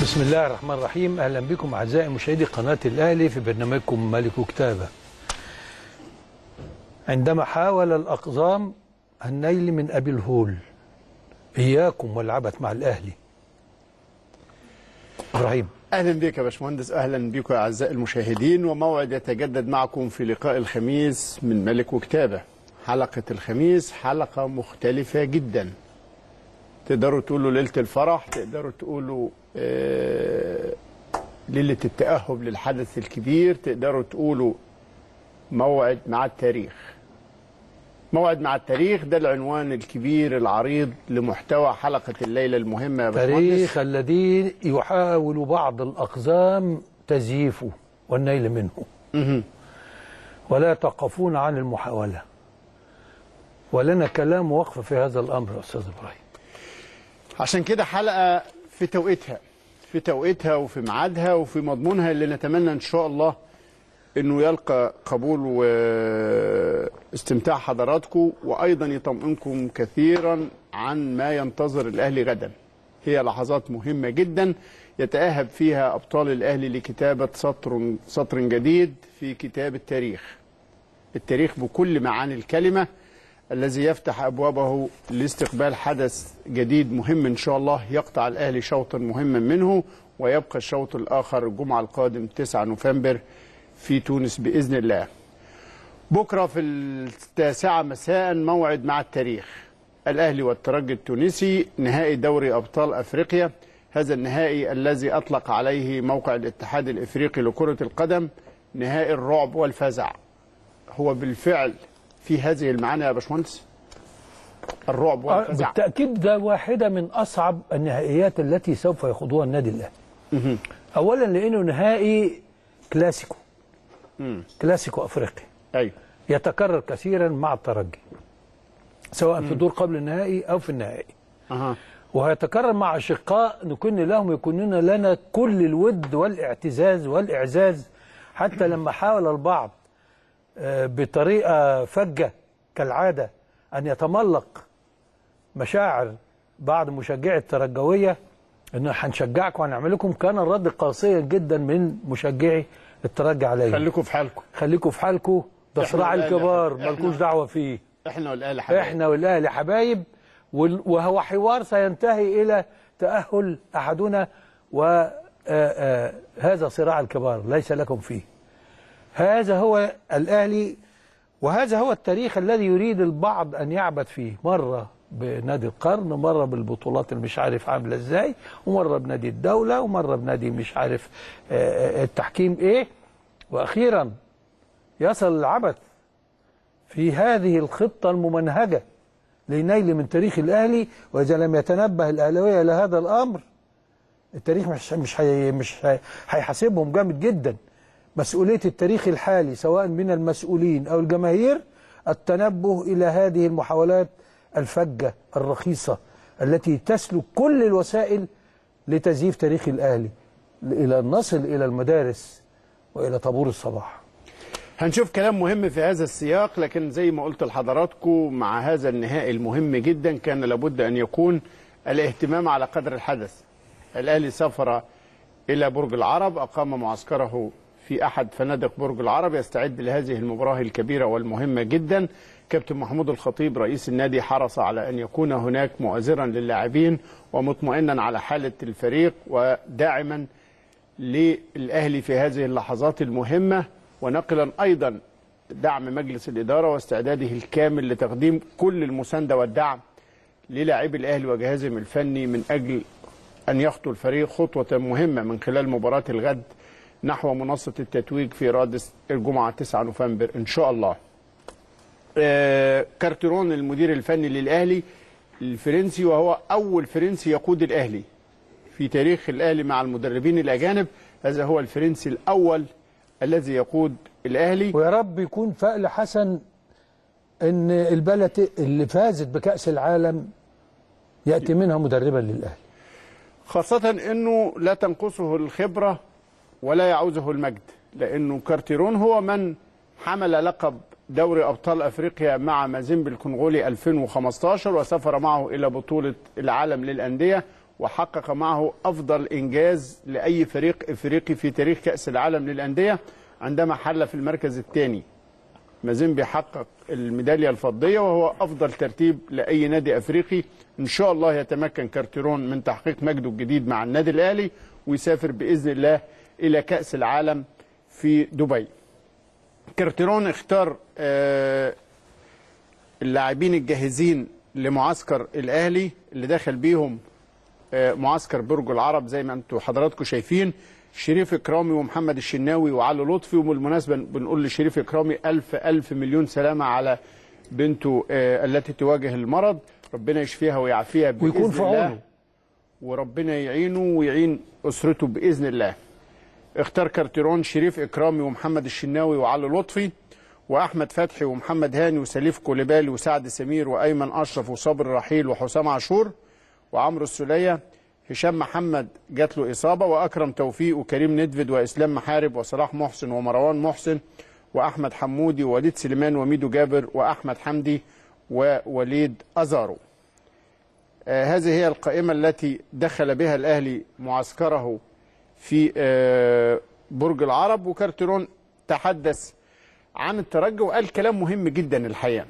بسم الله الرحمن الرحيم اهلا بكم اعزائي مشاهدي قناه الاهلي في برنامجكم ملك كتابه. عندما حاول الاقزام النيل من ابي الهول اياكم والعبث مع الاهلي. ابراهيم اهلا بك يا باشمهندس اهلا بكم يا اعزائي المشاهدين وموعد يتجدد معكم في لقاء الخميس من ملك وكتابه. حلقه الخميس حلقه مختلفه جدا. تقدروا تقولوا ليله الفرح تقدروا تقولوا آه ليله التاهب للحدث الكبير تقدروا تقولوا موعد مع التاريخ موعد مع التاريخ ده العنوان الكبير العريض لمحتوى حلقه الليله المهمه يا باشمهندس تاريخ الذي يحاول بعض الاقزام تزييفه والنيل منه. ولا يتوقفون عن المحاوله. ولنا كلام وقفه في هذا الامر يا استاذ ابراهيم. عشان كده حلقه في توقيتها في توقيتها وفي ميعادها وفي مضمونها اللي نتمنى ان شاء الله انه يلقى قبول واستمتاع حضراتكم وايضا يطمئنكم كثيرا عن ما ينتظر الاهلي غدا هي لحظات مهمه جدا يتاهب فيها ابطال الاهلي لكتابه سطر سطر جديد في كتاب التاريخ التاريخ بكل معاني الكلمه الذي يفتح ابوابه لاستقبال حدث جديد مهم ان شاء الله يقطع الاهلي شوطا مهما منه ويبقى الشوط الاخر الجمعه القادم 9 نوفمبر في تونس باذن الله. بكره في التاسعه مساء موعد مع التاريخ. الاهلي والترجي التونسي نهائي دوري ابطال افريقيا هذا النهائي الذي اطلق عليه موقع الاتحاد الافريقي لكره القدم نهائي الرعب والفزع. هو بالفعل في هذه المعاني يا باشمهندس الرعب والفزع بالتاكيد ده واحده من اصعب النهائيات التي سوف يخوضها النادي الاهلي. اولا لانه نهائي كلاسيكو. كلاسيكو افريقي ايوه يتكرر كثيرا مع الترجي. سواء في الدور قبل النهائي او في النهائي. اها وهيتكرر مع اشقاء نكن لهم يكونون لنا كل الود والاعتزاز والاعزاز حتى لما حاول البعض آه، بطريقه فجه كالعاده ان يتملق مشاعر بعض مشجعي الترجويه ان هنشجعكم وهنعمل لكم كان الرد قاسيا جدا من مشجعي الترجي عليهم خليكم في حالكم خليكم في حالكم ده إحنا صراع والأهلي الكبار إحنا- مالكوش دعوه فيه احنا والاهلي حبايب احنا والاهلي حبايب وال- وهو حوار سينتهي الى تاهل احدنا وهذا صراع الكبار ليس لكم فيه هذا هو الاهلي وهذا هو التاريخ الذي يريد البعض ان يعبث فيه مره بنادي القرن مره بالبطولات اللي مش عارف عامله ازاي ومره بنادي الدوله ومره بنادي مش عارف آه، آه، التحكيم ايه واخيرا يصل العبث في هذه الخطة الممنهجة لنيل من تاريخ الأهلي وإذا لم يتنبه الأهلاوية إلى هذا الأمر التاريخ مش مش هي مش هي- هيحاسبهم جامد جدا مسؤولية التاريخ الحالي سواء من المسؤولين أو الجماهير التنبه إلى هذه المحاولات الفجة الرخيصة التي تسلك كل الوسائل لتزييف تاريخ الأهلي إلى أن نصل إلى المدارس وإلى طابور الصباح هنشوف كلام مهم في هذا السياق لكن زي ما قلت لحضراتكم مع هذا النهائي المهم جدا كان لابد ان يكون الاهتمام على قدر الحدث الاهلي سافر الى برج العرب اقام معسكره في احد فنادق برج العرب يستعد لهذه المباراه الكبيره والمهمه جدا كابتن محمود الخطيب رئيس النادي حرص على ان يكون هناك مؤازرا للاعبين ومطمئنا على حاله الفريق وداعما للاهلي في هذه اللحظات المهمه ونقلا ايضا دعم مجلس الاداره واستعداده الكامل لتقديم كل المسانده والدعم للاعبي الاهلي وجهازهم الفني من اجل ان يخطو الفريق خطوه مهمه من خلال مباراه الغد نحو منصه التتويج في رادس الجمعه 9 نوفمبر ان شاء الله. آه، كارتيرون المدير الفني للاهلي الفرنسي وهو اول فرنسي يقود الاهلي في تاريخ الاهلي مع المدربين الاجانب هذا هو الفرنسي الاول الذي يقود الاهلي ويا رب يكون فأل حسن ان البلد اللي فازت بكأس العالم يأتي منها مدربا للأهلي خاصة انه لا تنقصه الخبرة ولا يعوزه المجد لانه كارتيرون هو من حمل لقب دوري ابطال افريقيا مع مازيمبي الكونغولي 2015 وسافر معه الى بطولة العالم للأندية وحقق معه افضل انجاز لاي فريق افريقي في تاريخ كاس العالم للانديه عندما حل في المركز الثاني مازيمبي حقق الميداليه الفضيه وهو افضل ترتيب لاي نادي افريقي ان شاء الله يتمكن كارتيرون من تحقيق مجده الجديد مع النادي الاهلي ويسافر باذن الله الى كاس العالم في دبي كارتيرون اختار آه، اللاعبين الجاهزين لمعسكر الاهلي اللي دخل بيهم آه، معسكر برج العرب زي ما انتم حضراتكم شايفين شريف اكرامي ومحمد الشناوي وعلي لطفي وبالمناسبه بنقول لشريف اكرامي الف الف مليون سلامه على بنته آه، التي تواجه المرض ربنا يشفيها ويعافيها باذن ويكون في الله. عونه. وربنا يعينه ويعين اسرته باذن الله اختار كارتيرون شريف اكرامي ومحمد الشناوي وعلي لطفي واحمد فتحي ومحمد هاني وسليف كوليبالي وسعد سمير وايمن اشرف وصابر رحيل وحسام عاشور وعمرو السوليه هشام محمد جات له اصابه واكرم توفيق وكريم ندفد واسلام محارب وصلاح محسن ومروان محسن واحمد حمودي ووليد سليمان وميدو جابر واحمد حمدي ووليد ازارو آه، هذه هي القائمة التي دخل بها الأهلي معسكره في آه، برج العرب وكارتيرون تحدث عن الترجي وقال كلام مهم جدا الحقيقة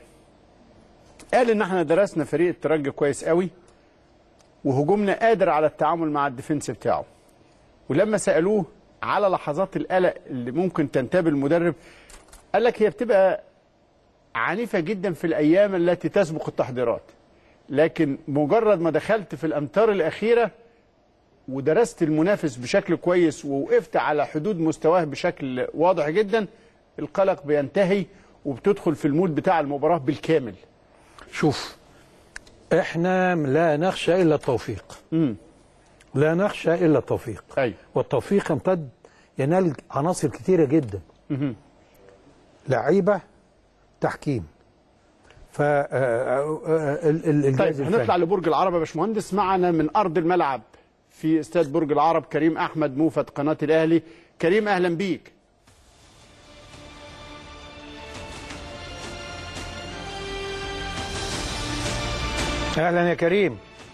قال ان احنا درسنا فريق الترجي كويس قوي وهجومنا قادر على التعامل مع الديفنس بتاعه ولما سألوه على لحظات القلق اللي ممكن تنتابه المدرب قال لك هي بتبقى عنيفة جدا في الأيام التي تسبق التحضيرات لكن مجرد ما دخلت في الامتار الاخيره ودرست المنافس بشكل كويس ووقفت على حدود مستواه بشكل واضح جدا القلق بينتهي وبتدخل في المود بتاع المباراه بالكامل شوف احنا لا نخشى الا التوفيق امم لا نخشى الا التوفيق ايوه والتوفيق يمتد ينال عناصر كتيره جدا مهم. لعيبه تحكيم ف آه، آه، آه، ال- ال- طيب الجهاز هنطلع الفني لبرج العرب يا باشمهندس معنا من ارض الملعب في استاد برج العرب كريم احمد موفد قناه الاهلي كريم اهلا بيك اهلا يا كريم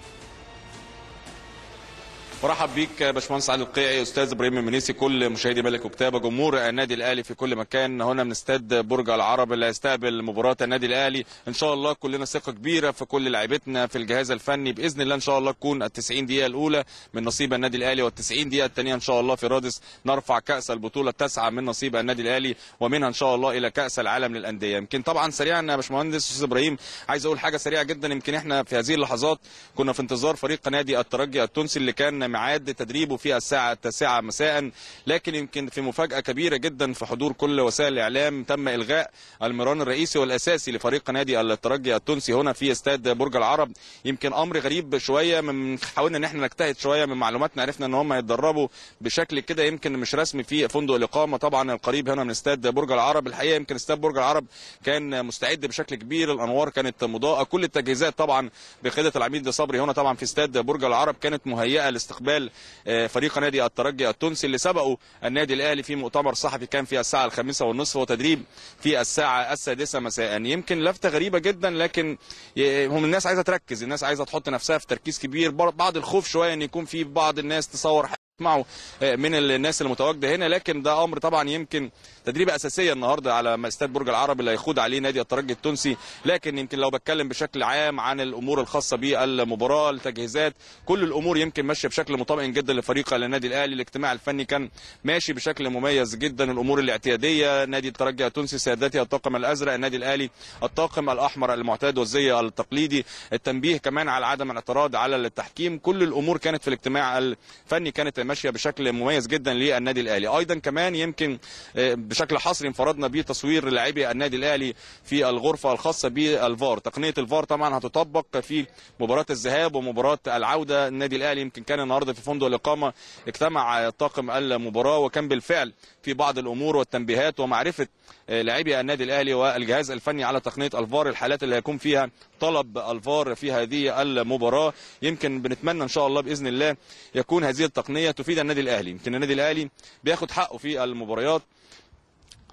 مرحب بيك يا باشمهندس علي القيعي استاذ ابراهيم المنيسي كل مشاهدي ملك وكتابه جمهور النادي الاهلي في كل مكان هنا من استاد برج العرب اللي هيستقبل مباراه النادي الاهلي ان شاء الله كلنا ثقه كبيره في كل لاعيبتنا في الجهاز الفني باذن الله ان شاء الله تكون ال 90 دقيقه الاولى من نصيب النادي الاهلي وال 90 دقيقه الثانيه ان شاء الله في رادس نرفع كاس البطوله التاسعه من نصيب النادي الاهلي ومنها ان شاء الله الى كاس العالم للانديه يمكن طبعا سريعا يا باشمهندس استاذ ابراهيم عايز اقول حاجه سريعه جدا يمكن احنا في هذه اللحظات كنا في انتظار فريق نادي الترجي التونسي اللي كان ميعاد تدريبه في الساعه التاسعه مساء لكن يمكن في مفاجاه كبيره جدا في حضور كل وسائل الاعلام تم الغاء المران الرئيسي والاساسي لفريق نادي الترجي التونسي هنا في استاد برج العرب يمكن امر غريب شويه من حاولنا ان احنا نجتهد شويه من معلوماتنا عرفنا ان هم هيتدربوا بشكل كده يمكن مش رسمي في فندق الاقامه طبعا القريب هنا من استاد برج العرب الحقيقه يمكن استاد برج العرب كان مستعد بشكل كبير الانوار كانت مضاءه كل التجهيزات طبعا بقياده العميد صبري هنا طبعا في استاد برج العرب كانت مهيئه لاستقبال آه، فريق نادي الترجي التونسي اللي سبقوا النادي الاهلي في مؤتمر صحفي كان في الساعه الخامسه والنصف وتدريب في الساعه السادسه مساء يمكن لفته غريبه جدا لكن ي- هم الناس عايزه تركز الناس عايزه تحط نفسها في تركيز كبير بر- بعض الخوف شويه ان يكون في بعض الناس تصور معه من الناس المتواجده هنا لكن ده امر طبعا يمكن تدريبه اساسيه النهارده على استاد برج العرب اللي هيخوض عليه نادي الترجي التونسي لكن يمكن لو بتكلم بشكل عام عن الامور الخاصه بالمباراه التجهيزات كل الامور يمكن ماشيه بشكل مطمئن جدا لفريق النادي الاهلي الاجتماع الفني كان ماشي بشكل مميز جدا الامور الاعتياديه نادي الترجي التونسي سيادتي الطاقم الازرق النادي الاهلي الطاقم الاحمر المعتاد والزي التقليدي التنبيه كمان على عدم الاعتراض على التحكيم كل الامور كانت في الاجتماع الفني كانت ماشيه بشكل مميز جدا للنادي الاهلي ايضا كمان يمكن آه، بشكل حصري انفردنا بتصوير لاعبي النادي الاهلي في الغرفه الخاصه بالفار تقنيه الفار طبعا هتطبق في مباراه الذهاب ومباراه العوده النادي الاهلي يمكن كان النهارده في فندق الاقامه اجتمع طاقم المباراه وكان بالفعل في بعض الامور والتنبيهات ومعرفه آه، لاعبي النادي الاهلي والجهاز الفني على تقنيه الفار الحالات اللي هيكون فيها طلب الفار في هذه المباراه يمكن بنتمنى ان شاء الله باذن الله يكون هذه التقنيه تفيد النادي الاهلي يمكن النادي الاهلي بياخد حقه في المباريات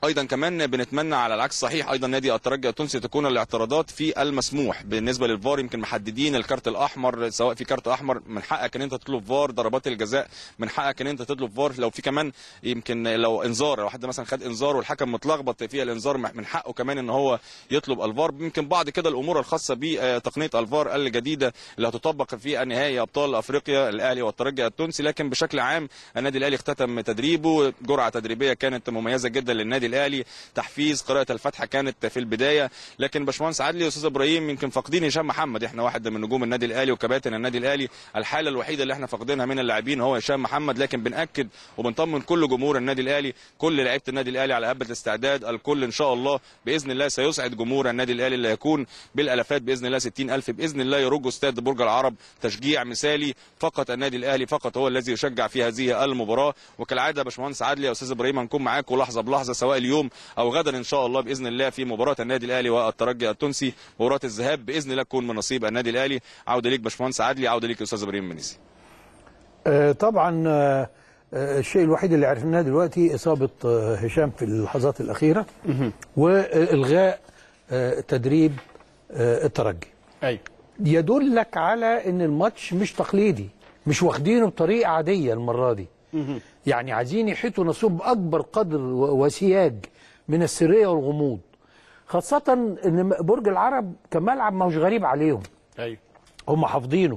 ايضا كمان بنتمنى على العكس صحيح ايضا نادي الترجي التونسي تكون الاعتراضات في المسموح بالنسبه للفار يمكن محددين الكارت الاحمر سواء في كارت احمر من حقك ان انت تطلب فار ضربات الجزاء من حقك ان انت تطلب فار لو في كمان يمكن لو انذار لو حد مثلا خد انذار والحكم متلخبط في الانذار من حقه كمان ان هو يطلب الفار يمكن بعض كده الامور الخاصه بتقنيه الفار الجديده اللي هتطبق في نهائي ابطال افريقيا الاهلي والترجي التونسي لكن بشكل عام النادي الاهلي اختتم تدريبه جرعه تدريبيه كانت مميزه جدا للنادي الاهلي تحفيز قراءه الفاتحه كانت في البدايه لكن باشمهندس عدلي واستاذ ابراهيم يمكن فاقدين هشام محمد احنا واحد من نجوم النادي الاهلي وكباتن النادي الاهلي الحاله الوحيده اللي احنا فاقدينها من اللاعبين هو هشام محمد لكن بناكد وبنطمن كل جمهور النادي الاهلي كل لعيبه النادي الاهلي على هبه الاستعداد الكل ان شاء الله باذن الله سيسعد جمهور النادي الاهلي اللي هيكون بالالافات باذن الله 60000 باذن الله يرج استاد برج العرب تشجيع مثالي فقط النادي الاهلي فقط هو الذي يشجع في هذه المباراه وكالعاده يا باشمهندس عادل يا استاذ ابراهيم هنكون معاكم لحظه بلحظه سواء اليوم او غدا ان شاء الله باذن الله في مباراه النادي الاهلي والترجي التونسي مباراه الذهاب باذن الله تكون من نصيب النادي الاهلي عوده ليك باشمهندس عادلي عوده ليك يا استاذ ابراهيم منيسي آه، طبعا آه، آه، الشيء الوحيد اللي عرفناه دلوقتي اصابه آه، هشام في اللحظات الاخيره والغاء آه، تدريب آه، الترجي ايوه يدلك على ان الماتش مش تقليدي مش واخدينه بطريقه عاديه المره دي يعني عايزين يحيطوا نصيب باكبر قدر و- وسياج من السريه والغموض خاصه ان برج العرب كملعب ما هوش غريب عليهم ايوه هم حافظينه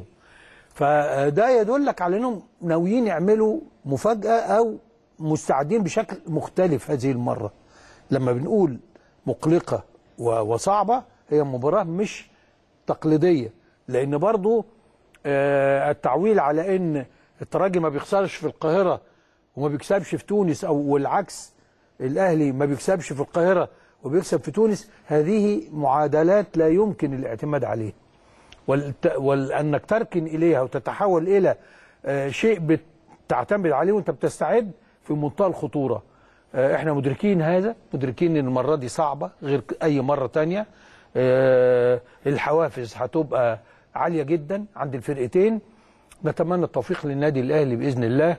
فده يدلك على انهم ناويين يعملوا مفاجاه او مستعدين بشكل مختلف هذه المره لما بنقول مقلقه و- وصعبه هي مباراه مش تقليديه لان برضو آه، التعويل على ان الترجي ما بيخسرش في القاهره وما بيكسبش في تونس او والعكس الاهلي ما بيكسبش في القاهره وبيكسب في تونس هذه معادلات لا يمكن الاعتماد عليها والت... وانك تركن اليها وتتحول الى آه، شيء بتعتمد عليه وانت بتستعد في منتهى الخطوره آه، احنا مدركين هذا مدركين ان المره دي صعبه غير ك- اي مره تانية آه، الحوافز هتبقى عاليه جدا عند الفرقتين نتمنى التوفيق للنادي الاهلي باذن الله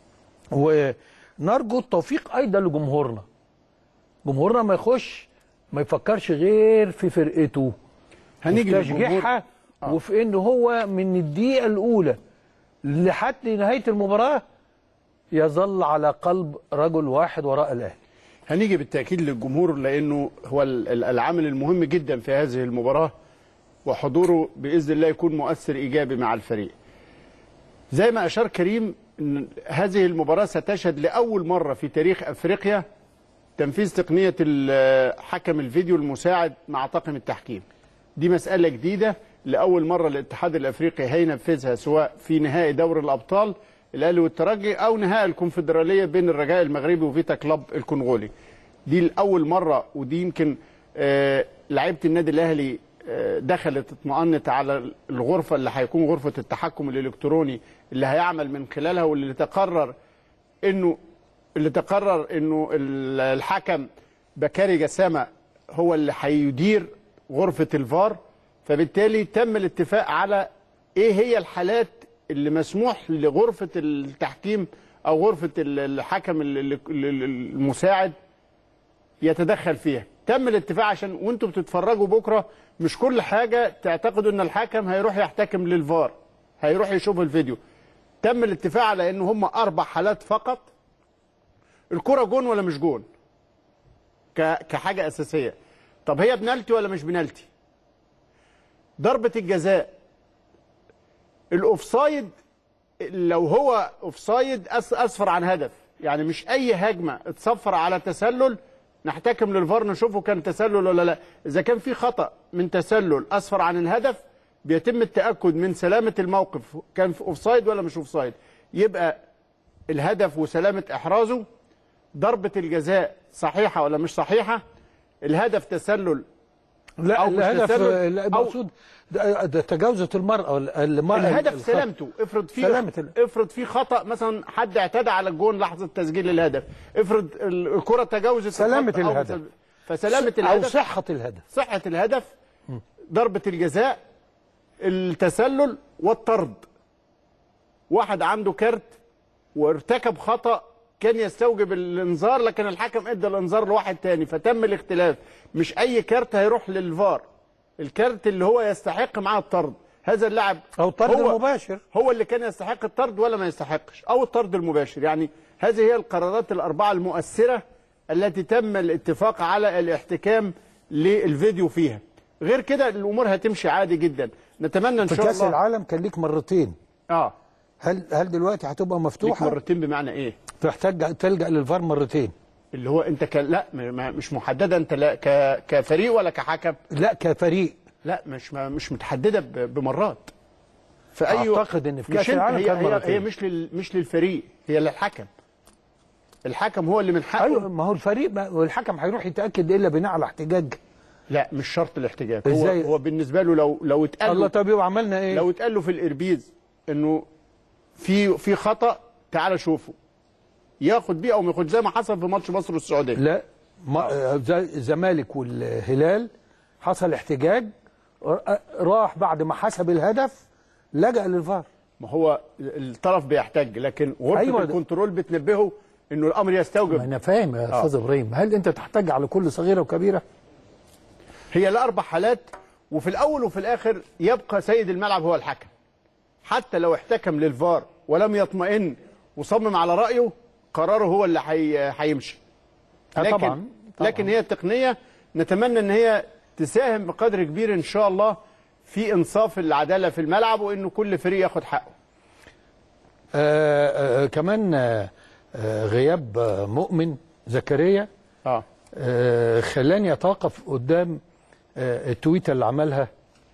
ونرجو التوفيق ايضا لجمهورنا جمهورنا ما يخش ما يفكرش غير في فرقته هنيجي في للجمهور. تشجيعها وفي ان هو من الدقيقه الاولى لحد نهايه المباراه يظل على قلب رجل واحد وراء الاهلي هنيجي بالتاكيد للجمهور لانه هو ال- ال- العامل المهم جدا في هذه المباراه وحضوره باذن الله يكون مؤثر ايجابي مع الفريق. زي ما اشار كريم إن هذه المباراه ستشهد لاول مره في تاريخ افريقيا تنفيذ تقنيه ال- حكم الفيديو المساعد مع طاقم التحكيم. دي مساله جديده لاول مره الاتحاد الافريقي هينفذها سواء في نهائي دوري الابطال الاهلي والترجي او نهائي الكونفدراليه بين الرجاء المغربي وفيتا كلوب الكونغولي. دي لاول مره ودي يمكن آه، لعيبه النادي الاهلي آه، دخلت اطمأنت على الغرفه اللي هيكون غرفه التحكم الالكتروني اللي هيعمل من خلالها واللي تقرر انه اللي تقرر انه ال- الحكم بكاري جسامه هو اللي هيدير غرفه الفار فبالتالي تم الاتفاق على ايه هي الحالات اللي مسموح لغرفه التحكيم او غرفه ال- الحكم ال- ال- ال- المساعد يتدخل فيها تم الاتفاق عشان وانتم بتتفرجوا بكره مش كل حاجه تعتقدوا ان الحكم هيروح يحتكم للفار هيروح يشوف الفيديو تم الاتفاق على ان هم اربع حالات فقط الكره جون ولا مش جون ك- كحاجه اساسيه طب هي بنالتي ولا مش بنالتي ضربه الجزاء الاوفسايد لو هو اوفسايد أس اسفر عن هدف يعني مش اي هجمه اتصفر على تسلل نحتكم للفار نشوفه كان تسلل ولا لا اذا كان في خطا من تسلل اسفر عن الهدف بيتم التاكد من سلامه الموقف كان في اوفسايد ولا مش اوفسايد يبقى الهدف وسلامه احرازه ضربه الجزاء صحيحه ولا مش صحيحه الهدف تسلل لا أو مش الهدف تسلل، لا، أو- المقصود ده, ده تجاوزت المرأة المرأة الهدف الخط- سلامته افرض في سلامة ال- افرض في خطا مثلا حد اعتدى على الجون لحظه تسجيل الهدف افرض ال- الكره تجاوزت سلامة الخط أو الهدف. مثل- فسلامه أو الهدف صحة الهدف صحه الهدف ضربه الجزاء التسلل والطرد واحد عنده كارت وارتكب خطا كان يستوجب الانذار لكن الحكم ادى الانذار لواحد تاني فتم الاختلاف مش اي كارت هيروح للفار الكارت اللي هو يستحق معاه الطرد هذا اللاعب او الطرد هو- المباشر هو اللي كان يستحق الطرد ولا ما يستحقش او الطرد المباشر يعني هذه هي القرارات الاربعه المؤثره التي تم الاتفاق على الاحتكام للفيديو فيها غير كده الامور هتمشي عادي جدا نتمنى ان في شاء كاس الله العالم كان ليك مرتين اه هل هل دلوقتي هتبقى ليك مفتوحه مرتين بمعنى ايه تحتاج تلجا للفار مرتين اللي هو انت ك... لا م- م- مش محدده انت لا ك... كفريق ولا كحكم لا كفريق لا مش ما مش متحدده ب... بمرات في اي أعتقد إن في مش كأس انت- العالم هي كان هي, مرتين. هي مش لل... مش للفريق هي للحكم الحكم هو اللي من حقه ايوه ما هو الفريق ما والحكم هيروح يتاكد الا بناء على احتجاج لا مش شرط الاحتجاج هو إزاي؟ هو بالنسبه له لو لو اتقال الله له طب يبقى عملنا ايه؟ لو اتقال له في الاربيز انه في في خطا تعال شوفه ياخد بيه او ما ياخد زي ما حصل في ماتش مصر والسعوديه لا ما آه، زي الزمالك والهلال حصل احتجاج ر- راح بعد ما حسب الهدف لجأ للفار ما هو الطرف بيحتج لكن غرفه أيوة أيوة ده- الكنترول بتنبهه انه الامر ما يستوجب انا فاهم يا استاذ ابراهيم هل انت تحتاج على كل صغيره وكبيره؟ هي الاربع حالات وفي الاول وفي الاخر يبقى سيد الملعب هو الحكم حتى لو احتكم للفار ولم يطمئن وصمم على رايه قراره هو اللي حي... هيمشي آه لكن طبعا طبعاً. لكن هي التقنيه نتمنى ان هي تساهم بقدر كبير ان شاء الله في انصاف العداله في الملعب وانه كل فريق ياخد حقه آه آه كمان آه آه غياب آه مؤمن زكريا اه آه خلاني اتوقف قدام آه التويته اللي عملها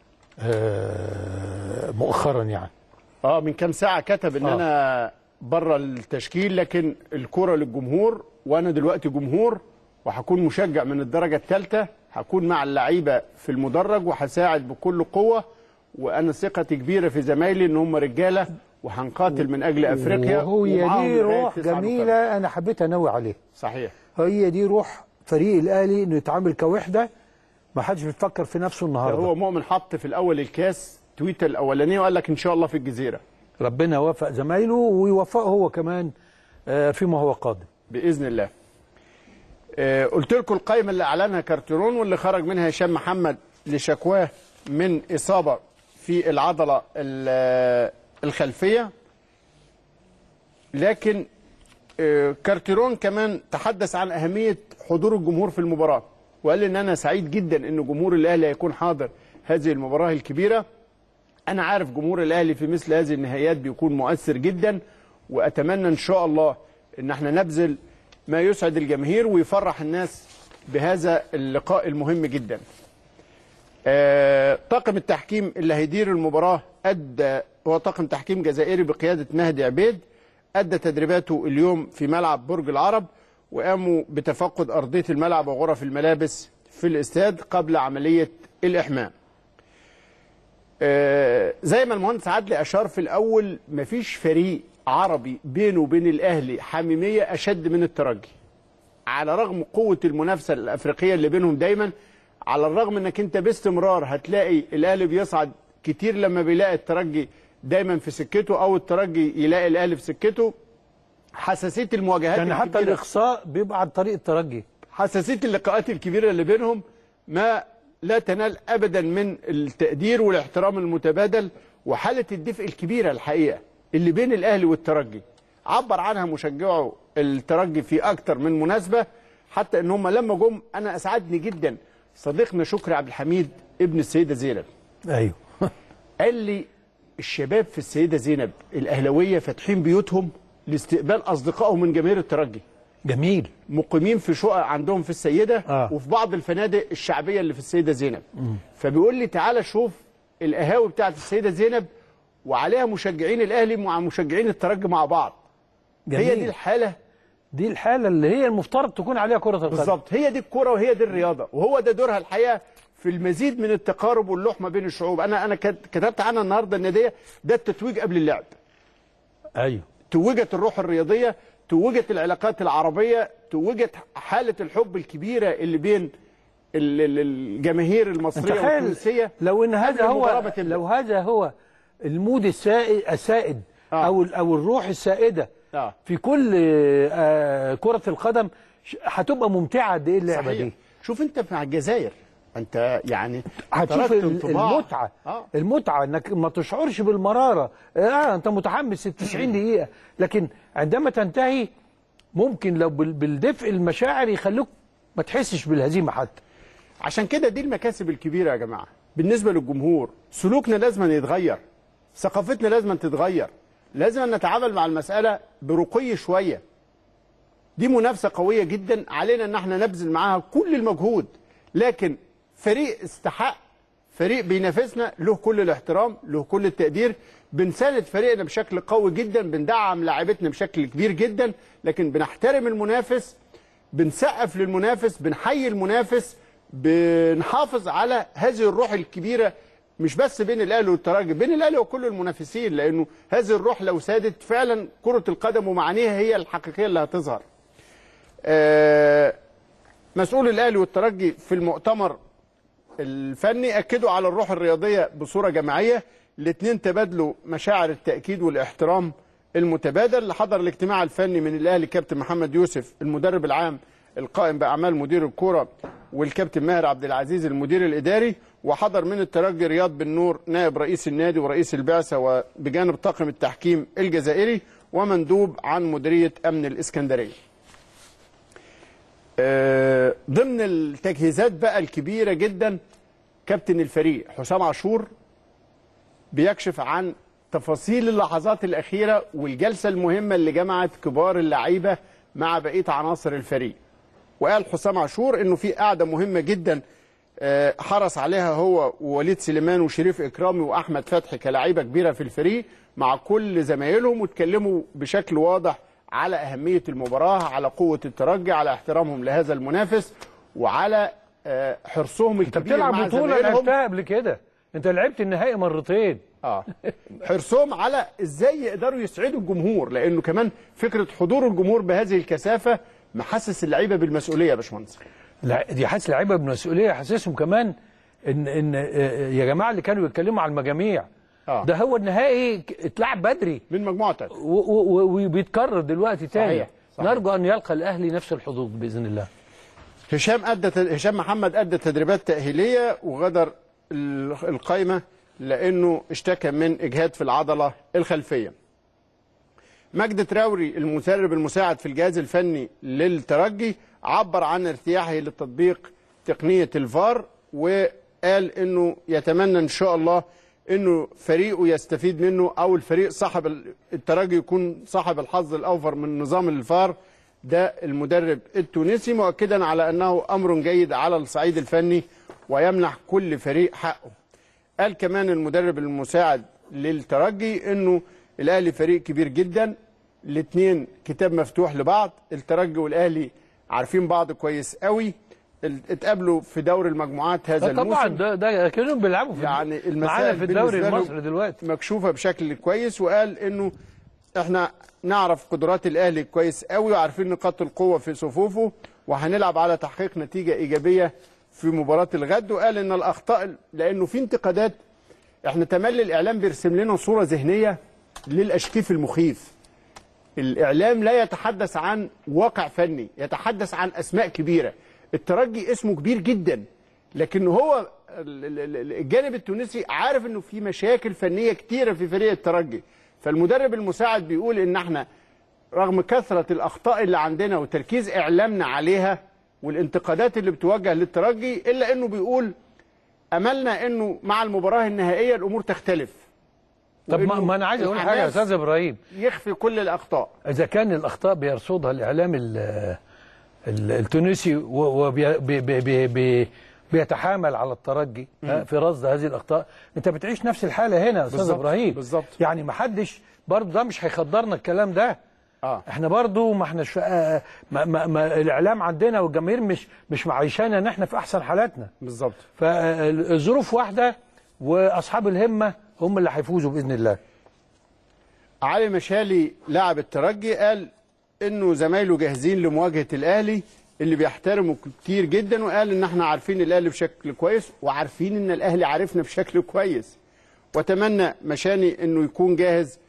آه مؤخرا يعني اه من كام ساعه كتب ان آه. انا بره التشكيل لكن الكره للجمهور وانا دلوقتي جمهور وهكون مشجع من الدرجه الثالثه هكون مع اللعيبه في المدرج وهساعد بكل قوه وانا ثقتي كبيره في زمايلي ان هم رجاله وهنقاتل من اجل افريقيا وهو هي ومعاهم دي لغاية روح تسعة جميله انا حبيت انوي عليها نقاط. صحيح هي دي روح فريق الاهلي انه يتعامل كوحده ما حدش بيفكر في نفسه ده النهارده هو مؤمن حط في الاول الكاس تويته الاولانيه وقال لك ان شاء الله في الجزيره ربنا يوفق زمايله ويوفقه هو كمان آه، فيما هو قادم باذن الله. آه، قلت لكم القائمه اللي اعلنها كارتيرون واللي خرج منها هشام محمد لشكواه من اصابه في العضله ال- الخلفيه. لكن آه، كارتيرون كمان تحدث عن اهميه حضور الجمهور في المباراه وقال ان انا سعيد جدا ان جمهور الاهلي هيكون حاضر هذه المباراه الكبيره. انا عارف جمهور الاهلي في مثل هذه النهائيات بيكون مؤثر جدا واتمنى ان شاء الله ان احنا نبذل ما يسعد الجماهير ويفرح الناس بهذا اللقاء المهم جدا آه، طاقم التحكيم اللي هيدير المباراة أدى هو طاقم تحكيم جزائري بقيادة مهدي عبيد أدى تدريباته اليوم في ملعب برج العرب وقاموا بتفقد أرضية الملعب وغرف الملابس في الاستاد قبل عملية الإحماء آه، زي ما المهندس عدلي اشار في الاول مفيش فريق عربي بينه وبين الاهلي حميميه اشد من الترجي على رغم قوه المنافسه الافريقيه اللي بينهم دايما على الرغم انك انت باستمرار هتلاقي الاهلي بيصعد كتير لما بيلاقي الترجي دايما في سكته او الترجي يلاقي الاهلي في سكته حساسيه المواجهات يعني حتى الكبيرة. الاقصاء بيبقى عن طريق الترجي حساسيه اللقاءات الكبيره اللي بينهم ما لا تنال ابدا من التقدير والاحترام المتبادل وحاله الدفء الكبيره الحقيقه اللي بين الاهلي والترجي عبر عنها مشجعو الترجي في اكتر من مناسبه حتى ان هم لما جم انا اسعدني جدا صديقنا شكري عبد الحميد ابن السيده زينب ايوه قال لي الشباب في السيده زينب الاهلاويه فاتحين بيوتهم لاستقبال اصدقائهم من جماهير الترجي جميل مقيمين في شقق عندهم في السيده آه. وفي بعض الفنادق الشعبيه اللي في السيده زينب فبيقول لي تعالى شوف القهاوي بتاعت السيده زينب وعليها مشجعين الاهلي مع مشجعين الترجي مع بعض جميل هي دي الحاله دي الحاله اللي هي المفترض تكون عليها كره القدم بالظبط هي دي الكره وهي دي الرياضه وهو ده دورها الحقيقه في المزيد من التقارب واللحمه بين الشعوب انا انا كت- كتبت عنها النهارده ان دي ده التتويج قبل اللعب ايوه توجت الروح الرياضيه توجت العلاقات العربيه توجت حاله الحب الكبيره اللي بين ال- ال- الجماهير المصريه تخيل والتونسيه لو ان هذا قبل المباراة هو بتبدأ. لو هذا هو المود السائد السائد آه. او ال- او الروح السائده آه. في كل آه، كره القدم ش- هتبقى ممتعه قد ايه اللعبه صحيح دي شوف انت مع الجزائر انت يعني هتشوف تركت ال- انطباع. المتعه اه المتعه انك ما تشعرش بالمراره اه انت متحمس 90 دقيقه لكن عندما تنتهي ممكن لو بال- بالدفء المشاعر يخلوك ما تحسش بالهزيمه حتى عشان كده دي المكاسب الكبيره يا جماعه بالنسبه للجمهور سلوكنا لازم يتغير ثقافتنا لازم تتغير لازم نتعامل مع المساله برقي شويه دي منافسه قويه جدا علينا ان احنا نبذل معاها كل المجهود لكن فريق استحق فريق بينافسنا له كل الاحترام له كل التقدير بنساند فريقنا بشكل قوي جدا بندعم لاعبتنا بشكل كبير جدا لكن بنحترم المنافس بنسقف للمنافس بنحيي المنافس بنحافظ على هذه الروح الكبيره مش بس بين الاهلي والترجي بين الاهلي وكل المنافسين لانه هذه الروح لو سادت فعلا كره القدم ومعانيها هي الحقيقيه اللي هتظهر آه، مسؤول الاهلي والترجي في المؤتمر الفني اكدوا على الروح الرياضيه بصوره جماعيه الاثنين تبادلوا مشاعر التاكيد والاحترام المتبادل اللي حضر الاجتماع الفني من الاهلي كابتن محمد يوسف المدرب العام القائم باعمال مدير الكره والكابتن ماهر عبد العزيز المدير الاداري وحضر من الترجي رياض بن نور نائب رئيس النادي ورئيس البعثه وبجانب طاقم التحكيم الجزائري ومندوب عن مديريه امن الاسكندريه آه، ضمن التجهيزات بقى الكبيرة جدا كابتن الفريق حسام عاشور بيكشف عن تفاصيل اللحظات الأخيرة والجلسة المهمة اللي جمعت كبار اللعيبة مع بقية عناصر الفريق وقال حسام عاشور انه في قاعدة مهمة جدا آه، حرص عليها هو ووليد سليمان وشريف إكرامي وأحمد فتحي كلاعيبة كبيرة في الفريق مع كل زمايلهم واتكلموا بشكل واضح على أهمية المباراة على قوة الترجي على احترامهم لهذا المنافس وعلى آه، حرصهم انت الكبير بتلعب مع بطوله زمايلهم لعبتها قبل كده انت لعبت النهائي مرتين اه حرصهم على ازاي يقدروا يسعدوا الجمهور لانه كمان فكره حضور الجمهور بهذه الكثافه محسس اللعيبه بالمسؤوليه يا باشمهندس لا دي حاسس لعيبه بمسؤوليه حاسسهم كمان ان ان آه، يا جماعه اللي كانوا بيتكلموا على المجاميع آه. ده هو النهائي ك- اتلعب بدري من مجموعتك و- و- و- وبيتكرر دلوقتي تاني صحيح، صحيح. نرجو ان يلقى الاهلي نفس الحظوظ باذن الله هشام ادى هشام محمد ادى تدريبات تاهيليه وغادر ال- القايمه لانه اشتكى من اجهاد في العضله الخلفيه مجد تراوري المدرب المساعد في الجهاز الفني للترجي عبر عن ارتياحه لتطبيق تقنيه الفار وقال انه يتمنى ان شاء الله انه فريقه يستفيد منه او الفريق صاحب ال- الترجي يكون صاحب الحظ الاوفر من نظام الفار ده المدرب التونسي مؤكدا على انه امر جيد على الصعيد الفني ويمنح كل فريق حقه قال كمان المدرب المساعد للترجي انه الاهلي فريق كبير جدا الاثنين كتاب مفتوح لبعض الترجي والاهلي عارفين بعض كويس قوي ال- اتقابلوا في دور المجموعات هذا طبعا الموسم ده ده كانوا بيلعبوا في يعني معانا المسائل في الدوري بالنسبة له المصري دلوقتي مكشوفه بشكل كويس وقال انه احنا نعرف قدرات الاهلي كويس قوي وعارفين نقاط القوه في صفوفه وهنلعب على تحقيق نتيجه ايجابيه في مباراه الغد وقال ان الاخطاء لانه في انتقادات احنا تملي الاعلام بيرسم لنا صوره ذهنيه للاشكيف المخيف الاعلام لا يتحدث عن واقع فني يتحدث عن اسماء كبيره الترجي اسمه كبير جدا لكن هو ال- ال- ال- الجانب التونسي عارف انه في مشاكل فنيه كتيره في فريق الترجي فالمدرب المساعد بيقول ان احنا رغم كثره الاخطاء اللي عندنا وتركيز اعلامنا عليها والانتقادات اللي بتوجه للترجي الا انه بيقول املنا انه مع المباراه النهائيه الامور تختلف طب ما, وإنه ما انا عايز اقول حاجه يا الحماس استاذ ابراهيم يخفي كل الاخطاء اذا كان الاخطاء بيرصدها الاعلام ال- ال- التونسي وبيتحامل على الترجي ها، في رصد هذه الاخطاء انت بتعيش نفس الحاله هنا يا استاذ بالظبط، ابراهيم بالظبط. يعني ما حدش برضه ده مش هيخدرنا الكلام ده اه احنا برضو ما احناش آه، ما ما ما الاعلام عندنا والجماهير مش مش معيشانا ان احنا في احسن حالاتنا بالظبط فالظروف واحده واصحاب الهمه هم اللي هيفوزوا باذن الله علي مشالي لاعب الترجي قال انه زمايله جاهزين لمواجهه الاهلي اللي بيحترمه كتير جدا وقال ان احنا عارفين الاهلي بشكل كويس وعارفين ان الاهلي عارفنا بشكل كويس وتمنى مشاني انه يكون جاهز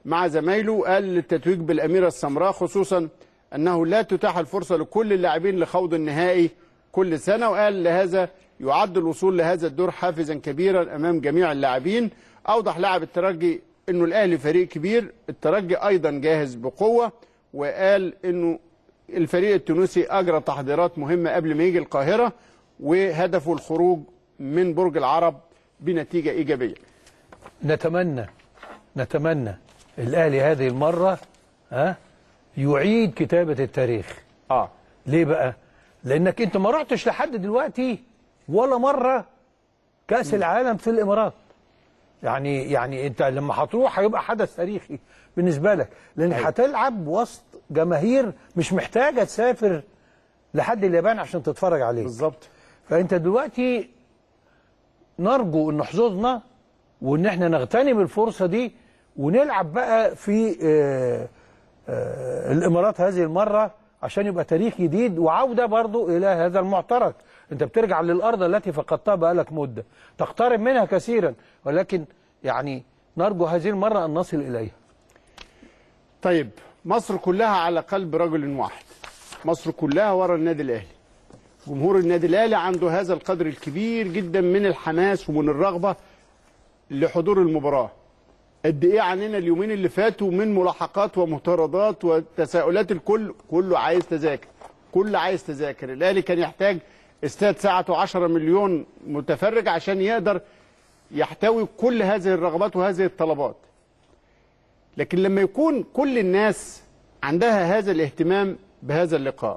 مع زمايله قال للتتويج بالاميره السمراء خصوصا انه لا تتاح الفرصه لكل اللاعبين لخوض النهائي كل سنه وقال لهذا يعد الوصول لهذا الدور حافزا كبيرا امام جميع اللاعبين اوضح لاعب الترجي انه الاهلي فريق كبير الترجي ايضا جاهز بقوه وقال انه الفريق التونسي اجرى تحضيرات مهمه قبل ما يجي القاهره وهدفه الخروج من برج العرب بنتيجه ايجابيه نتمنى نتمنى الاهلي هذه المره ها يعيد كتابه التاريخ اه ليه بقى لانك انت ما رحتش لحد دلوقتي ولا مره كاس العالم في الامارات يعني يعني انت لما هتروح هيبقى حدث تاريخي بالنسبه لك لانك أيوة. هتلعب وسط جماهير مش محتاجه تسافر لحد اليابان عشان تتفرج عليك بالظبط فانت دلوقتي نرجو ان حظوظنا وان احنا نغتنم الفرصه دي ونلعب بقى في آه، آه، الامارات هذه المره عشان يبقى تاريخ جديد وعوده برضو الى هذا المعترك انت بترجع للارض التي فقدتها بقالك مده تقترب منها كثيرا ولكن يعني نرجو هذه المره ان نصل اليها طيب مصر كلها على قلب رجل واحد مصر كلها ورا النادي الاهلي جمهور النادي الاهلي عنده هذا القدر الكبير جدا من الحماس ومن الرغبه لحضور المباراه قد ايه عننا اليومين اللي فاتوا من ملاحقات ومعترضات وتساؤلات الكل كله عايز تذاكر كل عايز تذاكر الاهلي كان يحتاج استاد ساعته 10 مليون متفرج عشان يقدر يحتوي كل هذه الرغبات وهذه الطلبات لكن لما يكون كل الناس عندها هذا الاهتمام بهذا اللقاء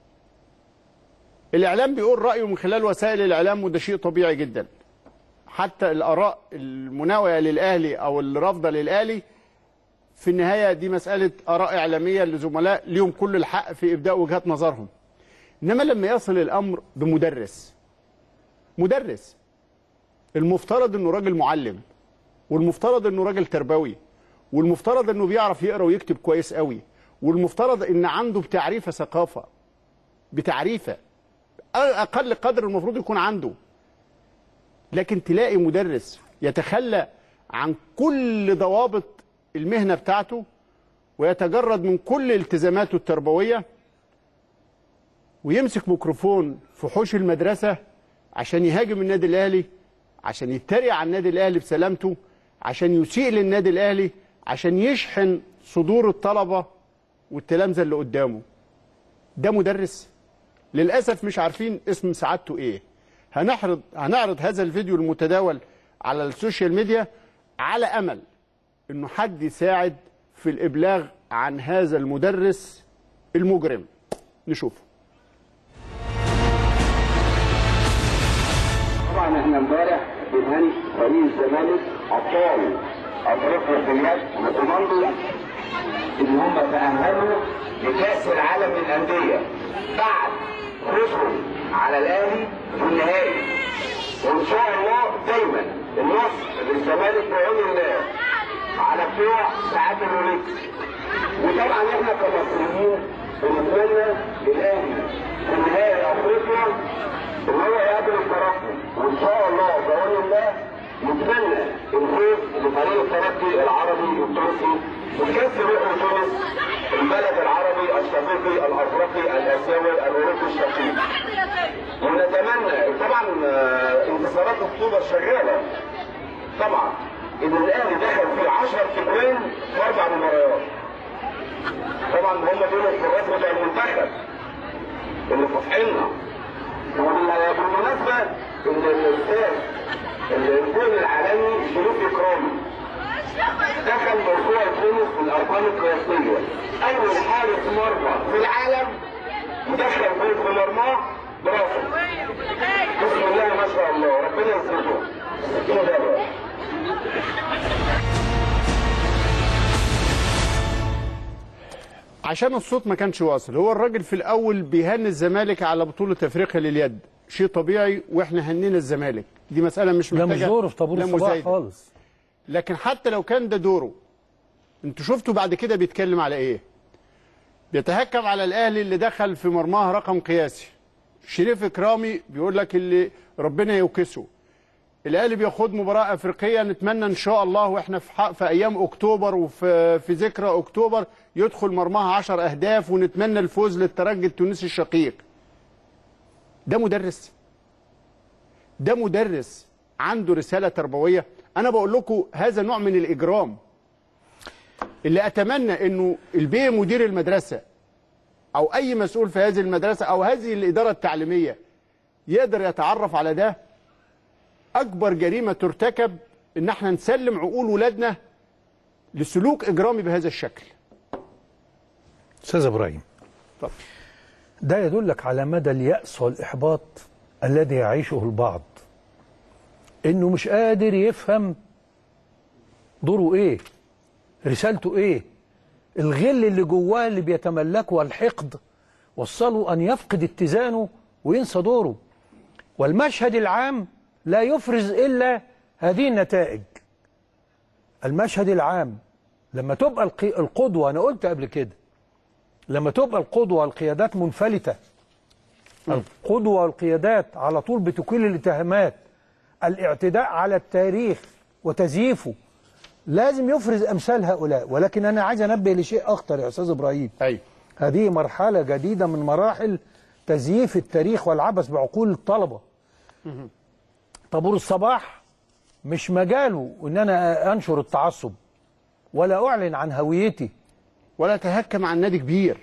الإعلام بيقول رأيه من خلال وسائل الإعلام وده شيء طبيعي جدا حتى الآراء المناوئة للأهلي أو الرافضة للأهلي في النهاية دي مسألة آراء إعلامية لزملاء ليهم كل الحق في إبداء وجهات نظرهم إنما لما يصل الأمر بمدرس مدرس المفترض إنه راجل معلم والمفترض إنه راجل تربوي والمفترض إنه بيعرف يقرأ ويكتب كويس قوي والمفترض إن عنده بتعريفة ثقافة بتعريفة اقل قدر المفروض يكون عنده لكن تلاقي مدرس يتخلى عن كل ضوابط المهنه بتاعته ويتجرد من كل التزاماته التربويه ويمسك ميكروفون في حوش المدرسه عشان يهاجم النادي الاهلي عشان يتريق على النادي الاهلي بسلامته عشان يسيء للنادي الاهلي عشان يشحن صدور الطلبه والتلامذه اللي قدامه ده مدرس للاسف مش عارفين اسم سعادته ايه هنعرض هنعرض هذا الفيديو المتداول على السوشيال ميديا على امل انه حد يساعد في الابلاغ عن هذا المدرس المجرم نشوفه طبعا احنا امبارح بنهني فريق الزمالك ابطال افريقيا في اليد وكوماندو ان هم تاهلوا لكاس العالم للانديه بعد فوزهم على الاهلي في النهائي وان شاء الله دايما النصر للزمالك بعون الله على بتوع ساعات الرولكس وطبعا احنا كمصريين بنتمنى للاهلي في نهائي افريقيا ان هو يقابل الترقي وان شاء الله بعون الله نتمنى الفوز لفريق الترقي العربي التونسي وكاس روح تونس البلد العربي الشقيقي الافريقي الاسيوي الاوروبي الشقيق ونتمنى طبعا آه، انتصارات اكتوبر شغاله طبعا ان الاهلي دخل في 10 تجوان في اربع مباريات طبعا هم دول الحراس بتوع المنتخب اللي فاتحيننا وبالمناسبه ان الاستاذ الجون العالمي شريف اكرامي دخل موضوع التنس بالارقام القياسيه اول حارس مرمى في العالم يدخل جول في مرماه برافو بسم الله ما شاء الله ربنا يسعده كده بقى عشان الصوت ما كانش واصل هو الراجل في الاول بيهني الزمالك على بطوله افريقيا لليد شيء طبيعي واحنا هنينا الزمالك دي مساله مش ده محتاجه مش دوره في طابور لا الصباح مزايدة. خالص لكن حتى لو كان ده دوره انتوا شفتوا بعد كده بيتكلم على ايه بيتهكم على الاهلي اللي دخل في مرماه رقم قياسي شريف اكرامي بيقول لك اللي ربنا يوكسه الاهلي بيخوض مباراه افريقيه نتمنى ان شاء الله واحنا في, حق في ايام اكتوبر وفي في ذكرى اكتوبر يدخل مرماها 10 اهداف ونتمنى الفوز للترجي التونسي الشقيق ده مدرس ده مدرس عنده رساله تربويه انا بقول لكم هذا نوع من الاجرام اللي اتمنى انه البي مدير المدرسه او اي مسؤول في هذه المدرسه او هذه الاداره التعليميه يقدر يتعرف على ده اكبر جريمه ترتكب ان احنا نسلم عقول ولادنا لسلوك اجرامي بهذا الشكل استاذ ابراهيم طب. ده يدلك على مدى اليأس والإحباط الذي يعيشه البعض إنه مش قادر يفهم دوره إيه رسالته إيه الغل اللي جواه اللي بيتملكه والحقد وصله أن يفقد اتزانه وينسى دوره والمشهد العام لا يفرز إلا هذه النتائج المشهد العام لما تبقى القي- القدوة أنا قلت قبل كده لما تبقى القدوة والقيادات منفلتة القدوة والقيادات على طول بتكيل الاتهامات الاعتداء على التاريخ وتزييفه لازم يفرز أمثال هؤلاء ولكن أنا عايز أنبه لشيء أخطر يا أستاذ إبراهيم ايوه هذه مرحلة جديدة من مراحل تزييف التاريخ والعبث بعقول الطلبة طابور الصباح مش مجاله ان انا انشر التعصب ولا اعلن عن هويتي ولا تهكم عن نادي كبير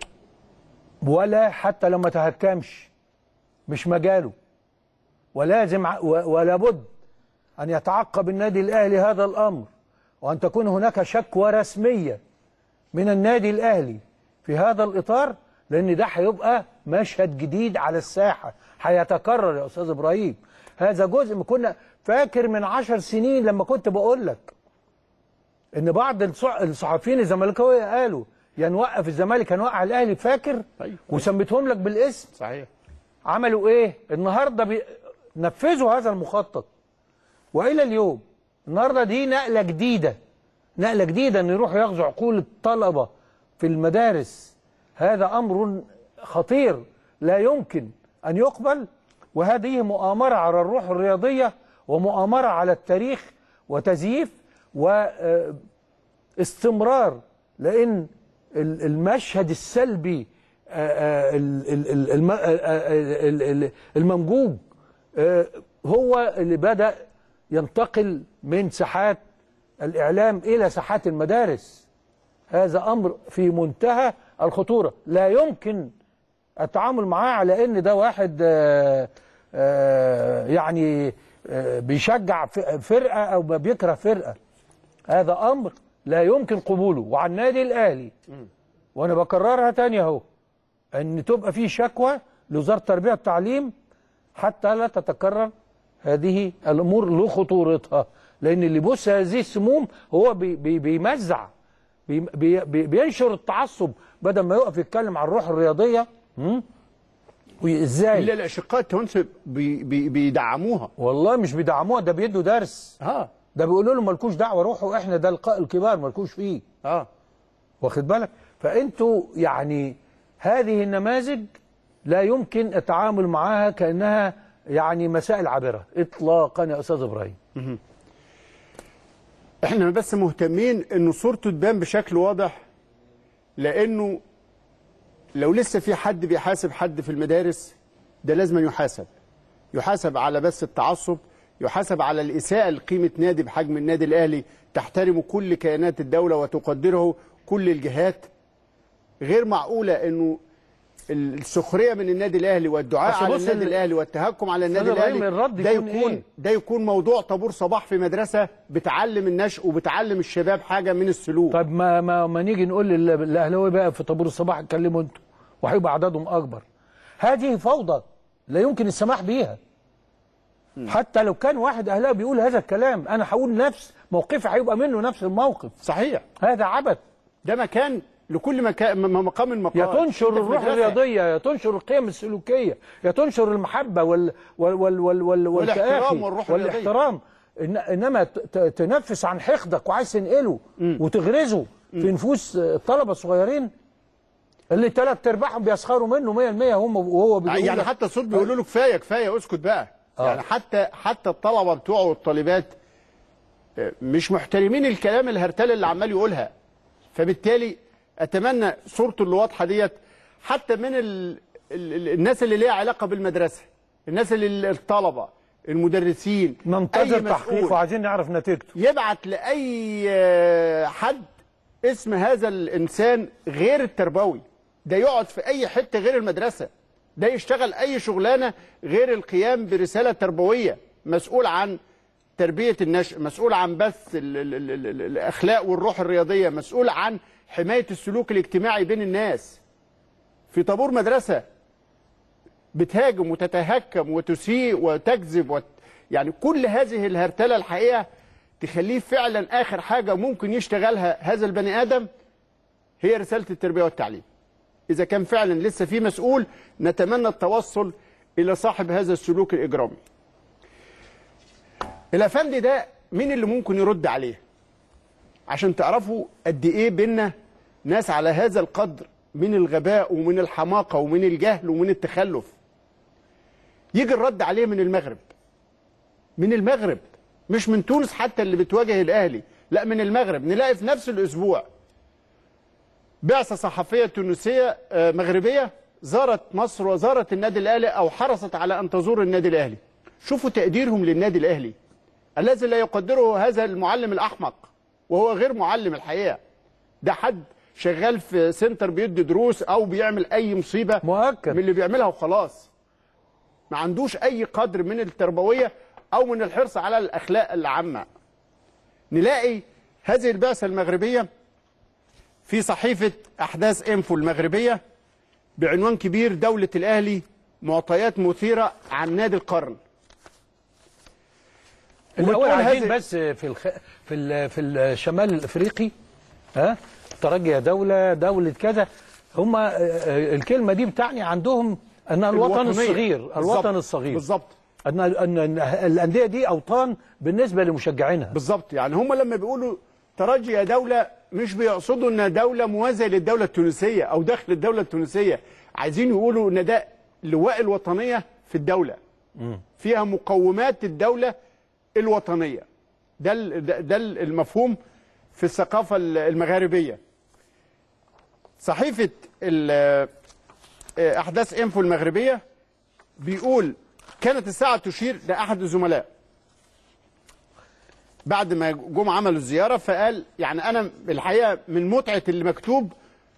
ولا حتى لو ما تهكمش مش مجاله ولازم ع- و- ولا بد ان يتعقب النادي الاهلي هذا الامر وان تكون هناك شكوى رسميه من النادي الاهلي في هذا الاطار لان ده هيبقى مشهد جديد على الساحه هيتكرر يا استاذ ابراهيم هذا جزء ما كنا فاكر من عشر سنين لما كنت بقول لك ان بعض الصح- الصحفيين الزمالكاويه قالوا يا نوقف الزمالك يا نوقع الاهلي فاكر أيوة. وسميتهم لك بالاسم صحيح عملوا ايه النهارده بي... نفذوا هذا المخطط والى اليوم النهارده دي نقله جديده نقله جديده ان يروحوا ياخذوا عقول الطلبه في المدارس هذا امر خطير لا يمكن ان يقبل وهذه مؤامره على الروح الرياضيه ومؤامره على التاريخ وتزييف واستمرار لان ال- المشهد السلبي آه، آه، ال- ال- ال- الم- آه، آه، ال- ال- الممجوج آه، هو اللي بدأ ينتقل من ساحات الإعلام إلى ساحات المدارس هذا أمر في منتهى الخطورة لا يمكن التعامل معاه على ان ده واحد آه، آه، يعني آه، بيشجع ف- فرقه او ما بيكره فرقه هذا امر لا يمكن قبوله وعلى النادي الاهلي وانا بكررها تاني اهو ان تبقى في شكوى لوزاره التربيه والتعليم حتى لا تتكرر هذه الامور لخطورتها لان اللي بص هذه السموم هو بي بي بيمزع بي بي بي بينشر التعصب بدل ما يقف يتكلم عن الروح الرياضيه مم؟ وازاي الا الاشقاء التوانسه بي بي بيدعموها والله مش بيدعموها ده بيدوا درس اه ده بيقولوا لهم مالكوش دعوه روحوا احنا ده الق- الكبار مالكوش فيه اه واخد بالك فانتوا يعني هذه النماذج لا يمكن التعامل معها كانها يعني مسائل عابره اطلاقا يا استاذ ابراهيم احنا بس مهتمين ان صورته تبان بشكل واضح لانه لو لسه في حد بيحاسب حد في المدارس ده لازم يحاسب يحاسب على بس التعصب يحاسب على الإساءة لقيمة نادي بحجم النادي الأهلي تحترم كل كيانات الدولة وتقدره كل الجهات غير معقولة أنه السخرية من النادي الأهلي والدعاء بس على بص النادي ال- الأهلي والتهكم على النادي أستاذ إبراهيم، الأهلي الرد ده يكون يكون إيه؟ ده يكون موضوع طابور صباح في مدرسة بتعلم النشء وبتعلم الشباب حاجة من السلوك طب ما ما, ما نيجي نقول لل- للاهلاوي بقى في طابور الصباح اتكلموا انتوا وهيبقى عددهم اكبر هذه فوضى لا يمكن السماح بيها حتى لو كان واحد اهلاوي بيقول هذا الكلام انا هقول نفس موقفي هيبقى منه نفس الموقف صحيح هذا عبث ده مكان لكل مكان م- مقام المقام يا تنشر أنت في الروح مدرسة. الرياضيه يا تنشر القيم السلوكيه يا تنشر المحبه وال وال وال وال وال والاحترام والتآخي والروح الرياضية. والاحترام إن انما ت- ت- تنفس عن حقدك وعايز تنقله وتغرزه في نفوس الطلبه الصغيرين اللي ثلاث ارباعهم بيسخروا منه 100% هم وهو بيقول يعني لك- حتى الصوت بيقولوا له كفايه كفايه اسكت بقى آه. يعني حتى حتى الطلبه بتوعه والطالبات آه، مش محترمين الكلام الهرتله اللي عمال يقولها فبالتالي اتمنى صورته اللي واضحه ديت حتى من ال... ال... ال- الناس اللي ليها علاقه بالمدرسه الناس اللي الطلبه المدرسين ننتظر أي مسؤول تحقيق وعايزين نعرف نتيجته يبعت لاي آه، حد اسم هذا الانسان غير التربوي ده يقعد في اي حته غير المدرسه ده يشتغل اي شغلانه غير القيام برساله تربويه مسؤول عن تربيه النشء مسؤول عن بث ال ال ال ال ال الاخلاق والروح الرياضيه مسؤول عن حمايه السلوك الاجتماعي بين الناس في طابور مدرسه بتهاجم وتتهكم وتسيء وتكذب وت... يعني كل هذه الهرتله الحقيقه تخليه فعلا اخر حاجه ممكن يشتغلها هذا البني ادم هي رساله التربيه والتعليم. اذا كان فعلا لسه في مسؤول نتمنى التوصل الى صاحب هذا السلوك الاجرامي. الافندي ده مين اللي ممكن يرد عليه؟ عشان تعرفوا قد ايه بينا ناس على هذا القدر من الغباء ومن الحماقه ومن الجهل ومن التخلف. يجي الرد عليه من المغرب. من المغرب مش من تونس حتى اللي بتواجه الاهلي لا من المغرب نلاقي في نفس الاسبوع بعثه صحفيه تونسيه آه، مغربيه زارت مصر وزارت النادي الاهلي او حرصت على ان تزور النادي الاهلي شوفوا تقديرهم للنادي الاهلي الذي لا يقدره هذا المعلم الاحمق وهو غير معلم الحقيقه ده حد شغال في سنتر بيدي دروس او بيعمل اي مصيبه مؤكد. من اللي بيعملها وخلاص ما عندوش اي قدر من التربويه او من الحرص على الاخلاق العامه نلاقي هذه البعثه المغربيه في صحيفه احداث انفو المغربيه بعنوان كبير دوله الاهلي معطيات مثيره عن نادي القرن الاول وتقول عايزين هذه- بس في الخ... في ال... في الشمال الافريقي ها ترجي يا دوله دوله كذا هم الكلمه دي بتعني عندهم ان الوطن الوطنية. الصغير بالظبط. الوطن الصغير بالظبط ان ان إن الانديه دي اوطان بالنسبه لمشجعينها بالظبط يعني هم لما بيقولوا ترجي يا دوله مش بيقصدوا ان دوله موازيه للدوله التونسيه او داخل الدوله التونسيه عايزين يقولوا ان ده لواء الوطنيه في الدوله فيها مقومات الدوله الوطنيه ده ال- ده ده المفهوم في الثقافه المغاربيه صحيفه ال- احداث انفو المغربيه بيقول كانت الساعه تشير لاحد الزملاء بعد ما جم عملوا الزياره فقال يعني انا الحقيقه من متعه اللي مكتوب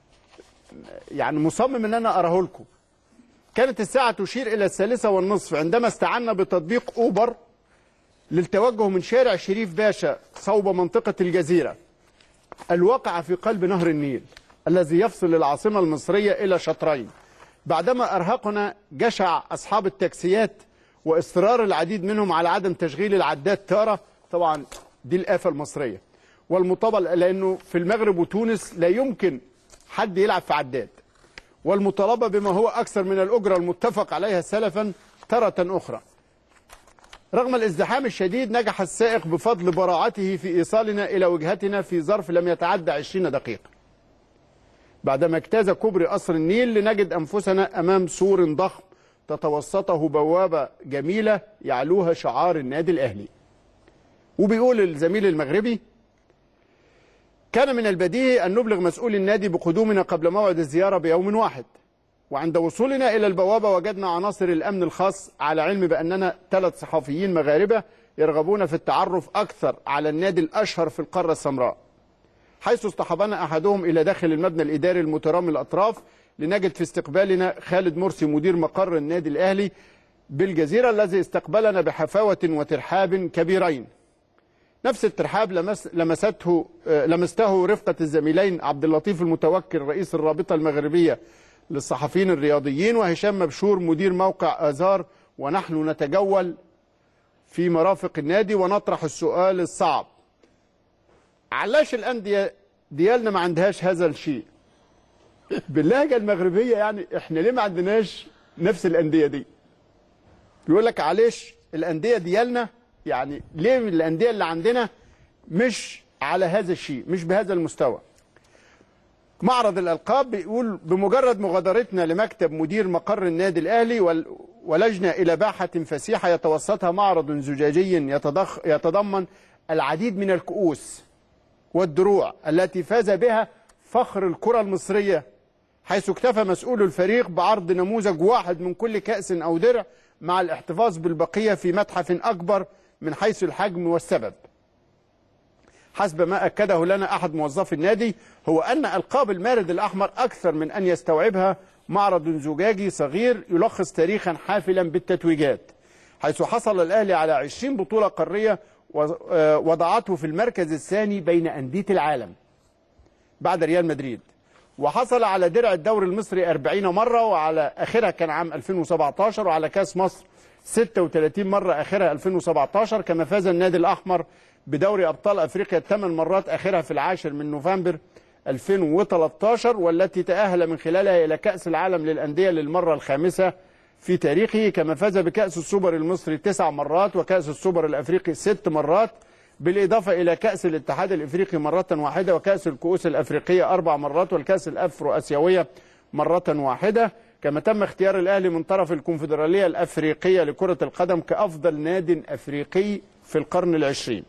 يعني مصمم ان انا اراه لكم كانت الساعه تشير الى الثالثه والنصف عندما استعنا بتطبيق اوبر للتوجه من شارع شريف باشا صوب منطقه الجزيره الواقعه في قلب نهر النيل الذي يفصل العاصمه المصريه الى شطرين بعدما ارهقنا جشع اصحاب التاكسيات واصرار العديد منهم على عدم تشغيل العداد تاره طبعا دي الافه المصريه والمطالبه لانه في المغرب وتونس لا يمكن حد يلعب في عداد والمطالبه بما هو اكثر من الاجره المتفق عليها سلفا تاره اخرى رغم الازدحام الشديد نجح السائق بفضل براعته في ايصالنا الى وجهتنا في ظرف لم يتعدى 20 دقيقه بعدما اجتاز كوبري قصر النيل لنجد انفسنا امام سور ضخم تتوسطه بوابه جميله يعلوها شعار النادي الاهلي. وبيقول الزميل المغربي كان من البديهي ان نبلغ مسؤول النادي بقدومنا قبل موعد الزياره بيوم واحد. وعند وصولنا الى البوابه وجدنا عناصر الامن الخاص على علم باننا ثلاث صحفيين مغاربه يرغبون في التعرف اكثر على النادي الاشهر في القاره السمراء. حيث اصطحبنا احدهم الى داخل المبنى الاداري المترامي الاطراف لنجد في استقبالنا خالد مرسي مدير مقر النادي الاهلي بالجزيره الذي استقبلنا بحفاوه وترحاب كبيرين. نفس الترحاب لمس لمسته آه، لمسته رفقه الزميلين عبد اللطيف المتوكل رئيس الرابطه المغربيه للصحفيين الرياضيين وهشام مبشور مدير موقع ازار ونحن نتجول في مرافق النادي ونطرح السؤال الصعب علاش الانديه ديالنا ما عندهاش هذا الشيء باللهجه المغربيه يعني احنا ليه ما عندناش نفس الانديه دي بيقول لك علاش الانديه ديالنا يعني ليه الانديه اللي عندنا مش على هذا الشيء مش بهذا المستوى معرض الالقاب بيقول بمجرد مغادرتنا لمكتب مدير مقر النادي الاهلي وال ولجنة إلى باحة فسيحة يتوسطها معرض زجاجي يتضخ يتضمن العديد من الكؤوس والدروع التي فاز بها فخر الكرة المصرية حيث اكتفى مسؤول الفريق بعرض نموذج واحد من كل كأس أو درع مع الاحتفاظ بالبقية في متحف أكبر من حيث الحجم والسبب حسب ما أكده لنا أحد موظفي النادي هو أن ألقاب المارد الأحمر أكثر من أن يستوعبها معرض زجاجي صغير يلخص تاريخا حافلا بالتتويجات حيث حصل الأهلي على 20 بطولة قارية وضعته في المركز الثاني بين أندية العالم بعد ريال مدريد وحصل على درع الدوري المصري 40 مرة وعلى آخرها كان عام 2017 وعلى كاس مصر 36 مرة آخرها 2017 كما فاز النادي الأحمر بدوري أبطال أفريقيا 8 مرات آخرها في العاشر من نوفمبر 2013 والتي تأهل من خلالها إلى كأس العالم للأندية للمرة الخامسة في تاريخه كما فاز بكأس السوبر المصري تسع مرات وكأس السوبر الأفريقي ست مرات بالإضافة إلى كأس الاتحاد الإفريقي مرة واحدة وكأس الكؤوس الأفريقية أربع مرات والكأس الأفرو أسيوية مرة واحدة كما تم اختيار الأهلي من طرف الكونفدرالية الأفريقية لكرة القدم كأفضل ناد أفريقي في القرن العشرين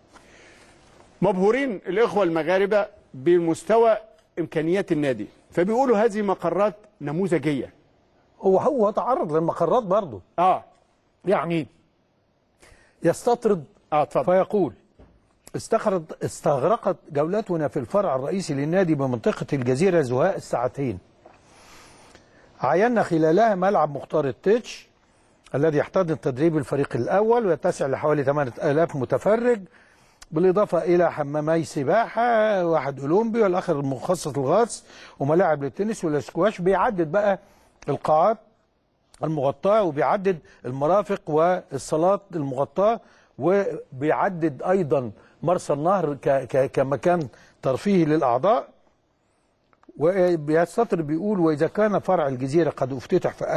مبهورين الإخوة المغاربة بمستوى إمكانيات النادي فبيقولوا هذه مقرات نموذجية هو هو تعرض للمقرات برضه آه يعني يستطرد آه اتفضل فيقول استخرج استغرقت جولتنا في الفرع الرئيسي للنادي بمنطقة الجزيرة زهاء الساعتين عينا خلالها ملعب مختار التتش الذي يحتضن تدريب الفريق الأول ويتسع لحوالي 8000 متفرج بالإضافة إلى حمامي سباحة واحد أولمبي والآخر مخصص للغطس وملاعب للتنس والسكواش بيعدد بقى القاعات المغطاة وبيعدد المرافق والصالات المغطاة وبيعدد أيضا مرسى النهر ك ك كمكان ترفيهي للأعضاء وبيستطر بيقول وإذا كان فرع الجزيرة قد افتتح في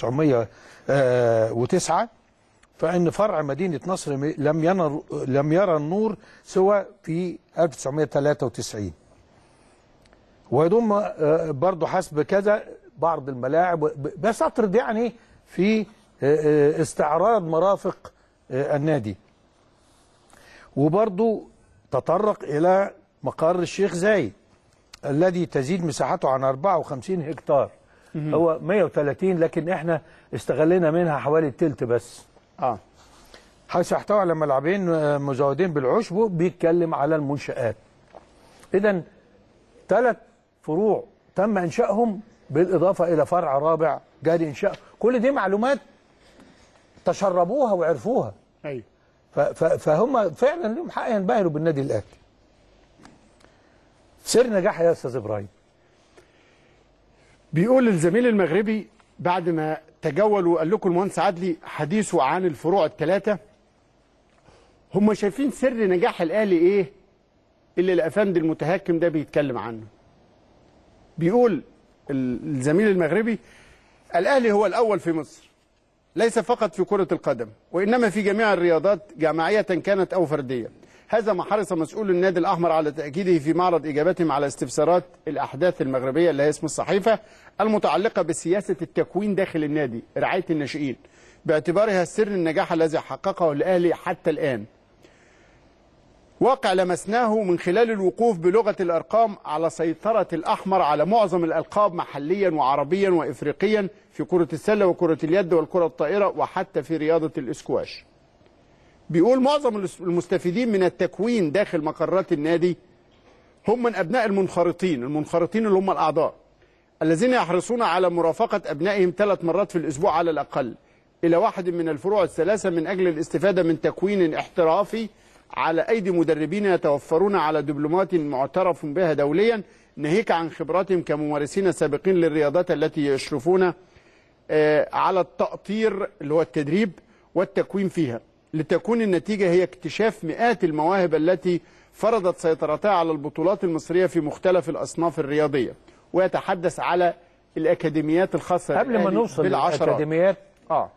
1909 فإن فرع مدينة نصر لم ينر لم يرى النور سوى في 1993 ويضم برضه حسب كذا بعض الملاعب بيستطرد يعني في استعراض مرافق النادي وبرضه تطرق إلى مقر الشيخ زايد الذي تزيد مساحته عن 54 هكتار هو 130 لكن احنا استغلينا منها حوالي التلت بس آه حيث يحتوي على ملعبين مزودين بالعشب بيتكلم على المنشآت إذا ثلاث فروع تم إنشائهم بالإضافة إلى فرع رابع جاري إنشاء كل دي معلومات تشربوها وعرفوها أيوه ف- ف- فهم فعلا لهم حق ينبهروا بالنادي الأهلي سر نجاح يا أستاذ إبراهيم بيقول الزميل المغربي بعد ما تجول وقال لكم المهندس عدلي حديثه عن الفروع الثلاثه هم شايفين سر نجاح الاهلي ايه اللي الافندي المتهكم ده بيتكلم عنه بيقول ال- الزميل المغربي الاهلي هو الاول في مصر ليس فقط في كرة القدم وإنما في جميع الرياضات جماعية كانت أو فردية هذا ما حرص مسؤول النادي الأحمر على تأكيده في معرض إجابتهم على استفسارات الأحداث المغربية اللي هي اسم الصحيفة المتعلقة بسياسة التكوين داخل النادي رعاية الناشئين باعتبارها سر النجاح الذي حققه الأهلي حتى الآن واقع لمسناه من خلال الوقوف بلغة الأرقام على سيطرة الأحمر على معظم الألقاب محليا وعربيا وإفريقيا في كرة السلة وكرة اليد والكرة الطائرة وحتى في رياضة الإسكواش بيقول معظم المستفيدين من التكوين داخل مقرات النادي هم من أبناء المنخرطين المنخرطين اللي هم الأعضاء الذين يحرصون على مرافقة أبنائهم ثلاث مرات في الأسبوع على الأقل إلى واحد من الفروع الثلاثة من أجل الاستفادة من تكوين احترافي على أيدي مدربين يتوفرون على دبلومات معترف بها دوليا ناهيك عن خبراتهم كممارسين سابقين للرياضات التي يشرفون آه، على التأطير اللي هو التدريب والتكوين فيها لتكون النتيجة هي اكتشاف مئات المواهب التي فرضت سيطرتها على البطولات المصرية في مختلف الأصناف الرياضية ويتحدث على الأكاديميات الخاصة قبل ما بالأهلي نوصل بالعشرات للأكاديميات آه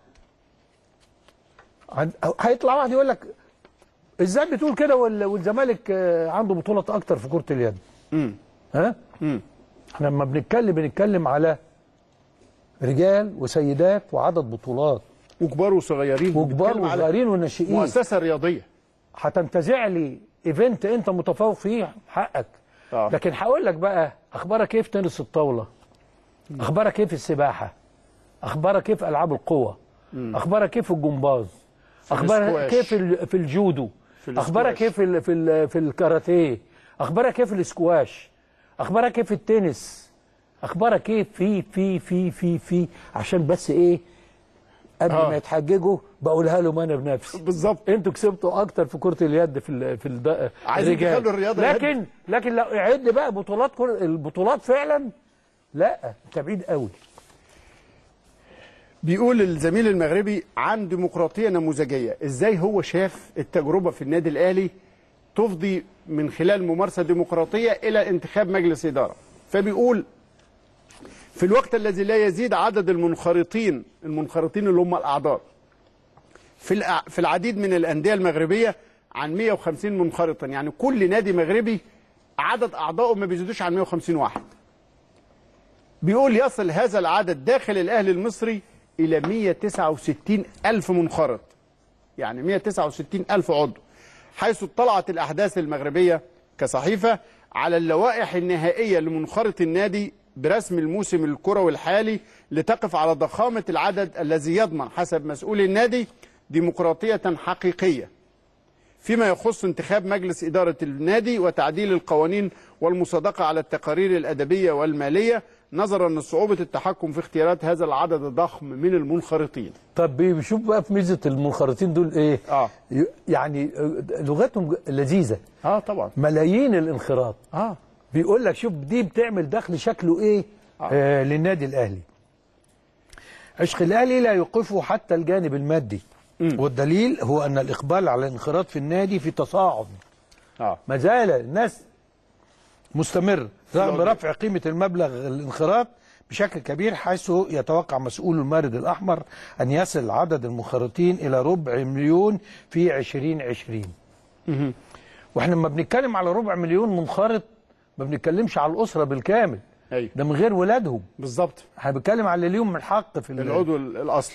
عن- هيطلع واحد يقول لك ازاي بتقول كده وال- والزمالك آه، عنده بطولات اكتر في كرة اليد مم. ها مم. احنا لما بنتكلم بنتكلم على رجال وسيدات وعدد بطولات وكبار وصغيرين وكبار بنتكلم على وصغيرين وناشئين مؤسسه رياضيه هتنتزع لي ايفنت انت متفوق فيه حقك آه. لكن هقول لك بقى اخبارك ايه في تنس الطاوله اخبارك ايه في السباحه اخبارك ايه في العاب القوه اخبارك ايه في الجمباز اخبارك السكواش. ايه في ال- في الجودو السكواش. اخبارك ايه في ال في ال في الكاراتيه اخبارك ايه في الاسكواش اخبارك ايه في التنس اخبارك ايه في في في في في عشان بس ايه قبل آه. ما يتحججوا بقولها لهم انا بنفسي بالظبط انتوا كسبتوا اكتر في كره اليد في ال في ال عايزين الرجال. تخلوا الرياضة لكن لكن لو عد بقى بطولات كرة البطولات فعلا لا انت بعيد قوي بيقول الزميل المغربي عن ديمقراطيه نموذجيه ازاي هو شاف التجربه في النادي الاهلي تفضي من خلال ممارسه ديمقراطيه الى انتخاب مجلس اداره فبيقول في الوقت الذي لا يزيد عدد المنخرطين المنخرطين اللي هم الاعضاء في الع- في العديد من الانديه المغربيه عن 150 منخرطا يعني كل نادي مغربي عدد اعضائه ما بيزيدوش عن 150 واحد بيقول يصل هذا العدد داخل الاهلي المصري الى 169 الف منخرط يعني 169 الف عضو حيث اطلعت الاحداث المغربيه كصحيفه على اللوائح النهائيه لمنخرط النادي برسم الموسم الكروي الحالي لتقف على ضخامه العدد الذي يضمن حسب مسؤول النادي ديمقراطيه حقيقيه فيما يخص انتخاب مجلس إدارة النادي وتعديل القوانين والمصادقة على التقارير الأدبية والمالية نظرا لصعوبة التحكم في اختيارات هذا العدد الضخم من المنخرطين طب بيشوف بقى في ميزه المنخرطين دول ايه آه. ي- يعني آه، لغتهم لذيذه اه طبعا ملايين الانخراط اه بيقول لك شوف دي بتعمل دخل شكله ايه آه للنادي الاهلي عشق الاهلي لا يوقفه حتى الجانب المادي والدليل هو ان الاقبال على الانخراط في النادي في تصاعد اه ما زال الناس مستمر رغم العضو. رفع قيمة المبلغ الانخراط بشكل كبير حيث يتوقع مسؤول المارد الأحمر أن يصل عدد المنخرطين إلى ربع مليون في 2020 واحنا لما بنتكلم على ربع مليون منخرط ما بنتكلمش على الأسرة بالكامل ايوه ده من غير ولادهم بالظبط احنا بنتكلم على اللي ليهم من حق في ال- العضو ال- الاصلي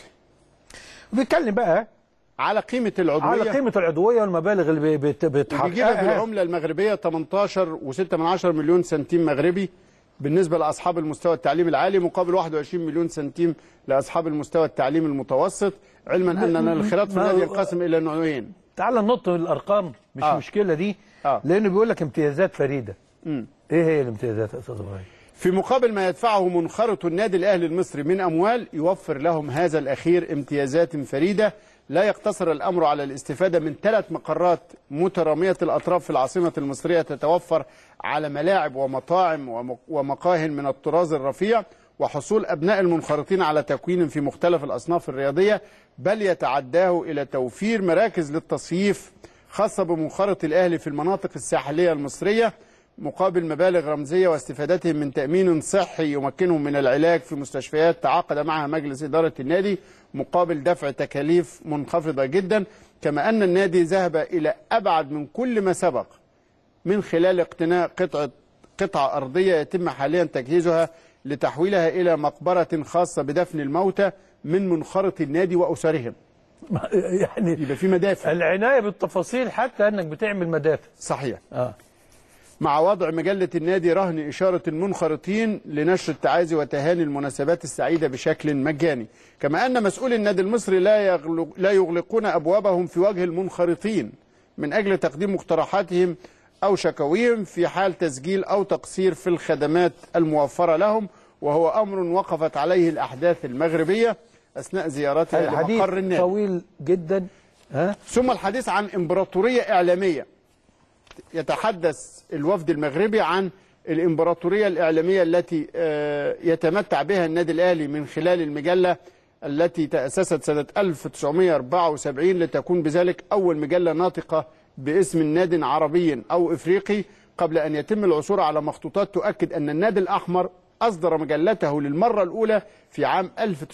بنتكلم بقى على قيمة على العضوية قيمة العضوية والمبالغ اللي بت- بيجيبها بتحققها بالعملة المغربية 18 و6 من عشرة مليون سنتيم مغربي بالنسبة لأصحاب المستوى التعليم العالي مقابل 21 مليون سنتيم لأصحاب المستوى التعليم المتوسط علما أن الانخراط في ما- النادي ينقسم إلى نوعين تعال ننط الارقام مش آه. آه. مشكله دي آه. آه. لانه بيقول لك امتيازات فريده ايه هي الامتيازات يا استاذ ابراهيم في مقابل ما يدفعه منخرط النادي الأهلي المصري من أموال يوفر لهم هذا الأخير امتيازات فريدة لا يقتصر الأمر على الاستفادة من ثلاث مقرات مترامية الأطراف في العاصمة المصرية تتوفر على ملاعب ومطاعم وم- ومقاه من الطراز الرفيع وحصول أبناء المنخرطين على تكوين في مختلف الأصناف الرياضية بل يتعداه إلى توفير مراكز للتصييف خاصة بمنخرط الأهلي في المناطق الساحلية المصرية مقابل مبالغ رمزية واستفادتهم من تأمين صحي يمكنهم من العلاج في مستشفيات تعاقد معها مجلس إدارة النادي مقابل دفع تكاليف منخفضة جدا كما أن النادي ذهب إلى أبعد من كل ما سبق من خلال اقتناء قطعة قطعة أرضية يتم حاليا تجهيزها لتحويلها إلى مقبرة خاصة بدفن الموتى من منخرط النادي وأسرهم يعني يبقى في مدافع العنايه بالتفاصيل حتى انك بتعمل مدافع صحيح اه مع وضع مجلة النادي رهن إشارة المنخرطين لنشر التعازي وتهاني المناسبات السعيدة بشكل مجاني كما أن مسؤولي النادي المصري لا, يغلق لا يغلقون أبوابهم في وجه المنخرطين من أجل تقديم مقترحاتهم أو شكاويهم في حال تسجيل أو تقصير في الخدمات الموفرة لهم وهو أمر وقفت عليه الأحداث المغربية أثناء زيارتها الحديث لمقر النادي طويل جدا ها ثم الحديث عن إمبراطورية إعلامية يتحدث الوفد المغربي عن الإمبراطورية الإعلامية التي آه، يتمتع بها النادي الأهلي من خلال المجلة التي تأسست سنة 1974 لتكون بذلك أول مجلة ناطقة باسم ناد عربي أو إفريقي قبل أن يتم العثور على مخطوطات تؤكد أن النادي الأحمر أصدر مجلته للمرة الأولى في عام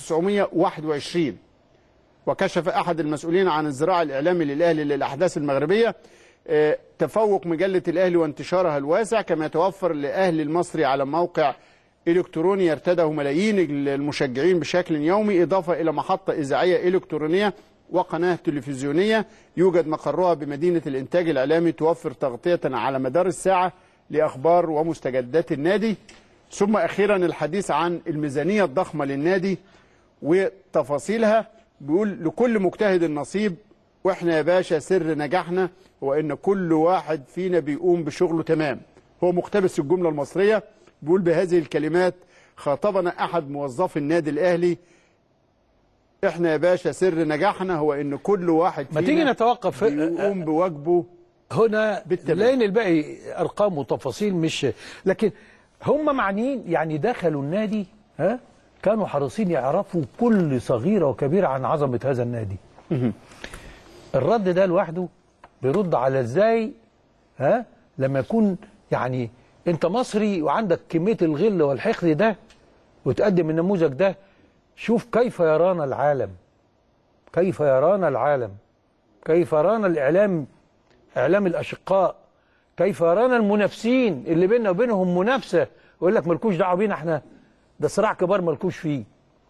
1921 وكشف أحد المسؤولين عن الزراعة الإعلامي للأهلي للأحداث المغربية آه، تفوق مجلة الأهلي وانتشارها الواسع كما يتوفر لأهل المصري على موقع الكتروني يرتاده ملايين المشجعين بشكل يومي اضافه الى محطه اذاعيه الكترونيه وقناه تلفزيونيه يوجد مقرها بمدينه الانتاج الاعلامي توفر تغطيه على مدار الساعه لاخبار ومستجدات النادي ثم اخيرا الحديث عن الميزانيه الضخمه للنادي وتفاصيلها بيقول لكل مجتهد نصيب واحنا يا باشا سر نجاحنا هو ان كل واحد فينا بيقوم بشغله تمام هو مقتبس الجمله المصريه بيقول بهذه الكلمات خاطبنا احد موظفي النادي الاهلي احنا يا باشا سر نجاحنا هو ان كل واحد ما فينا تيجي نتوقف بيقوم بواجبه هنا بالتمام. لان الباقي ارقام وتفاصيل مش لكن هم معنيين يعني دخلوا النادي ها كانوا حريصين يعرفوا كل صغيره وكبيره عن عظمه هذا النادي الرد ده لوحده بيرد على ازاي ها لما يكون يعني انت مصري وعندك كميه الغل والحقد ده وتقدم النموذج ده شوف كيف يرانا العالم كيف يرانا العالم كيف يرانا الاعلام اعلام الاشقاء كيف يرانا المنافسين اللي بيننا وبينهم منافسه ويقول لك مالكوش دعوه بينا احنا ده صراع كبار مالكوش فيه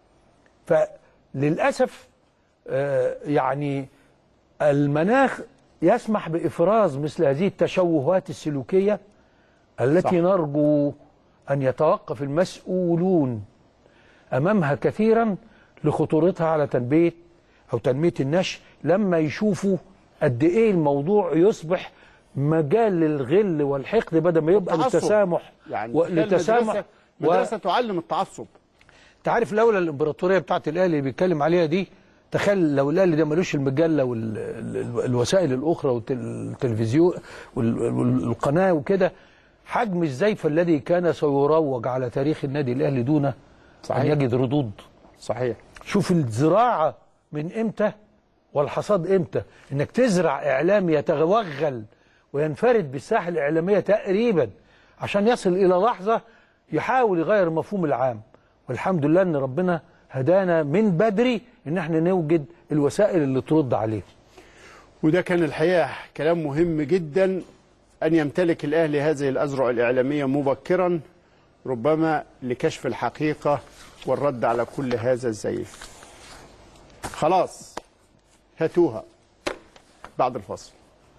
فللاسف آه، يعني المناخ يسمح بافراز مثل هذه التشوهات السلوكيه التي صح. نرجو ان يتوقف المسؤولون امامها كثيرا لخطورتها على تنميه او تنميه النشء لما يشوفوا قد ايه الموضوع يصبح مجال للغل والحقد بدل ما يبقى تعصب. للتسامح يعني و- تخيل للتسامح مدرسة, و- مدرسة تعلم التعصب تعرف لولا الامبراطوريه بتاعت الاهلي اللي بيتكلم عليها دي تخيل لو الاهلي ده ملوش المجله والوسائل الاخرى والتلفزيون والقناه وكده حجم الزيف الذي كان سيروج على تاريخ النادي الاهلي دون ان صحيح. يجد ردود صحيح شوف الزراعه من امتى والحصاد امتى انك تزرع اعلام يتوغل وينفرد بالساحه الاعلاميه تقريبا عشان يصل الى لحظه يحاول يغير المفهوم العام والحمد لله ان ربنا هدانا من بدري ان احنا نوجد الوسائل اللي ترد عليه وده كان الحقيقه كلام مهم جدا ان يمتلك الاهلي هذه الاذرع الاعلاميه مبكرا ربما لكشف الحقيقه والرد على كل هذا الزيف. خلاص هاتوها بعد الفاصل.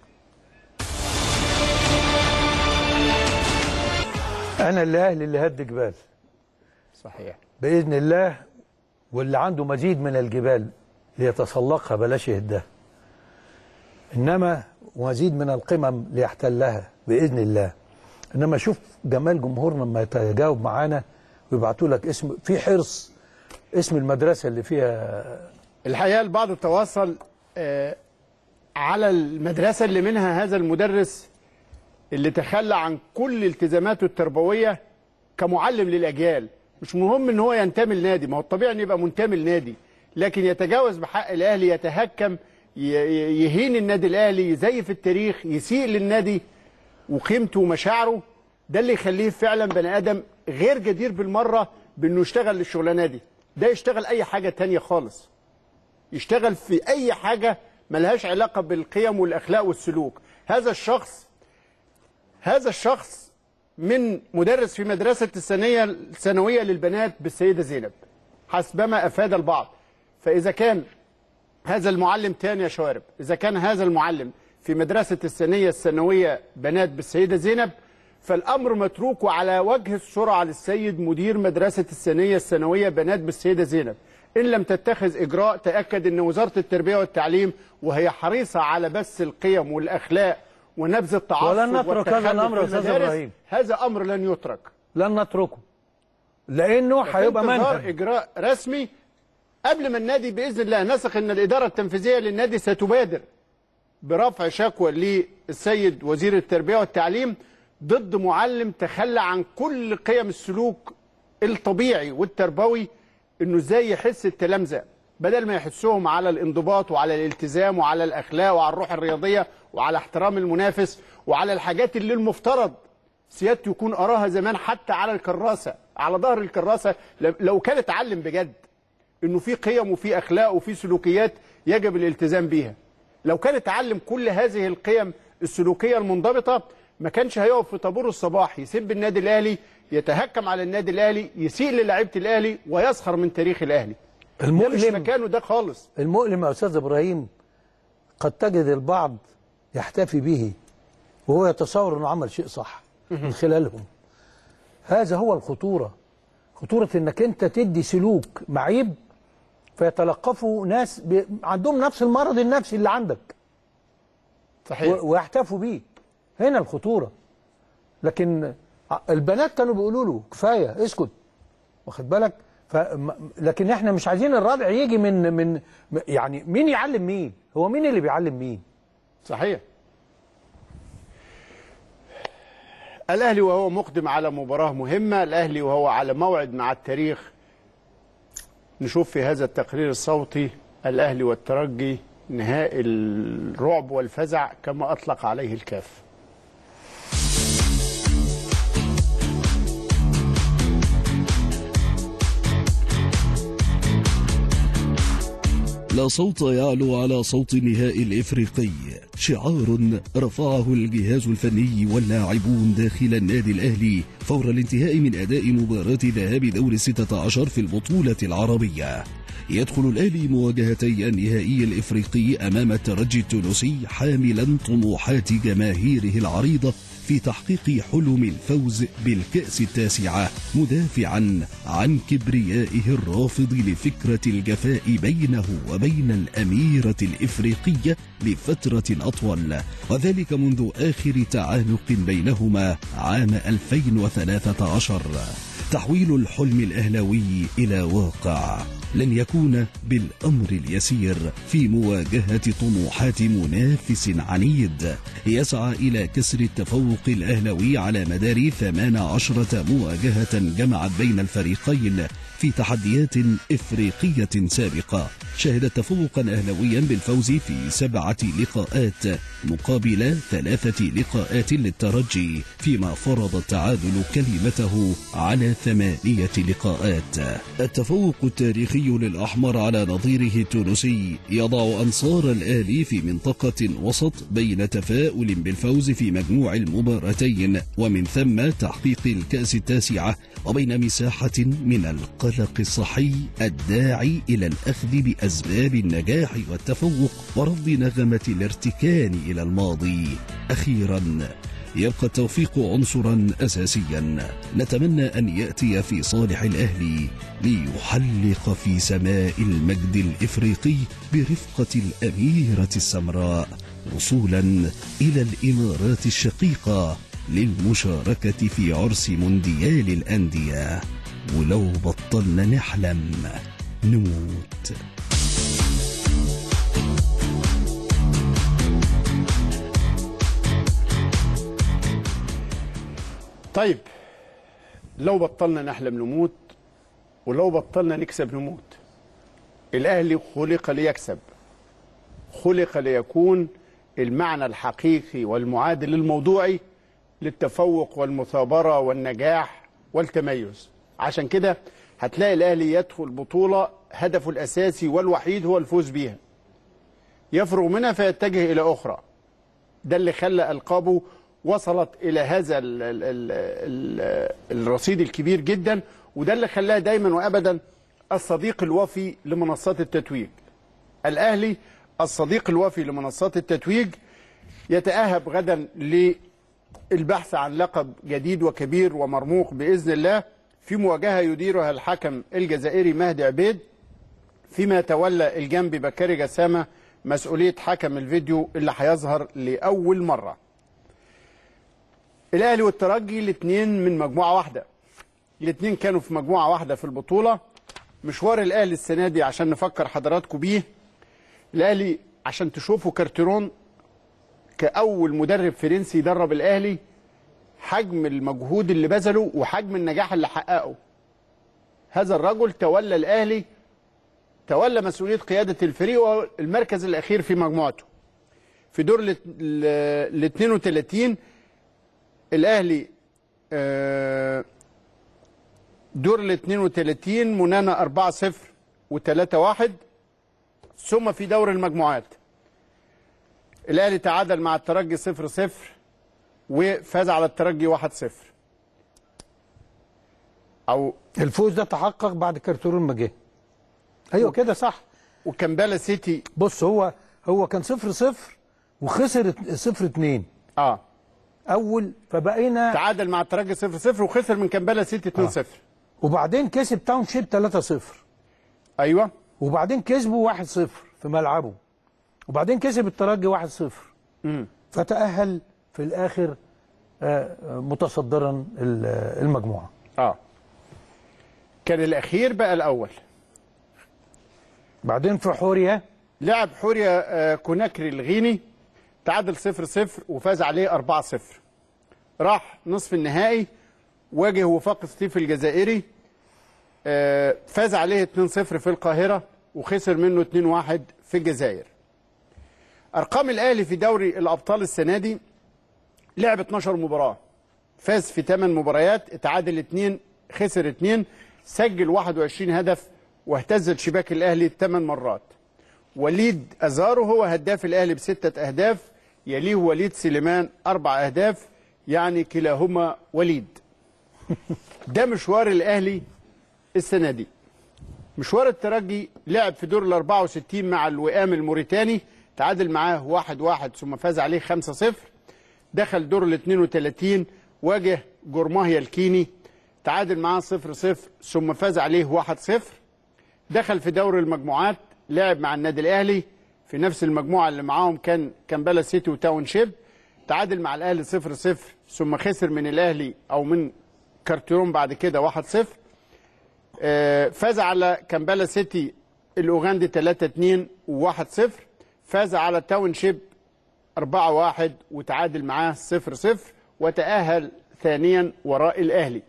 انا الاهلي اللي هد جبال صحيح باذن الله واللي عنده مزيد من الجبال ليتسلقها بلاش يهدها انما مزيد من القمم ليحتلها باذن الله انما شوف جمال جمهورنا لما يتجاوب معانا ويبعتوا لك اسم في حرص اسم المدرسه اللي فيها الحقيقه البعض تواصل آه، على المدرسه اللي منها هذا المدرس اللي تخلى عن كل التزاماته التربويه كمعلم للاجيال مش مهم ان هو ينتمي لنادي ما هو الطبيعي ان يبقى منتمي لنادي لكن يتجاوز بحق الاهلي يتهكم ي- ي- يهين النادي الاهلي يزيف التاريخ يسيء للنادي وقيمته ومشاعره ده اللي يخليه فعلا بني ادم غير جدير بالمره بانه يشتغل للشغلانه دي ده يشتغل اي حاجه تانية خالص يشتغل في اي حاجه ملهاش علاقه بالقيم والاخلاق والسلوك هذا الشخص هذا الشخص من مدرس في مدرسه الثانويه الثانويه للبنات بالسيده زينب حسبما افاد البعض فاذا كان هذا المعلم تاني يا شوارب إذا كان هذا المعلم في مدرسة الثانية الثانوية بنات بالسيدة زينب فالأمر متروك على وجه السرعة للسيد مدير مدرسة الثانية الثانوية بنات بالسيدة زينب إن لم تتخذ إجراء تأكد أن وزارة التربية والتعليم وهي حريصة على بث القيم والأخلاق ونبذ التعصب ولن نترك هذا والتخلف الأمر يا في أستاذ المدارس. إبراهيم. هذا أمر لن يترك لن نتركه لانه هيبقى انتظار منهج اجراء رسمي قبل ما النادي باذن الله نسق ان الاداره التنفيذيه للنادي ستبادر برفع شكوى للسيد وزير التربيه والتعليم ضد معلم تخلى عن كل قيم السلوك الطبيعي والتربوي انه ازاي يحس التلامذه بدل ما يحسهم على الانضباط وعلى الالتزام وعلى الاخلاق وعلى الروح الرياضيه وعلى احترام المنافس وعلى الحاجات اللي المفترض سيادته يكون قراها زمان حتى على الكراسه على ظهر الكراسه لو كان اتعلم بجد انه في قيم وفي اخلاق وفي سلوكيات يجب الالتزام بيها لو كان اتعلم كل هذه القيم السلوكيه المنضبطه ما كانش هيقف في طابور الصباح يسب النادي الاهلي يتهكم على النادي الاهلي يسيء للاعيبه الاهلي ويسخر من تاريخ الاهلي ده مش المؤلم مكانه ده خالص المؤلم يا استاذ ابراهيم قد تجد البعض يحتفي به وهو يتصور انه عمل شيء صح من خلالهم هذا هو الخطوره خطوره انك انت تدي سلوك معيب فيتلقفه ناس ب... عندهم نفس المرض النفسي اللي عندك صحيح و... ويحتفوا بيه هنا الخطوره لكن ع- البنات كانوا بيقولوا له كفايه اسكت واخد بالك ف... م- لكن احنا مش عايزين الردع يجي من من م- يعني مين يعلم مين هو مين اللي بيعلم مين صحيح الاهلي وهو مقدم على مباراه مهمه الاهلي وهو على موعد مع التاريخ نشوف في هذا التقرير الصوتي الاهلي والترجي نهائي الرعب والفزع كما اطلق عليه الكاف لا صوت يعلو على صوت النهائي الإفريقي شعار رفعه الجهاز الفني واللاعبون داخل النادي الأهلي فور الانتهاء من أداء مباراة ذهاب دور الستة عشر في البطولة العربية يدخل الأهلي مواجهتي النهائي الإفريقي أمام الترجي التونسي حاملا طموحات جماهيره العريضة في تحقيق حلم الفوز بالكأس التاسعة مدافعا عن كبريائه الرافض لفكرة الجفاء بينه وبين الأميرة الإفريقية لفترة أطول وذلك منذ آخر تعانق بينهما عام 2013 تحويل الحلم الأهلوي إلى واقع لن يكون بالأمر اليسير في مواجهة طموحات منافس عنيد يسعى إلى كسر التفوق الأهلوي على مدار 18 مواجهة جمعت بين الفريقين في تحديات إفريقية سابقة شهدت تفوقا أهلويا بالفوز في سبعة لقاءات مقابل ثلاثة لقاءات للترجي فيما فرض التعادل كلمته على ثمانية لقاءات التفوق التاريخي للأحمر على نظيره التونسي يضع أنصار الآلي في منطقة وسط بين تفاؤل بالفوز في مجموع المباراتين ومن ثم تحقيق الكأس التاسعة وبين مساحة من القلق الصحي الداعي إلى الأخذ بأسباب النجاح والتفوق ورفض نغمة الارتكان إلى الماضي أخيرا يبقى التوفيق عنصرا أساسيا نتمنى أن يأتي في صالح الأهلي ليحلق في سماء المجد الإفريقي برفقة الأميرة السمراء وصولا إلى الإمارات الشقيقة للمشاركة في عرس مونديال الأندية ولو بطلنا نحلم نموت طيب لو بطلنا نحلم نموت ولو بطلنا نكسب نموت الاهلي خلق ليكسب خلق ليكون المعنى الحقيقي والمعادل الموضوعي للتفوق والمثابره والنجاح والتميز عشان كده هتلاقي الاهلي يدخل بطوله هدفه الاساسي والوحيد هو الفوز بيها يفرغ منها فيتجه الى اخرى ده اللي خلى القابه وصلت الى هذا ال ال ال ال الرصيد الكبير جدا وده اللي خلاه دايما وابدا الصديق الوفي لمنصات التتويج الاهلي الصديق الوفي لمنصات التتويج يتاهب غدا للبحث عن لقب جديد وكبير ومرموق باذن الله في مواجهه يديرها الحكم الجزائري مهدي عبيد فيما تولى الجنبي بكاري جسامه مسؤوليه حكم الفيديو اللي هيظهر لاول مره الاهلي والترجي الاثنين من مجموعه واحده الاثنين كانوا في مجموعه واحده في البطوله مشوار الاهلي السنه دي عشان نفكر حضراتكم بيه الاهلي عشان تشوفوا كارتيرون كاول مدرب فرنسي يدرب الاهلي حجم المجهود اللي بذله وحجم النجاح اللي حققه هذا الرجل تولى الاهلي تولى مسؤوليه قياده الفريق والمركز الاخير في مجموعته في دور ال 32 الاهلي آه، دور ال 32 منانا 4 0 و3 1 ثم في دور المجموعات الاهلي تعادل مع الترجي 0 0 وفاز على الترجي 1 0 او الفوز ده تحقق بعد كارتورون ما جه ايوه كده صح وكامبالا سيتي بص هو هو كان صفر صفر وخسر ات- صفر اتنين اه اول فبقينا تعادل مع الترجي 0 0 وخسر من كامبالا سيتي 2 0 وبعدين كسب تاون شيب 3 0 ايوه وبعدين كسبوا 1 0 في ملعبه وبعدين كسب الترجي 1 0 فتأهل في الاخر آه، آه، متصدرا ال- آه، المجموعه اه كان الاخير بقى الاول بعدين في حوريا لعب حوريا آه، كوناكري الغيني تعادل 0 0 وفاز عليه 4 0 راح نصف النهائي واجه وفاق ستيف الجزائري آه، فاز عليه 2 0 في القاهره وخسر منه 2 1 في الجزائر ارقام الاهلي في دوري الابطال السنه دي لعب 12 مباراه فاز في 8 مباريات اتعادل 2 خسر 2 سجل 21 هدف واهتز شباك الاهلي 8 مرات وليد ازارو هو هداف الاهلي بستة اهداف يليه وليد سليمان اربع اهداف يعني كلاهما وليد ده مشوار الاهلي السنه دي مشوار الترجي لعب في دور ال 64 مع الوئام الموريتاني تعادل معاه 1 1 ثم فاز عليه 5 0 دخل دور ال 32 واجه جورماهيا الكيني تعادل معاه 0 0 ثم فاز عليه 1 0 دخل في دور المجموعات لعب مع النادي الاهلي في نفس المجموعه اللي معاهم كان كامبالا سيتي وتاون شيب تعادل مع الاهلي 0 0 ثم خسر من الاهلي او من كارتيرون بعد كده 1 0 آه، فاز على كامبالا سيتي الاوغندي 3 2 و1 0 فاز على تاون شيب 4 1 وتعادل معاه 0 0 وتأهل ثانيا وراء الاهلي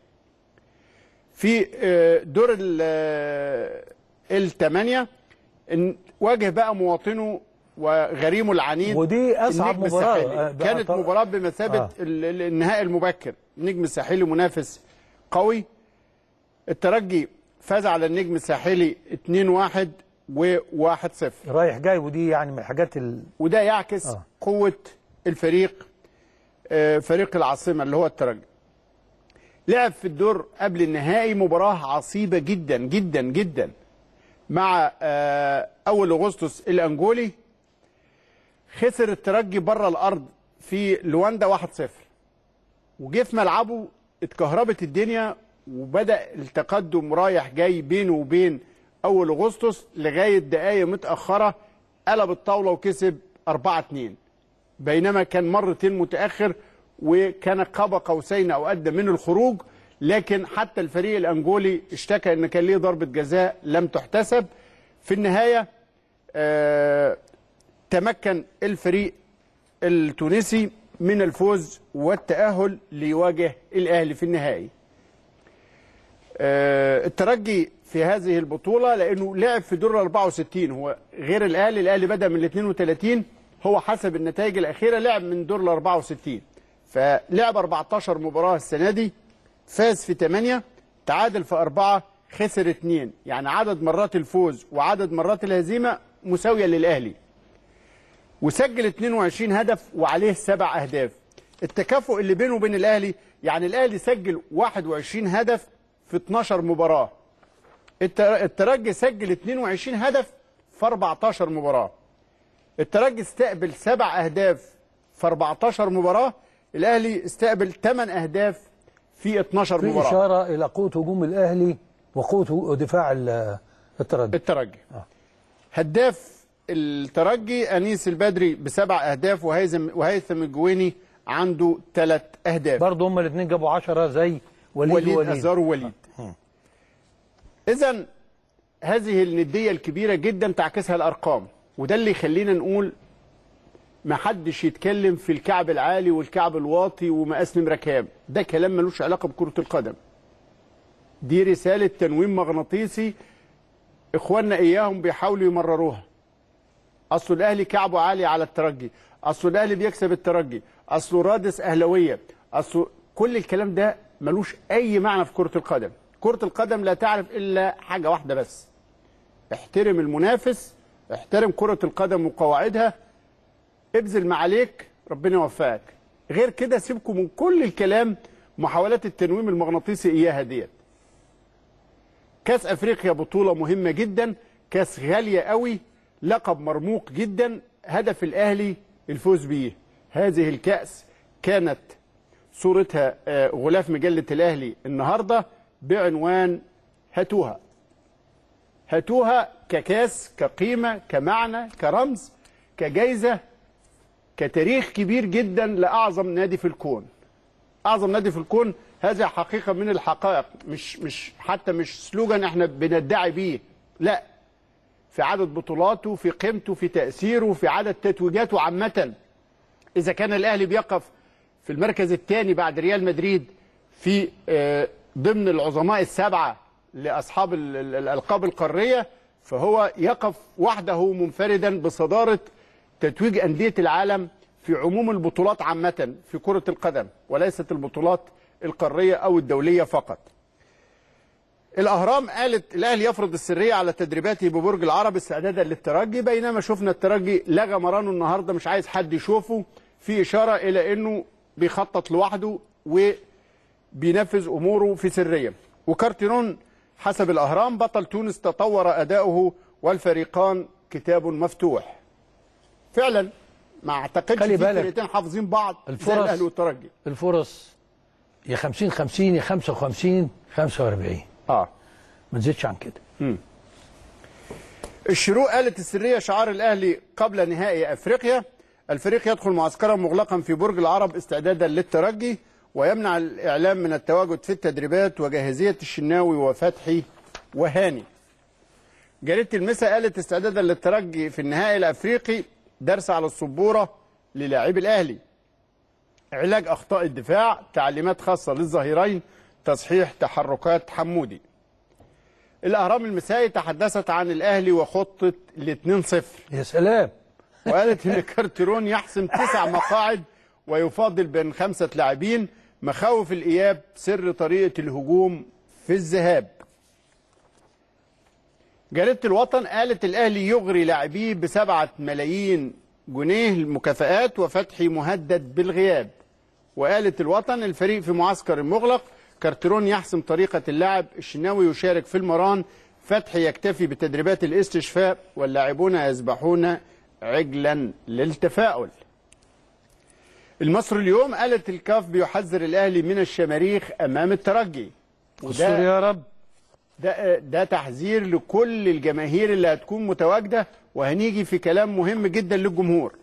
في آه، دور ال- آه، الثمانية إن واجه بقى مواطنه وغريمه العنيد ودي أصعب النجم مباراة. الساحلي. آه، ده كانت طبعا. مباراة بمثابة آه. ال- ال- النهائي المبكر النجم الساحلي منافس قوي الترجي فاز على النجم الساحلي 2-1 و1-0 رايح جاي ودي يعني من الحاجات ال... وده يعكس آه. قوة الفريق آه، فريق العاصمة اللي هو الترجي لعب في الدور قبل النهائي مباراة عصيبة جدا جدا جدا مع آه، أول أغسطس الأنجولي خسر الترجي بره الأرض في لواندا 1-0 وجه في ملعبه اتكهربت الدنيا وبدأ التقدم رايح جاي بينه وبين أول أغسطس لغاية دقايق متأخرة قلب الطاولة وكسب 4-2 بينما كان مرتين متأخر وكان قاب قوسين أو أدى من الخروج لكن حتى الفريق الأنجولي اشتكى أن كان ليه ضربة جزاء لم تحتسب في النهاية آه تمكن الفريق التونسي من الفوز والتأهل ليواجه الأهلي في النهائي آه، الترجي في هذه البطولة لأنه لعب في دور ال 64 هو غير الأهلي الأهلي بدأ من ال 32 هو حسب النتائج الأخيرة لعب من دور ال 64 فلعب 14 مباراة السنة دي فاز في 8 تعادل في 4 خسر 2 يعني عدد مرات الفوز وعدد مرات الهزيمة مساوية للأهلي وسجل 22 هدف وعليه سبع اهداف التكافؤ اللي بينه وبين الاهلي يعني الاهلي سجل 21 هدف في 12 مباراه التر- الترجي سجل 22 هدف في 14 مباراه الترجي استقبل سبع اهداف في 14 مباراه الاهلي استقبل 8 اهداف في 12 في مباراه اشاره الى قوه هجوم الاهلي وقوه دفاع ال- الترجي الترجي هداف الترجي انيس البدري بسبع اهداف وهيثم وهيثم الجويني عنده ثلاث اهداف برضه هما الاثنين جابوا 10 زي وليد وليد ووليد ازار ووليد اذا هذه النديه الكبيره جدا تعكسها الارقام وده اللي يخلينا نقول ما حدش يتكلم في الكعب العالي والكعب الواطي ومقاس نمره كام ده كلام ملوش علاقه بكره القدم دي رساله تنويم مغناطيسي اخواننا اياهم بيحاولوا يمرروها اصل الاهلي كعبه عالي على الترجي اصل الاهلي بيكسب الترجي اصله رادس اهلاويه اصل كل الكلام ده ملوش اي معنى في كره القدم كره القدم لا تعرف الا حاجه واحده بس احترم المنافس احترم كره القدم وقواعدها ابذل ما عليك ربنا يوفقك غير كده سيبكم من كل الكلام محاولات التنويم المغناطيسي اياها ديت كاس افريقيا بطوله مهمه جدا كاس غاليه قوي لقب مرموق جدا هدف الاهلي الفوز بيه هذه الكاس كانت صورتها آه، غلاف مجله الاهلي النهارده بعنوان هاتوها هاتوها ككاس كقيمه كمعنى كرمز كجائزه كتاريخ كبير جدا لاعظم نادي في الكون اعظم نادي في الكون هذه حقيقه من الحقائق مش مش حتى مش سلوجان احنا بندعي بيه لا في عدد بطولاته في قيمته في تاثيره في عدد تتويجاته عامه اذا كان الاهلي بيقف في المركز الثاني بعد ريال مدريد في آه، ضمن العظماء السبعه لاصحاب ال- ال- الالقاب القاريه فهو يقف وحده منفردا بصداره تتويج انديه العالم في عموم البطولات عامه في كره القدم وليست البطولات القاريه او الدوليه فقط. الاهرام قالت الاهلي يفرض السريه على تدريباته ببرج العرب استعدادا للترجي بينما شفنا الترجي لغى مرانه النهارده مش عايز حد يشوفه في اشاره الى انه بيخطط لوحده وبينفذ اموره في سريه وكارتيرون حسب الاهرام بطل تونس تطور اداؤه والفريقان كتاب مفتوح فعلا ما اعتقدش خلي في بالك. فرقتين حافظين بعض زي الفرص- الاهلي والترجي الفرص يا 50 50 يا 55 45 اه ما تزيدش عن كده الشروق قالت السريه شعار الاهلي قبل نهائي افريقيا الفريق يدخل معسكرا مغلقا في برج العرب استعدادا للترجي ويمنع الاعلام من التواجد في التدريبات وجاهزيه الشناوي وفتحي وهاني جريده المسا قالت استعدادا للترجي في النهائي الافريقي درس على السبوره للاعبي الاهلي علاج اخطاء الدفاع تعليمات خاصه للظهيرين تصحيح تحركات حمودي الاهرام المسائي تحدثت عن الاهلي وخطه ال 2-0 يا سلام وقالت ان كارتيرون يحسم تسع مقاعد ويفاضل بين خمسه لاعبين مخاوف الاياب سر طريقه الهجوم في الذهاب جريده الوطن قالت الاهلي يغري لاعبيه بسبعه ملايين جنيه المكافآت وفتحي مهدد بالغياب وقالت الوطن الفريق في معسكر مغلق كارتيرون يحسم طريقة اللعب الشناوي يشارك في المران فتحي يكتفي بتدريبات الاستشفاء واللاعبون يسبحون عجلا للتفاؤل المصر اليوم قالت الكاف بيحذر الاهلي من الشماريخ امام الترجي استر يا رب ده ده تحذير لكل الجماهير اللي هتكون متواجده وهنيجي في كلام مهم جدا للجمهور.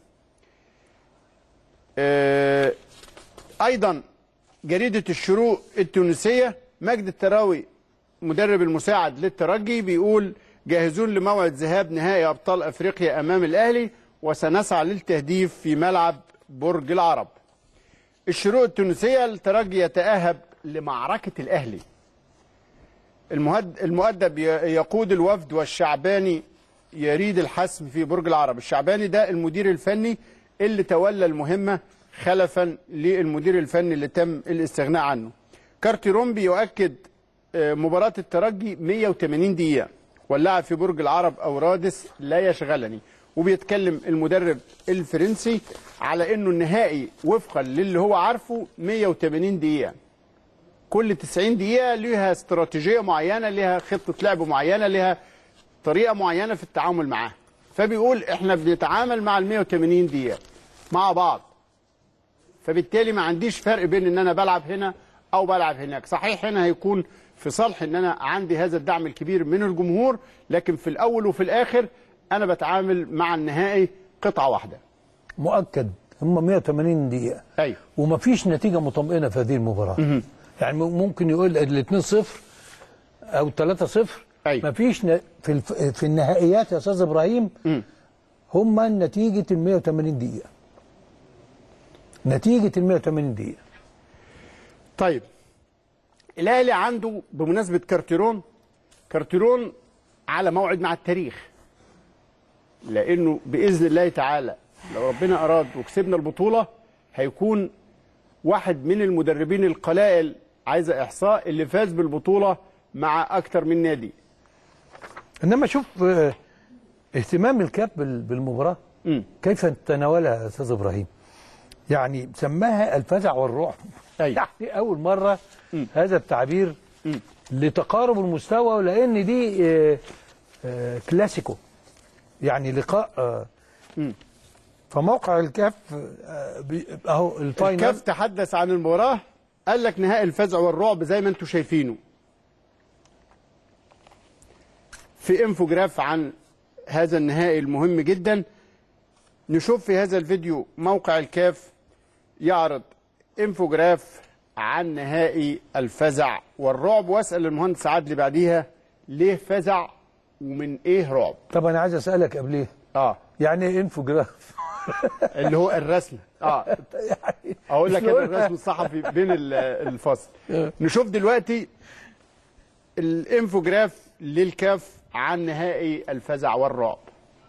آه، ايضا جريده الشروق التونسيه مجد التراوي مدرب المساعد للترجي بيقول جاهزون لموعد ذهاب نهائي ابطال افريقيا امام الاهلي وسنسعى للتهديف في ملعب برج العرب. الشروق التونسيه الترجي يتاهب لمعركه الاهلي. المهد... المؤدب ي- يقود الوفد والشعباني يريد الحسم في برج العرب الشعباني ده المدير الفني اللي تولى المهمة خلفا للمدير الفني اللي تم الاستغناء عنه كارتيرون بيؤكد آه، مباراة الترجي 180 دقيقة واللاعب في برج العرب أو رادس لا يشغلني وبيتكلم المدرب الفرنسي على انه النهائي وفقا للي هو عارفه 180 دقيقة كل 90 دقيقة ليها استراتيجية معينة ليها خطة لعب معينة ليها طريقة معينة في التعامل معاها فبيقول احنا بنتعامل مع ال 180 دقيقة مع بعض فبالتالي ما عنديش فرق بين ان انا بلعب هنا او بلعب هناك صحيح هنا هيكون في صالح ان انا عندي هذا الدعم الكبير من الجمهور لكن في الاول وفي الاخر انا بتعامل مع النهائي قطعة واحدة مؤكد هم 180 دقيقة ايوه ومفيش نتيجة مطمئنة في هذه المباراة يعني ممكن يقول ال 2-0 أو 3-0 أيوة. مفيش ن... في الف... في النهائيات يا أستاذ إبراهيم هم نتيجة ال 180 دقيقة نتيجة ال 180 دقيقة طيب الاهلي عنده بمناسبه كارتيرون كارتيرون على موعد مع التاريخ لانه باذن الله تعالى لو ربنا اراد وكسبنا البطوله هيكون واحد من المدربين القلائل عايزه احصاء اللي فاز بالبطوله مع اكتر من نادي إنما شوف آه، اهتمام الكاب بال- بالمباراة مم. كيف تناولها يا أستاذ إبراهيم يعني سماها الفزع والرعب أيوة. يعني أول مرة هذا التعبير لتقارب المستوى ولان دي آه، آه، كلاسيكو يعني لقاء آه، فموقع الكاف آه، بي- اهو الفاينل الكاف تحدث عن المباراة قال لك نهائي الفزع والرعب زي ما انتم شايفينه في انفوجراف عن هذا النهائي المهم جدا نشوف في هذا الفيديو موقع الكاف يعرض انفوجراف عن نهائي الفزع والرعب واسال المهندس عادل بعديها ليه فزع ومن ايه رعب طب انا عايز اسالك قبليه اه يعني ايه انفوجراف اللي هو الرسم اه يعني اقول لك مش انا نقول- الرسم الصحفي بين ال- الفصل نشوف دلوقتي الانفوجراف للكاف عن نهائي الفزع والرعب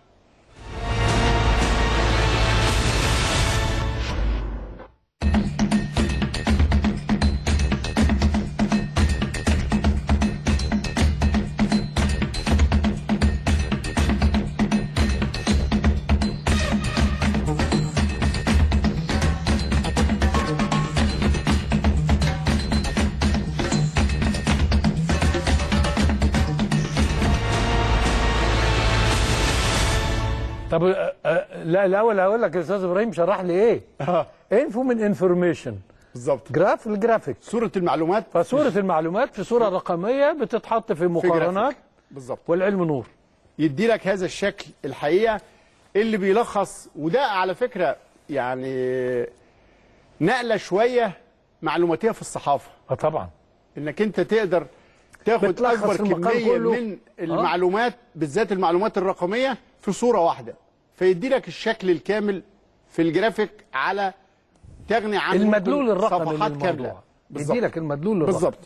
طب آه، آه، لا الاول هقول لك يا استاذ ابراهيم شرح لي ايه انفو من انفورميشن بالظبط جراف الجرافيك صورة المعلومات فصوره المعلومات في صوره رقميه بتتحط في في مقارنات جرافيك. بالظبط والعلم نور يدي لك هذا الشكل الحقيقه اللي بيلخص وده على فكره يعني نقله شويه معلوماتيه في الصحافه اه طبعا انك انت تقدر تاخد بتلخص اكبر المقال كميه كله. من المعلومات بالذات المعلومات الرقميه في صوره واحده فيدي لك الشكل الكامل في الجرافيك على تغني عن المدلول ممكن الرقمي صفحات للموضوع كامله يدي لك المدلول الرقمي بالظبط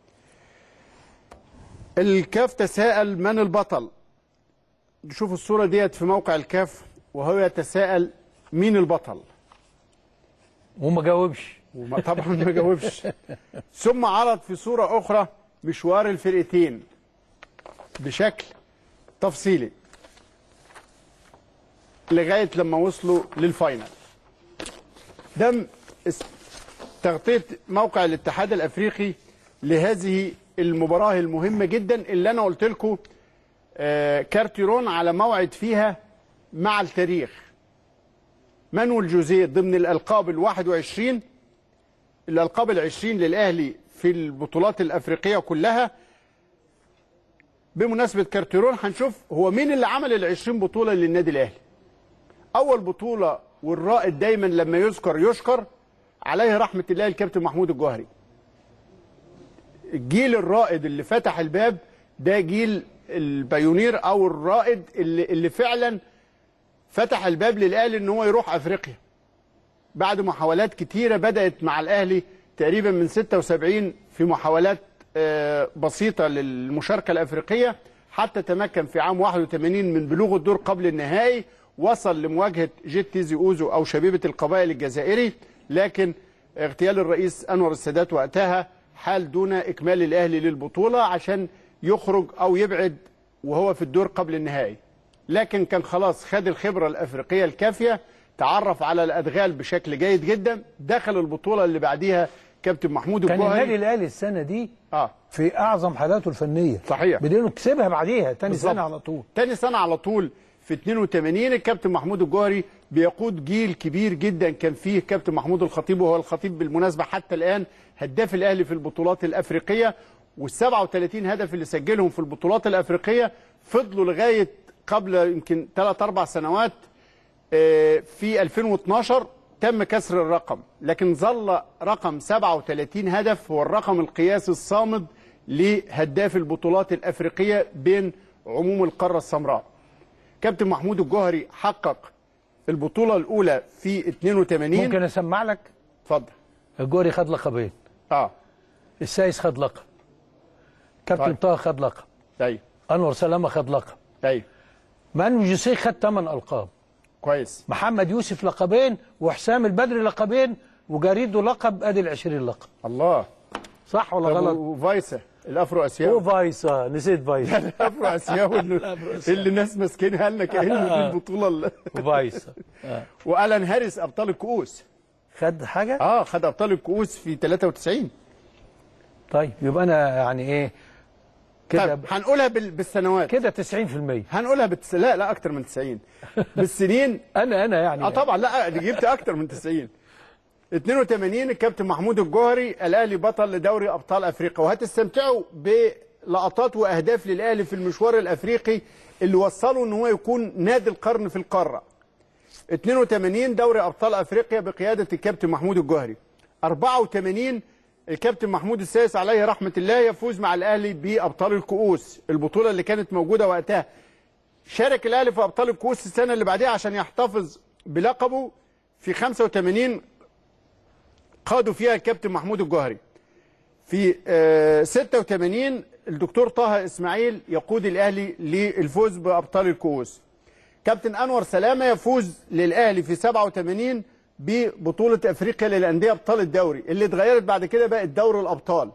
الكاف تساءل من البطل نشوف الصورة ديت في موقع الكاف وهو يتساءل مين البطل وما جاوبش وما طبعا ما جاوبش ثم عرض في صورة أخرى مشوار الفرقتين بشكل تفصيلي لغاية لما وصلوا للفاينل ده م- اس- تغطية موقع الاتحاد الأفريقي لهذه المباراة المهمة جدا اللي أنا قلت لكم آه، كارتيرون على موعد فيها مع التاريخ مانويل جوزيه ضمن الألقاب الواحد وعشرين الألقاب العشرين للأهلي في البطولات الأفريقية كلها بمناسبة كارتيرون هنشوف هو مين اللي عمل العشرين بطولة للنادي الأهلي أول بطولة والرائد دايما لما يذكر يشكر عليه رحمة الله الكابتن محمود الجوهري الجيل الرائد اللي فتح الباب ده جيل البايونير او الرائد اللي, اللي فعلا فتح الباب للاهلي ان هو يروح افريقيا بعد محاولات كتيره بدات مع الاهلي تقريبا من 76 في محاولات آه، بسيطه للمشاركه الافريقيه حتى تمكن في عام 81 من بلوغ الدور قبل النهائي وصل لمواجهه جيت تيزي اوزو او شبيبه القبائل الجزائري لكن اغتيال الرئيس انور السادات وقتها حال دون اكمال الاهلي للبطوله عشان يخرج او يبعد وهو في الدور قبل النهائي لكن كان خلاص خد الخبره الافريقيه الكافيه تعرف على الادغال بشكل جيد جدا دخل البطوله اللي بعديها كابتن محمود كان النادي الجوهري الاهلي السنه دي اه في اعظم حالاته الفنيه صحيح. بدينه كسبها بعديها تاني بالظبط. سنه على طول تاني سنة على طول في 82 الكابتن محمود الجوهري بيقود جيل كبير جدا كان فيه كابتن محمود الخطيب وهو الخطيب بالمناسبة حتى الآن هداف الأهلي في البطولات الأفريقية وال 37 هدف اللي سجلهم في البطولات الأفريقية فضلوا لغاية قبل يمكن 3 4 سنوات آه، في 2012 تم كسر الرقم لكن ظل رقم 37 هدف هو الرقم القياسي الصامد لهداف البطولات الأفريقية بين عموم القارة السمراء كابتن محمود الجوهري حقق البطولة الأولى في 82 ممكن اسمع لك اتفضل الجوري خد لقبين اه السايس خد لقب كابتن طيب. طه خد لقب ايوه انور سلامه خد لقب ايوه مانو جوسيه خد ثمان القاب كويس محمد يوسف لقبين وحسام البدري لقبين وجريده لقب ادي ال 20 لقب الله صح ولا طب غلط؟ وفايسا الافرو اسيوي وفايسا نسيت فايسا الافرو اسيوي اللي, اللي الناس ماسكينها لنا كانه دي البطوله اللي- فايسا والان هاريس ابطال الكؤوس خد حاجه؟ اه خد ابطال الكؤوس في 93 طيب يبقى انا يعني ايه كده طيب هنقولها بال- بالسنوات كده 90% هنقولها بالتس... لا لا اكتر من 90 بالسنين انا انا يعني اه طبعا لا دي جبت اكتر من 90 82 الكابتن محمود الجوهري الاهلي بطل لدوري ابطال افريقيا وهتستمتعوا بلقطات واهداف للاهلي في المشوار الافريقي اللي وصله ان هو يكون نادي القرن في القاره 82 دوري ابطال افريقيا بقياده الكابتن محمود الجوهري 84 الكابتن محمود السادس عليه رحمه الله يفوز مع الاهلي بابطال الكؤوس البطوله اللي كانت موجوده وقتها شارك الاهلي في ابطال الكؤوس السنه اللي بعدها عشان يحتفظ بلقبه في 85 قادوا فيها الكابتن محمود الجوهري في آه، 86 الدكتور طه اسماعيل يقود الاهلي للفوز بابطال الكؤوس كابتن انور سلامه يفوز للاهلي في 87 ببطوله افريقيا للانديه ابطال الدوري اللي اتغيرت بعد كده بقت دوري الابطال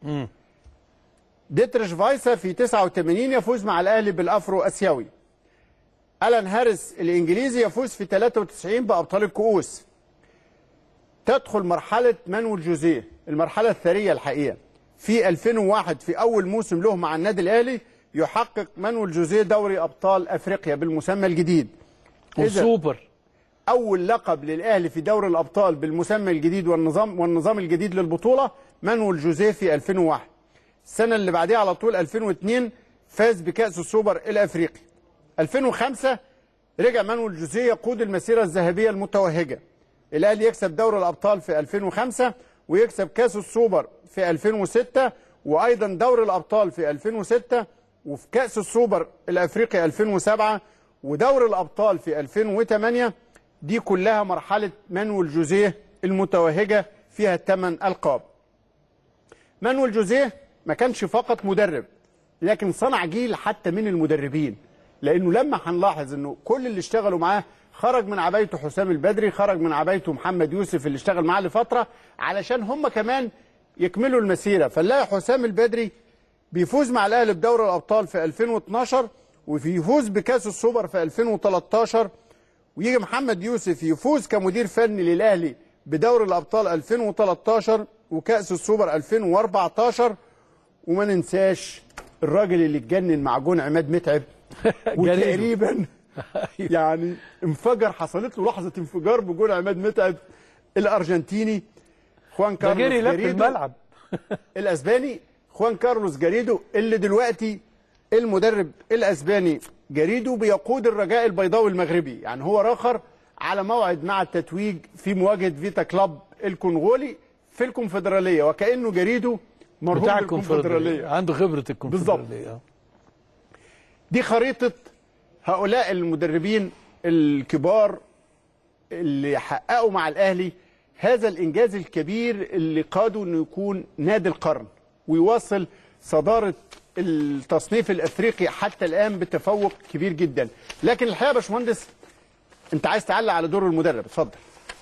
ديتريش فايسا في 89 يفوز مع الاهلي بالافرو اسيوي الان هاريس الانجليزي يفوز في 93 بابطال الكؤوس تدخل مرحله مانويل جوزيه المرحله الثريه الحقيقه في 2001 في اول موسم له مع النادي الاهلي يحقق مانويل جوزيه دوري ابطال افريقيا بالمسمى الجديد إذا والسوبر اول لقب للاهلي في دوري الابطال بالمسمى الجديد والنظام والنظام الجديد للبطوله مانويل جوزيه في 2001 السنه اللي بعديها على طول 2002 فاز بكاس السوبر الافريقي 2005 رجع مانويل جوزيه يقود المسيره الذهبيه المتوهجه الاهلي يكسب دوري الابطال في 2005 ويكسب كاس السوبر في 2006 وايضا دوري الابطال في 2006 وفي كاس السوبر الافريقي 2007 ودوري الابطال في 2008 دي كلها مرحله مانويل جوزيه المتوهجه فيها الثمان القاب مانويل جوزيه ما كانش فقط مدرب لكن صنع جيل حتى من المدربين لانه لما هنلاحظ انه كل اللي اشتغلوا معاه خرج من عبايته حسام البدري خرج من عبايته محمد يوسف اللي اشتغل معاه لفتره علشان هم كمان يكملوا المسيره فنلاقي حسام البدري بيفوز مع الاهلي بدوري الابطال في 2012 ويفوز بكاس السوبر في 2013 ويجي محمد يوسف يفوز كمدير فني للاهلي بدوري الابطال 2013 وكاس السوبر 2014 وما ننساش الراجل اللي اتجنن مع جون عماد متعب وتقريبا يعني انفجر حصلت له لحظه انفجار بجون عماد متعب الارجنتيني خوان ده كارلوس جري لف جاريدو الملعب الاسباني خوان كارلوس جاريدو اللي دلوقتي المدرب الاسباني جاريدو بيقود الرجاء البيضاوي المغربي يعني هو راخر على موعد مع التتويج في مواجهه فيتا كلاب الكونغولي في الكونفدراليه وكانه جاريدو مرهون بتاع بالكونفدراليه الكونفدراليه عنده خبره الكونفدراليه آه. دي خريطة هؤلاء المدربين الكبار اللي حققوا مع الأهلي هذا الإنجاز الكبير اللي قادوا أنه يكون نادي القرن ويواصل صدارة التصنيف الأفريقي حتى الآن بتفوق كبير جدا لكن الحقيقة يا باشمهندس أنت عايز تعلق على دور المدرب اتفضل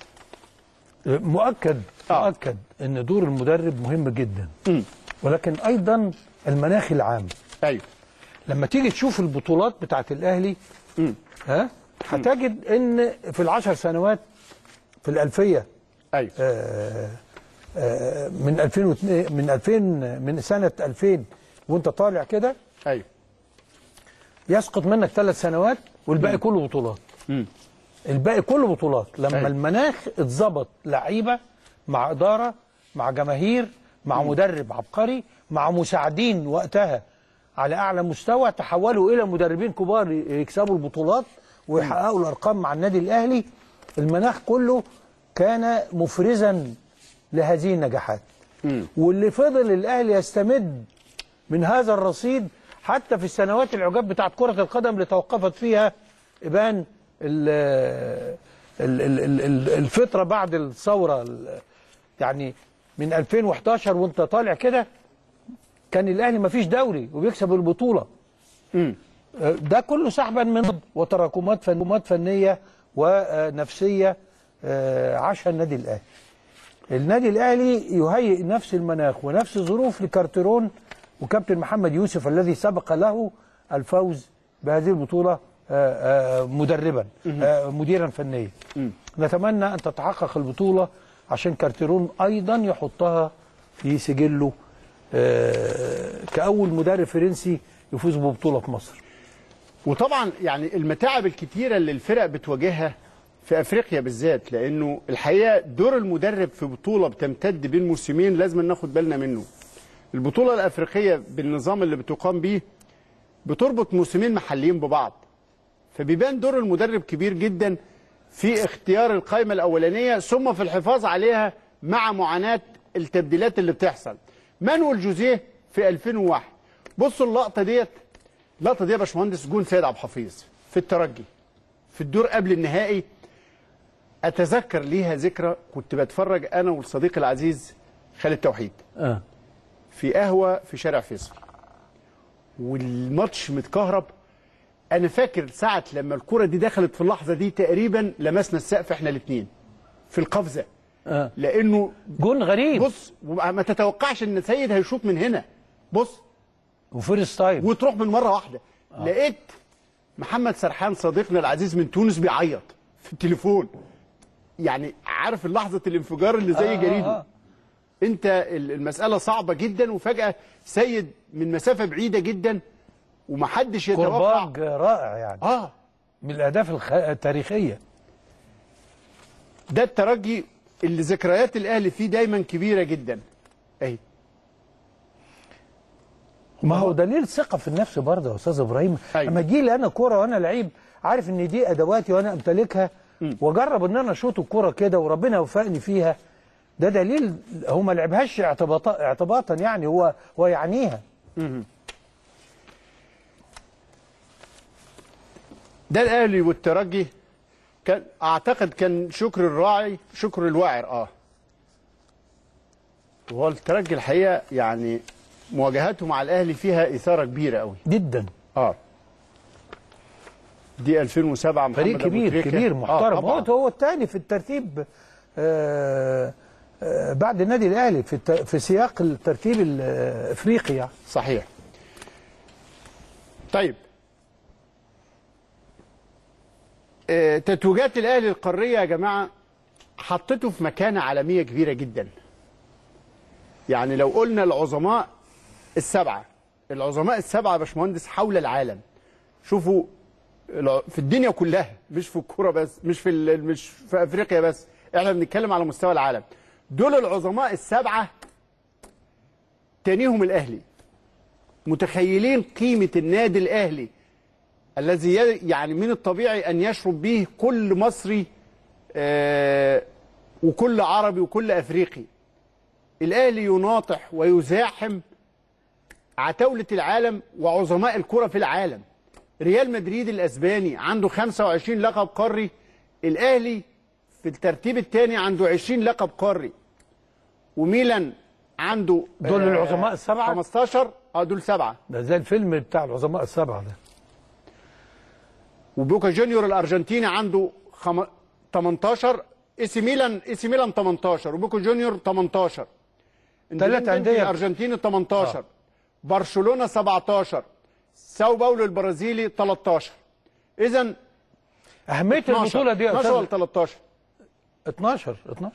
مؤكد آه. مؤكد ان دور المدرب مهم جدا ولكن ايضا المناخ العام أيوه لما تيجي تشوف البطولات بتاعت الاهلي ها هتجد ان في العشر سنوات في الالفيه أيوه آه، آه، من 2002 من 2000 من سنه 2000 وانت طالع كده أيوه يسقط منك ثلاث سنوات والباقي كله بطولات الباقي كله بطولات لما أيوة. المناخ اتظبط لعيبه مع اداره مع جماهير مع مدرب عبقري مع مساعدين وقتها على اعلى مستوى تحولوا الى مدربين كبار يكسبوا البطولات ويحققوا الارقام مع النادي الاهلي المناخ كله كان مفرزا لهذه النجاحات واللي فضل الاهلي يستمد من هذا الرصيد حتى في السنوات العجاب بتاعت كرة القدم اللي توقفت فيها إبان ال- ال- ال- ال- ال- الفترة بعد الثورة ال- يعني من 2011 وانت طالع كده كان الأهلي مفيش دوري وبيكسب البطولة ده كله سحبا من وتراكمات فن- فنية ونفسية آه، عاشها النادي الأهلي النادي الاهلي يهيئ نفس المناخ ونفس الظروف لكارتيرون وكابتن محمد يوسف الذي سبق له الفوز بهذه البطوله آه، آه، مدربا آه، مديرا فنيا نتمنى ان تتحقق البطوله عشان كارتيرون ايضا يحطها في سجله آه، كاول مدرب فرنسي يفوز ببطوله في مصر وطبعا يعني المتاعب الكتيره اللي الفرق بتواجهها في افريقيا بالذات لانه الحقيقه دور المدرب في بطوله بتمتد بين موسمين لازم ناخد بالنا منه. البطوله الافريقيه بالنظام اللي بتقام بيه بتربط موسمين محليين ببعض. فبيبان دور المدرب كبير جدا في اختيار القائمه الاولانيه ثم في الحفاظ عليها مع معاناه التبديلات اللي بتحصل. مانويل جوزيه في 2001 بصوا اللقطه ديت اللقطه دي يا باشمهندس جون سيد عبد الحفيظ في الترجي في الدور قبل النهائي اتذكر ليها ذكرى كنت بتفرج انا وصديقي العزيز خالد توحيد اه في قهوه في شارع فيصل والماتش متكهرب انا فاكر ساعه لما الكره دي دخلت في اللحظه دي تقريبا لمسنا السقف احنا الاثنين في القفزه اه لانه جون غريب بص ما تتوقعش ان سيد هيشوط من هنا بص وفيرست تايم وتروح من مره واحده آه. لقيت محمد سرحان صديقنا العزيز من تونس بيعيط في التليفون يعني عارف لحظه الانفجار اللي زي آه، جريده آه. انت ال- المساله صعبه جدا وفجاه سيد من مسافه بعيده جدا ومحدش يتوقع كرباج رائع يعني اه من الاهداف الخ... التاريخيه ده الترجي اللي ذكريات الاهلي فيه دايما كبيره جدا اهي ما هو دليل ثقه في النفس برضه يا استاذ ابراهيم أيوة. اما اجي لي انا كوره وانا لعيب عارف ان دي ادواتي وانا امتلكها واجرب ان انا اشوط الكوره كده وربنا يوفقني فيها ده دليل هو ما لعبهاش اعتباطا اعتباطا يعني هو هو يعنيها ده الاهلي والترجي كان اعتقد كان شكر الراعي شكر الواعر اه وهو الترجي الحقيقه يعني مواجهاته مع الاهلي فيها اثاره كبيره قوي جدا اه دي 2007 محمد فريق أبو كبير تريكة. كبير محترم آه هو طبعا هو الثاني في الترتيب آه آه بعد النادي الاهلي في الت... في سياق الترتيب الافريقي يعني صحيح طيب آه، تتويجات الاهلي القاريه يا جماعه حطته في مكانه عالميه كبيره جدا يعني لو قلنا العظماء السبعه العظماء السبعه يا باشمهندس حول العالم شوفوا الع- في الدنيا كلها مش في الكوره بس مش في ال- مش في افريقيا بس احنا بنتكلم على مستوى العالم دول العظماء السبعه تانيهم الاهلي متخيلين قيمه النادي الاهلي الذي ي- يعني من الطبيعي ان يشرب به كل مصري آه، وكل عربي وكل افريقي الاهلي يناطح ويزاحم عتاوله العالم وعظماء الكره في العالم ريال مدريد الاسباني عنده 25 لقب قاري الاهلي في الترتيب الثاني عنده 20 لقب قاري وميلان عنده دول العظماء السبعة؟ 15 اه دول سبعه ده زي الفيلم بتاع العظماء السبعه ده وبوكا جونيور الارجنتيني عنده خم... 18 اي سي ميلان اي سي ميلان 18 وبوكا جونيور 18 تلات أندية. الارجنتيني 18 برشلونه 17 ساو باولو البرازيلي 13 اذا اهميه البطوله دي يا 12 ولا استاذ 13 12 12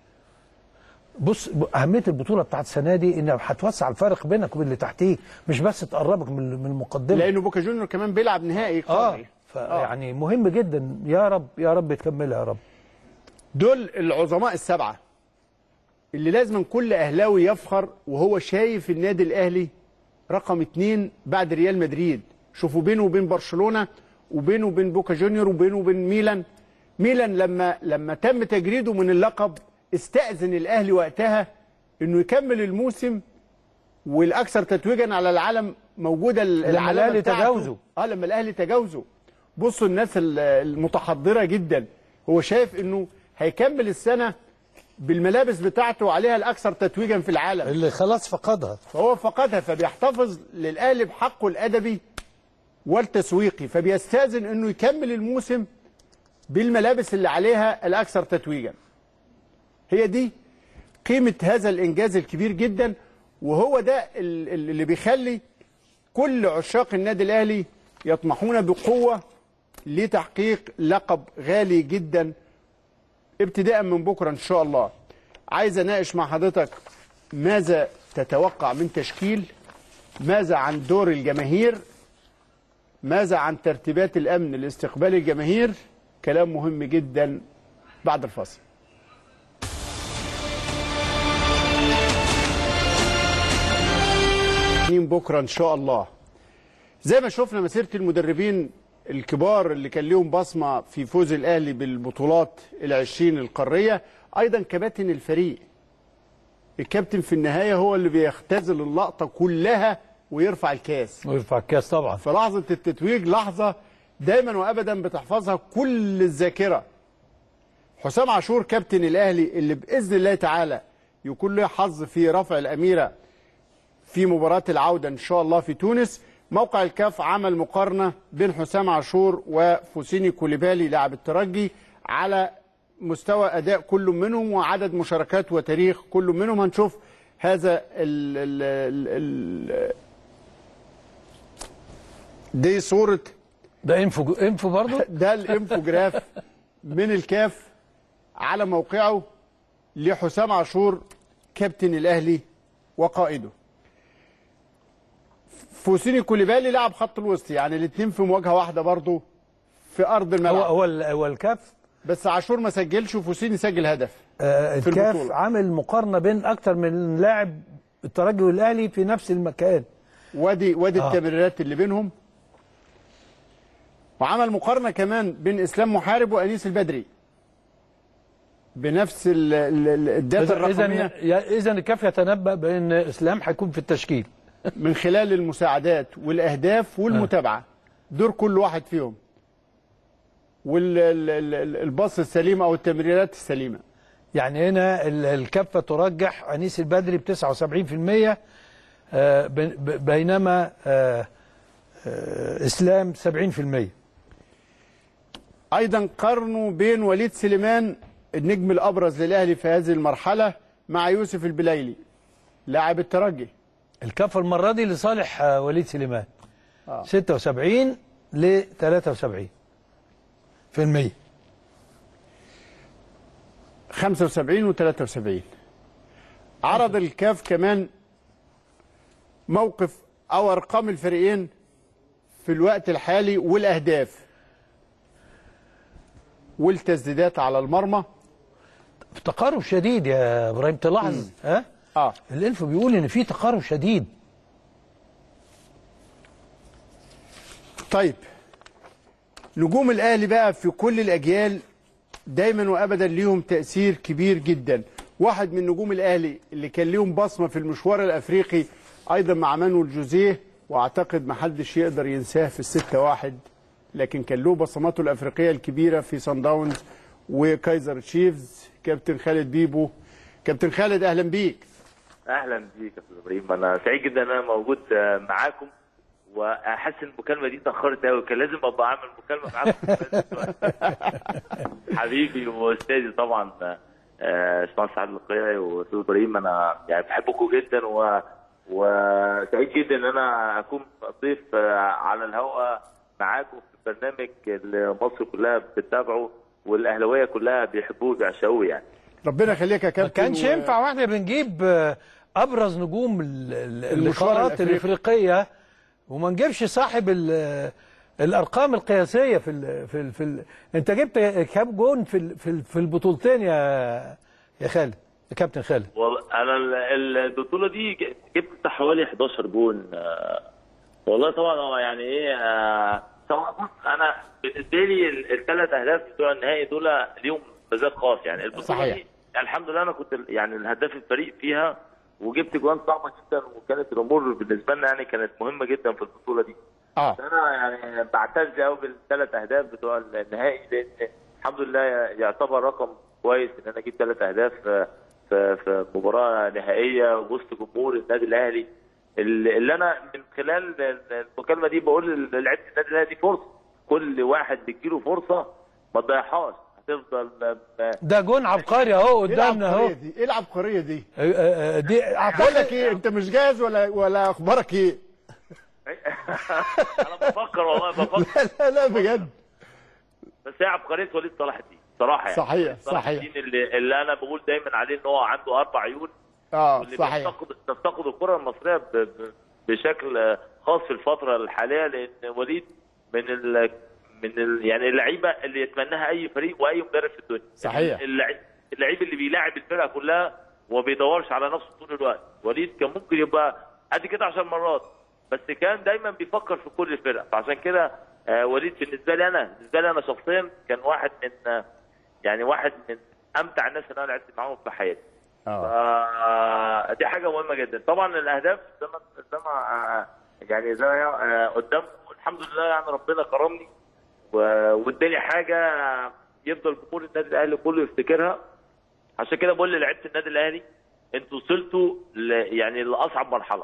بص ب- اهميه البطوله بتاعت السنه دي انها هتوسع الفرق بينك وبين اللي تحتيه مش بس تقربك من من المقدمه لانه بوكا جونيور كمان بيلعب نهائي اه قاري فيعني مهم جدا يا رب يا رب تكملها يا رب دول العظماء السبعه اللي لازم كل اهلاوي يفخر وهو شايف النادي الاهلي رقم اتنين بعد ريال مدريد شوفوا بينه وبين برشلونه وبينه وبين بوكا جونيور وبينه وبين ميلان ميلان لما لما تم تجريده من اللقب استأذن الاهلي وقتها انه يكمل الموسم والاكثر تتويجا على العالم موجوده ال- لما العلامة الأهلي بتاعته. تجاوزه. اه لما الاهلي تجاوزه بصوا الناس ال- المتحضره جدا هو شايف انه هيكمل السنه بالملابس بتاعته عليها الاكثر تتويجا في العالم اللي خلاص فقدها فهو فقدها فبيحتفظ للاهلي بحقه الادبي والتسويقي فبيستاذن انه يكمل الموسم بالملابس اللي عليها الاكثر تتويجا هي دي قيمه هذا الانجاز الكبير جدا وهو ده ال- ال- اللي بيخلي كل عشاق النادي الاهلي يطمحون بقوه لتحقيق لقب غالي جدا ابتداء من بكره ان شاء الله عايز اناقش مع حضرتك ماذا تتوقع من تشكيل ماذا عن دور الجماهير ماذا عن ترتيبات الامن لاستقبال الجماهير كلام مهم جدا بعد الفاصل بكره ان شاء الله زي ما شفنا مسيره المدربين الكبار اللي كان ليهم بصمه في فوز الاهلي بالبطولات العشرين القاريه ايضا كباتن الفريق الكابتن في النهايه هو اللي بيختزل اللقطه كلها ويرفع الكاس ويرفع الكاس طبعا فلحظه التتويج لحظه دايما وابدا بتحفظها كل الذاكره حسام عاشور كابتن الاهلي اللي باذن الله تعالى يكون له حظ في رفع الاميره في مباراه العوده ان شاء الله في تونس موقع الكاف عمل مقارنه بين حسام عاشور وفوسيني كوليبالي لاعب الترجي على مستوى اداء كل منهم وعدد مشاركات وتاريخ كل منهم هنشوف هذا ال ال ال ال دي صوره ده انفو انفو برضه ده الانفوجراف من الكاف على موقعه لحسام عاشور كابتن الاهلي وقائده فوسيني كوليبالي لعب خط الوسط يعني الاثنين في مواجهه واحده برضه في ارض هو الملعب هو ال- هو الكاف بس عاشور ما سجلش وفوسيني سجل هدف آه، في الكاف البطولة. عامل مقارنه بين اكتر من لاعب الترجي والاهلي في نفس المكان وادي وادي آه. التمريرات اللي بينهم وعمل مقارنه كمان بين اسلام محارب وانيس البدري بنفس ال- ال- ال- الداتا اذا الرقميه اذا الكاف يتنبأ بان اسلام هيكون في التشكيل من خلال المساعدات والاهداف والمتابعه دور كل واحد فيهم والباص السليم او التمريرات السليمه يعني هنا ال- الكفه ترجح انيس البدري ب 79% آه، بين- ب- بينما آه، آه، اسلام 70% ايضا قارنوا بين وليد سليمان النجم الابرز للاهلي في هذه المرحله مع يوسف البليلي لاعب الترجي الكفه المره دي لصالح آه، وليد سليمان آه. 76 ل 73 في المية 75 و73 عرض الكاف كمان موقف او ارقام الفريقين في الوقت الحالي والاهداف والتسديدات على المرمى تقارب شديد يا ابراهيم تلاحظ ها اه الانفو بيقول ان في تقارب شديد طيب نجوم الاهلي بقى في كل الاجيال دايما وابدا ليهم تاثير كبير جدا واحد من نجوم الاهلي اللي كان ليهم بصمه في المشوار الافريقي ايضا مع مانويل جوزيه واعتقد ما حدش يقدر ينساه في الستة واحد لكن كان له بصماته الافريقيه الكبيره في سان داونز وكايزر تشيفز كابتن خالد بيبو كابتن خالد اهلا بيك اهلا بيك يا استاذ ابراهيم انا سعيد جدا ان انا موجود آه، معاكم واحس ان المكالمه دي اتاخرت قوي كان لازم ابقى عامل مكالمه معاكم حبيبي واستاذي طبعا آه، باشمهندس سعد القيعي واستاذ ابراهيم انا يعني بحبكم جدا و وسعيد جدا ان انا اكون ضيف آه، على الهواء معاكم في برنامج اللي مصر كلها بتتابعه والاهلاويه كلها بيحبوه وبيعشقوه يعني ربنا يخليك يا ما كابتن كانش و- ينفع واحنا بنجيب آه، ابرز نجوم ال- ال- المشوار اللقاءات الأفريقي. الافريقيه وما نجيبش صاحب ال- الارقام القياسيه في ال في ال في ال انت جبت كام جون في ال في, ال في البطولتين يا يا خالد يا كابتن خالد والله انا ال- ال- البطوله دي ج- جبت بتاع حوالي 11 جون آه، والله طبعا هو يعني ايه آه، طبعا بص انا بالنسبه لي الثلاث اهداف بتوع النهائي دول ليهم مزاج خاص يعني البطوله صحيح. دي يعني الحمد لله انا كنت ال- يعني الهداف الفريق فيها وجبت جوان صعبه جدا وكانت الامور بالنسبه لنا يعني كانت مهمه جدا في البطوله دي اه انا يعني بعتز قوي بالثلاث اهداف بتوع النهائي لان الحمد لله يعتبر رقم كويس ان انا اجيب ثلاث اهداف في في في مباراه نهائيه وسط جمهور النادي الاهلي اللي اللي انا من خلال المكالمه دي بقول لعيبه النادي الاهلي دي فرصه كل واحد بتجيله فرصه ما تضيعهاش هتفضل ده جون عبقري اهو ايه قدامنا اهو العبقريه دي ايه العبقريه دي آه، آه، آه، دي بقول لك ايه انت مش جاهز ولا ولا اخبارك ايه انا بفكر والله بفكر لا لا لا بجد بس هي عبقريه وليد صلاح الدين صراحه يعني صحيح، صلاح صحيح. الدين اللي, اللي انا بقول دايما عليه ان هو عنده اربع عيون اه واللي صحيح بيفتقد تفتقد الكره المصريه ب- ب- بشكل آه، خاص في الفتره الحاليه لان وليد من ال من ال يعني اللعيبه اللي يتمناها اي فريق واي مدرب في الدنيا صحيح. اللعيب اللعيب اللي بيلاعب الفرقه كلها وما بيدورش على نفسه طول الوقت وليد كان ممكن يبقى قد كده عشان مرات بس كان دايما بيفكر في كل الفرق فعشان كده آه، وليد بالنسبه لي انا بالنسبه لي انا شخصيا كان واحد من آه، يعني واحد من امتع الناس اللي انا لعبت معاهم في حياتي اه ف- دي حاجه مهمه جدا طبعا الاهداف زي ما زي ما يعني زي ما آه، قدام الحمد لله يعني ربنا كرمني و- واداني حاجه يفضل جمهور النادي الاهلي كله يفتكرها عشان كده بقول للعيبه النادي الاهلي انتوا وصلتوا ل- يعني لاصعب مرحله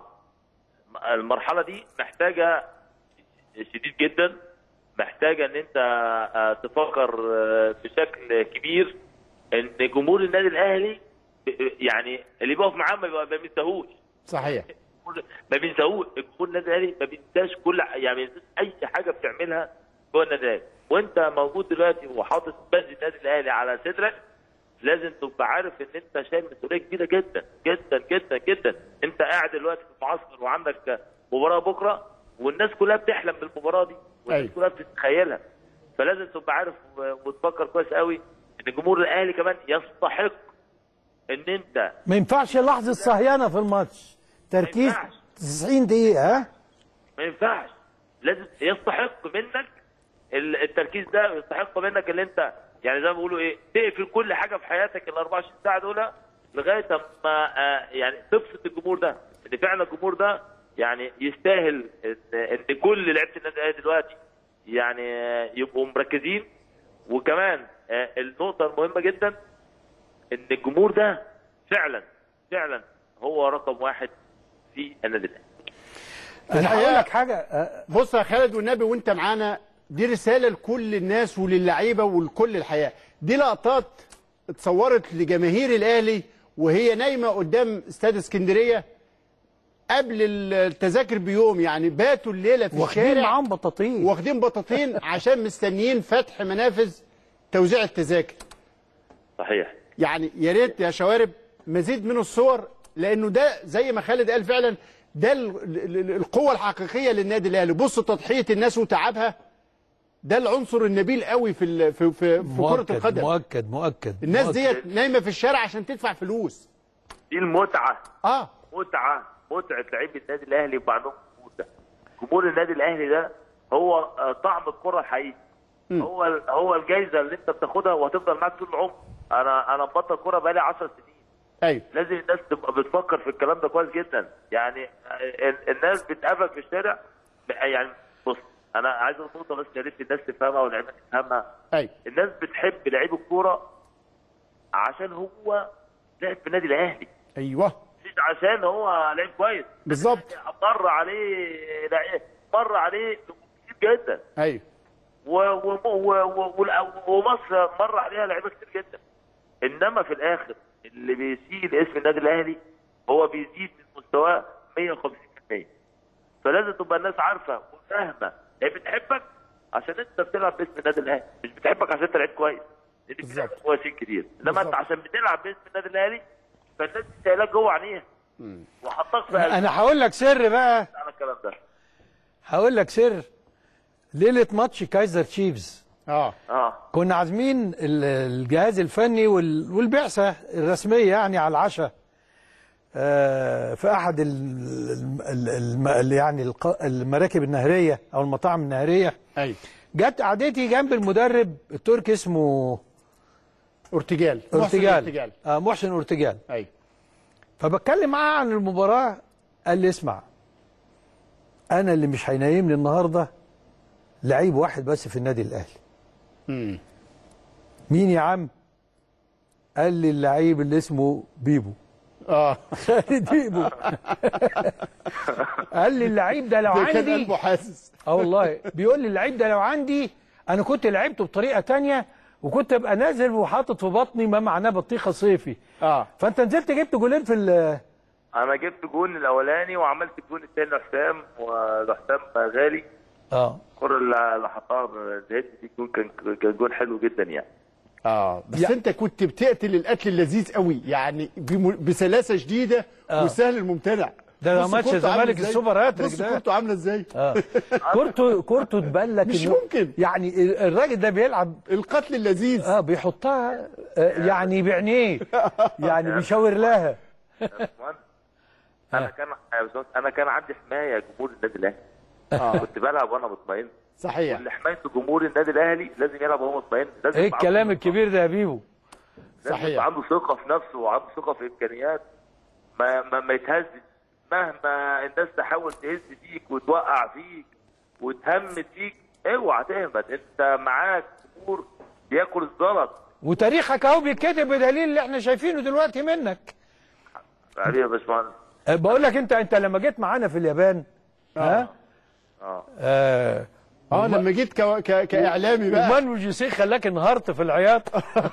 المرحله دي محتاجه شديد جدا محتاجه ان انت آه، تفكر آه، بشكل كبير ان جمهور النادي الاهلي ب- يعني اللي بيقف معاه ما بيبقى- ما بينساهوش صحيح ما بينساهوش جمهور النادي الاهلي ما بينساش كل يعني ما بينساش اي حاجه بتعملها جوه النادي الاهلي وانت موجود دلوقتي وحاطط بند النادي الاهلي على صدرك لازم تبقى عارف ان انت شايل مسؤوليه كبيره جدا جدا جدا جدا انت قاعد دلوقتي في معسكر وعندك مباراه بكره والناس كلها بتحلم بالمباراه دي والناس أيوة. كلها بتتخيلها فلازم تبقى عارف و- وتفكر كويس قوي ان جمهور الاهلي كمان يستحق ان انت ما ينفعش لحظه صهيانه في الماتش تركيز ينفعش. 90 دقيقه ها ما ينفعش لازم يستحق منك ال- التركيز ده يستحق منك اللي انت يعني زي ما بيقولوا ايه تقفل كل حاجه في حياتك ال 24 ساعه دول لغايه اما آه، يعني تبسط الجمهور ده ان فعلا الجمهور ده يعني يستاهل ان إن كل لعيبه النادي الاهلي دلوقتي يعني آه، يبقوا مركزين وكمان آه، النقطه المهمه جدا ان الجمهور ده فعلا فعلا هو رقم واحد في النادي الاهلي انا الحقيقة- هقول لك حاجه آه، بص يا خالد والنبي وانت معانا دي رساله لكل الناس وللعيبه ولكل الحياه دي لقطات اتصورت لجماهير الاهلي وهي نايمه قدام استاد اسكندريه قبل التذاكر بيوم يعني باتوا الليله في واخدين الشارع معاهم بطاطين واخدين بطاطين عشان مستنيين فتح منافذ توزيع التذاكر صحيح يعني يا ريت يا شوارب مزيد من الصور لانه ده زي ما خالد قال فعلا ده ال- ال- ال- القوه الحقيقيه للنادي الاهلي بص تضحيه الناس وتعبها ده العنصر النبيل قوي في ال- في في, في كره مؤكد القدم مؤكد مؤكد الناس مؤكد. ديت نايمه في الشارع عشان تدفع فلوس دي المتعه اه متعه متعه لعيبه النادي الاهلي يبقى عندهم جمهور ده جمهور النادي الاهلي ده هو آه، طعم الكره الحقيقي هو ال- هو الجايزه اللي انت بتاخدها وهتفضل معاك طول العمر انا انا مبطل كوره بقالي 10 سنين ايوه لازم الناس تبقى بتفكر في الكلام ده كويس جدا يعني ال- الناس بتقابلك في الشارع يعني بص انا عايز اقول نقطه بس يا ريت الناس تفهمها واللعيبه تفهمها ايوه الناس بتحب لعيب الكوره عشان هو لعب في النادي الاهلي ايوه مش عشان هو لعيب كويس بالظبط مر عليه لعيب مر عليه كتير جدا ايوه و و و و والأ- ومصر مر عليها لعيبه كتير جدا انما في الاخر اللي بيشيل اسم النادي الاهلي هو بيزيد من مستواه 150% فلازم تبقى الناس عارفه وفاهمه هي بتحبك عشان انت بتلعب باسم النادي الاهلي مش بتحبك عشان انت لعيب كويس لان في بالظبط. لعيبه كويسين كتير انما بالظبط. انت عشان بتلعب باسم النادي الاهلي فالناس دي شايلاك جوه عينيها وحطاك في قلبها انا هقول لك سر بقى على الكلام ده هقول لك سر ليله ماتش كايزر تشيفز اه اه كنا عازمين ال- الجهاز الفني وال- والبعثه الرسميه يعني على العشاء آه، في احد ال ال ال ال يعني الق- المراكب النهريه او المطاعم النهريه ايوه جت قعدتي جنب المدرب التركي اسمه ارتجال محسن ارتجال ارتجال آه محسن ارتجال ايوه فبتكلم معاه عن المباراه قال لي اسمع انا اللي مش هينيمني النهارده لعيب واحد بس في النادي الاهلي امم مين يا عم قال لي اللعيب اللي اسمه بيبو اه خالد بيبو قال لي اللعيب ده لو ده كان عندي قلبه حاسس اه والله بيقول لي اللعيب ده لو عندي انا كنت لعبته بطريقه تانية وكنت ابقى نازل وحاطط في بطني ما معناه بطيخه صيفي اه فانت نزلت جبت جولين في ال- انا جبت جون الاولاني وعملت الجون الثاني لحسام ولحسام غالي اه الكره اللي اللي حطها زهقت دي جون كان كان جون حلو جدا يعني اه بس يا- انت كنت بتقتل القتل اللذيذ قوي يعني بم- بسلاسه شديده آه. وسهل الممتنع ده بص ماتش كورته عامل الزمالك إزاي. السوبر هاتريك بص ده. كورته عامله ازاي اه كورته كورته تبان لك مش إنه- ممكن. يعني ال- الراجل ده بيلعب القتل اللذيذ اه بيحطها آه يعني بعينيه يعني بيشاور لها باشمهندس، انا كان يا باشمهندس، انا كان عندي حمايه جمهور النادي الاهلي اه كنت بلعب وانا مطمئن صحيح واللي حمايته جمهور النادي الاهلي لازم يلعب وهو مطمئن لازم ايه يبقى الكلام عنده- الكبير ده يا بيبو لازم صحيح. يبقى عنده ثقه في نفسه وعنده ثقه في امكانيات ما ما, ما يتهزش مهما الناس تحاول تهز فيك وتوقع فيك وتهمت فيك اوعى تهمت انت معاك جمهور بياكل الزلط وتاريخك اهو بيتكتب بدليل اللي احنا شايفينه دلوقتي منك عليه يا باشمهندس آه، بقول لك انت انت لما جيت معانا في اليابان ها اه آه اه لما جيت ك... ك... كاعلامي بقى ومانو جوسيه خلاك انهارت في العياط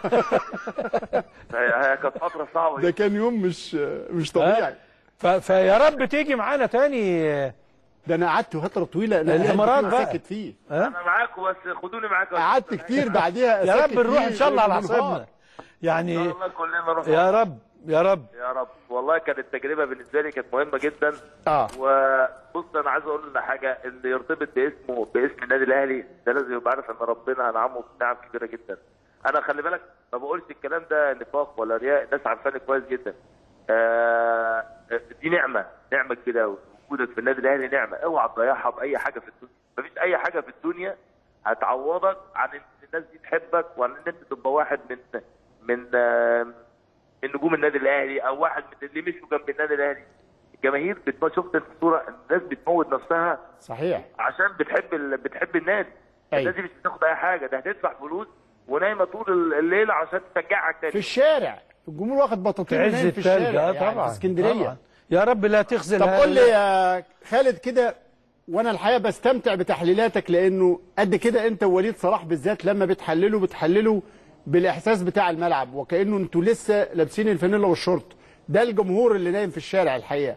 هي هي كانت فتره صعبه ده كان يوم مش مش طبيعي ف- فيا رب تيجي معانا تاني آه، ده انا قعدت فتره طويله انا الإمارات قاعد بقى. ساكت فيه انا معاكم بس خدوني معاكم قعدت كتير بعديها يا ساكت رب نروح فيه ان شاء الله على منهار. حسابنا يعني ان شاء الله كلنا نروح يا رب يا رب يا رب والله كانت التجربه بالنسبه لي كانت مهمه جدا اه وبص انا عايز اقول لك حاجه اللي يرتبط باسمه باسم النادي الاهلي ده لازم يبقى عارف ان ربنا انعمه بنعم كبيره جدا انا خلي بالك ما بقولش الكلام ده نفاق ولا رياء الناس عارفاني كويس جدا آه دي نعمه نعمه كبيره قوي وجودك في النادي الاهلي نعمه اوعى تضيعها باي حاجه في الدنيا مفيش اي حاجه في الدنيا هتعوضك عن ان الناس دي تحبك وعن ان انت تبقى واحد من من آه من نجوم النادي الاهلي او واحد من اللي مشوا جنب النادي الاهلي الجماهير بتموت شفت انت الصوره الناس بتموت نفسها صحيح عشان بتحب ال... بتحب النادي أيوة. الناس دي مش بتاخد اي حاجه ده هتدفع فلوس ونايمه طول الليل عشان تشجعك في تاني الشارع الجمهور واخد في بطاطين عز ونايم في التلج الشارع آه، يعني طبعا في اسكندريه طبعا. يا رب لا تخزن طب هذا- قول لي يا خالد كده وانا الحقيقه بستمتع بتحليلاتك لانه قد كده انت ووليد صلاح بالذات لما بتحللوا بتحللوا بالاحساس بتاع الملعب وكانه انتوا لسه لابسين الفانيلا والشورت ده الجمهور اللي نايم في الشارع الحقيقه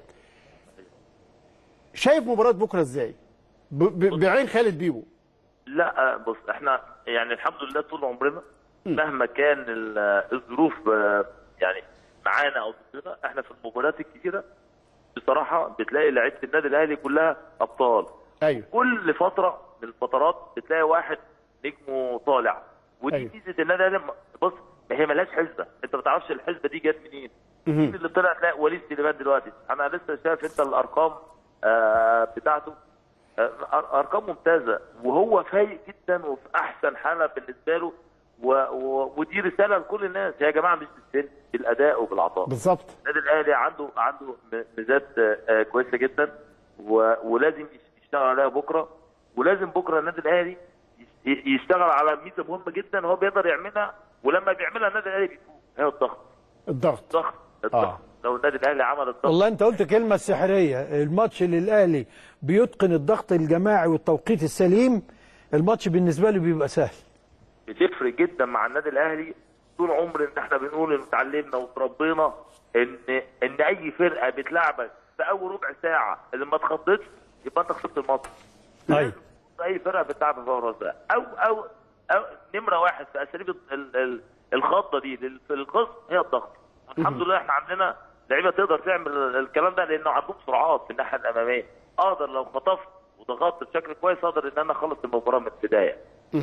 شايف مباراه بكره ازاي ب- ب- بعين خالد بيبو لا بص احنا يعني الحمد لله طول عمرنا مهما كان ال- الظروف آه، يعني معانا او ضدنا احنا في المباريات الكبيره بصراحه بتلاقي لعيبه النادي الاهلي كلها ابطال ايوه كل فتره من الفترات بتلاقي واحد نجمه طالع ودي أيوة. ميزه النادي الاهلي بص ما هي ملهاش حسبه انت ما تعرفش الحسبه دي جت منين مين اللي طلع تلاقي وليد سليمان دلوقتي انا لسه شايف انت الارقام آه بتاعته آه أر- ارقام ممتازه وهو فايق جدا وفي احسن حاله بالنسبه له و... و... ودي رساله لكل الناس يا جماعه مش بالسن بالاداء وبالعطاء بالظبط النادي الاهلي عنده عنده م- ميزات آه، آه، كويسه جدا و- ولازم يش- يشتغل عليها بكره ولازم بكره النادي الاهلي يش- يشتغل على ميزه مهمه جدا هو بيقدر يعملها ولما بيعملها النادي الاهلي بيفوق هي الضغط الضغط الضغط الضغط آه. لو النادي الاهلي عمل الضغط والله انت قلت كلمه سحريه الماتش اللي الاهلي بيتقن الضغط الجماعي والتوقيت السليم الماتش بالنسبه له بيبقى سهل بتفرق جدا مع النادي الاهلي طول عمر ان احنا بنقول ان اتعلمنا وتربينا ان ان اي فرقه بتلعبك في اول ربع ساعه اللي ما اتخضتش يبقى انت خسرت الماتش أيوة. اي فرقه بتلعب في اول ربع ساعه او او او نمره واحد في اساليب ال- ال- الخضه دي لل- في الخصم هي الضغط الحمد لله احنا عندنا لعيبه تقدر تعمل الكلام ده لانه عندهم سرعات في الناحيه الاماميه اقدر لو خطفت وضغطت بشكل كويس اقدر ان انا اخلص المباراه من البدايه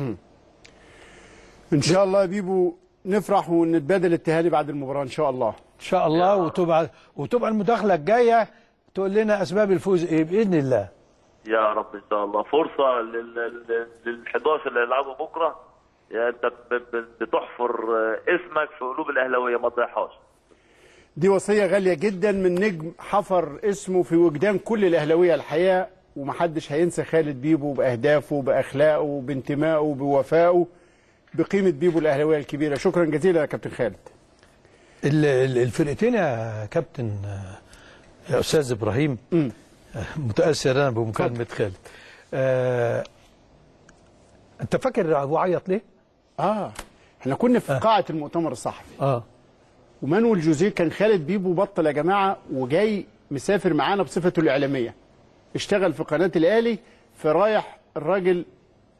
ان شاء الله يا بيبو نفرح ونتبادل التهاني بعد المباراه ان شاء الله ان شاء الله وتبقى وتبقى المداخله الجايه تقول لنا اسباب الفوز ايه باذن الله يا رب ان شاء الله فرصه لل لل 11 اللي هيلعبوا بكره يا انت ب- ب- بتحفر آه، اسمك في قلوب الاهلاويه ما تضيعهاش دي وصيه غاليه جدا من نجم حفر اسمه في وجدان كل الاهلاويه الحقيقه ومحدش هينسى خالد بيبو باهدافه باخلاقه بانتمائه بوفائه بقيمه بيبو الاهلاويه الكبيره شكرا جزيلا يا كابتن خالد ال- ال- الفرقتين يا كابتن آه، يا استاذ ابراهيم آه، متاثر انا بمكالمه خالد آه، انت فاكر ابو عيط ليه؟ اه احنا كنا في قاعه المؤتمر الصحفي اه ومانويل جوزيه كان خالد بيبو بطل يا جماعه وجاي مسافر معانا بصفته الاعلاميه اشتغل في قناه الاهلي فرايح الراجل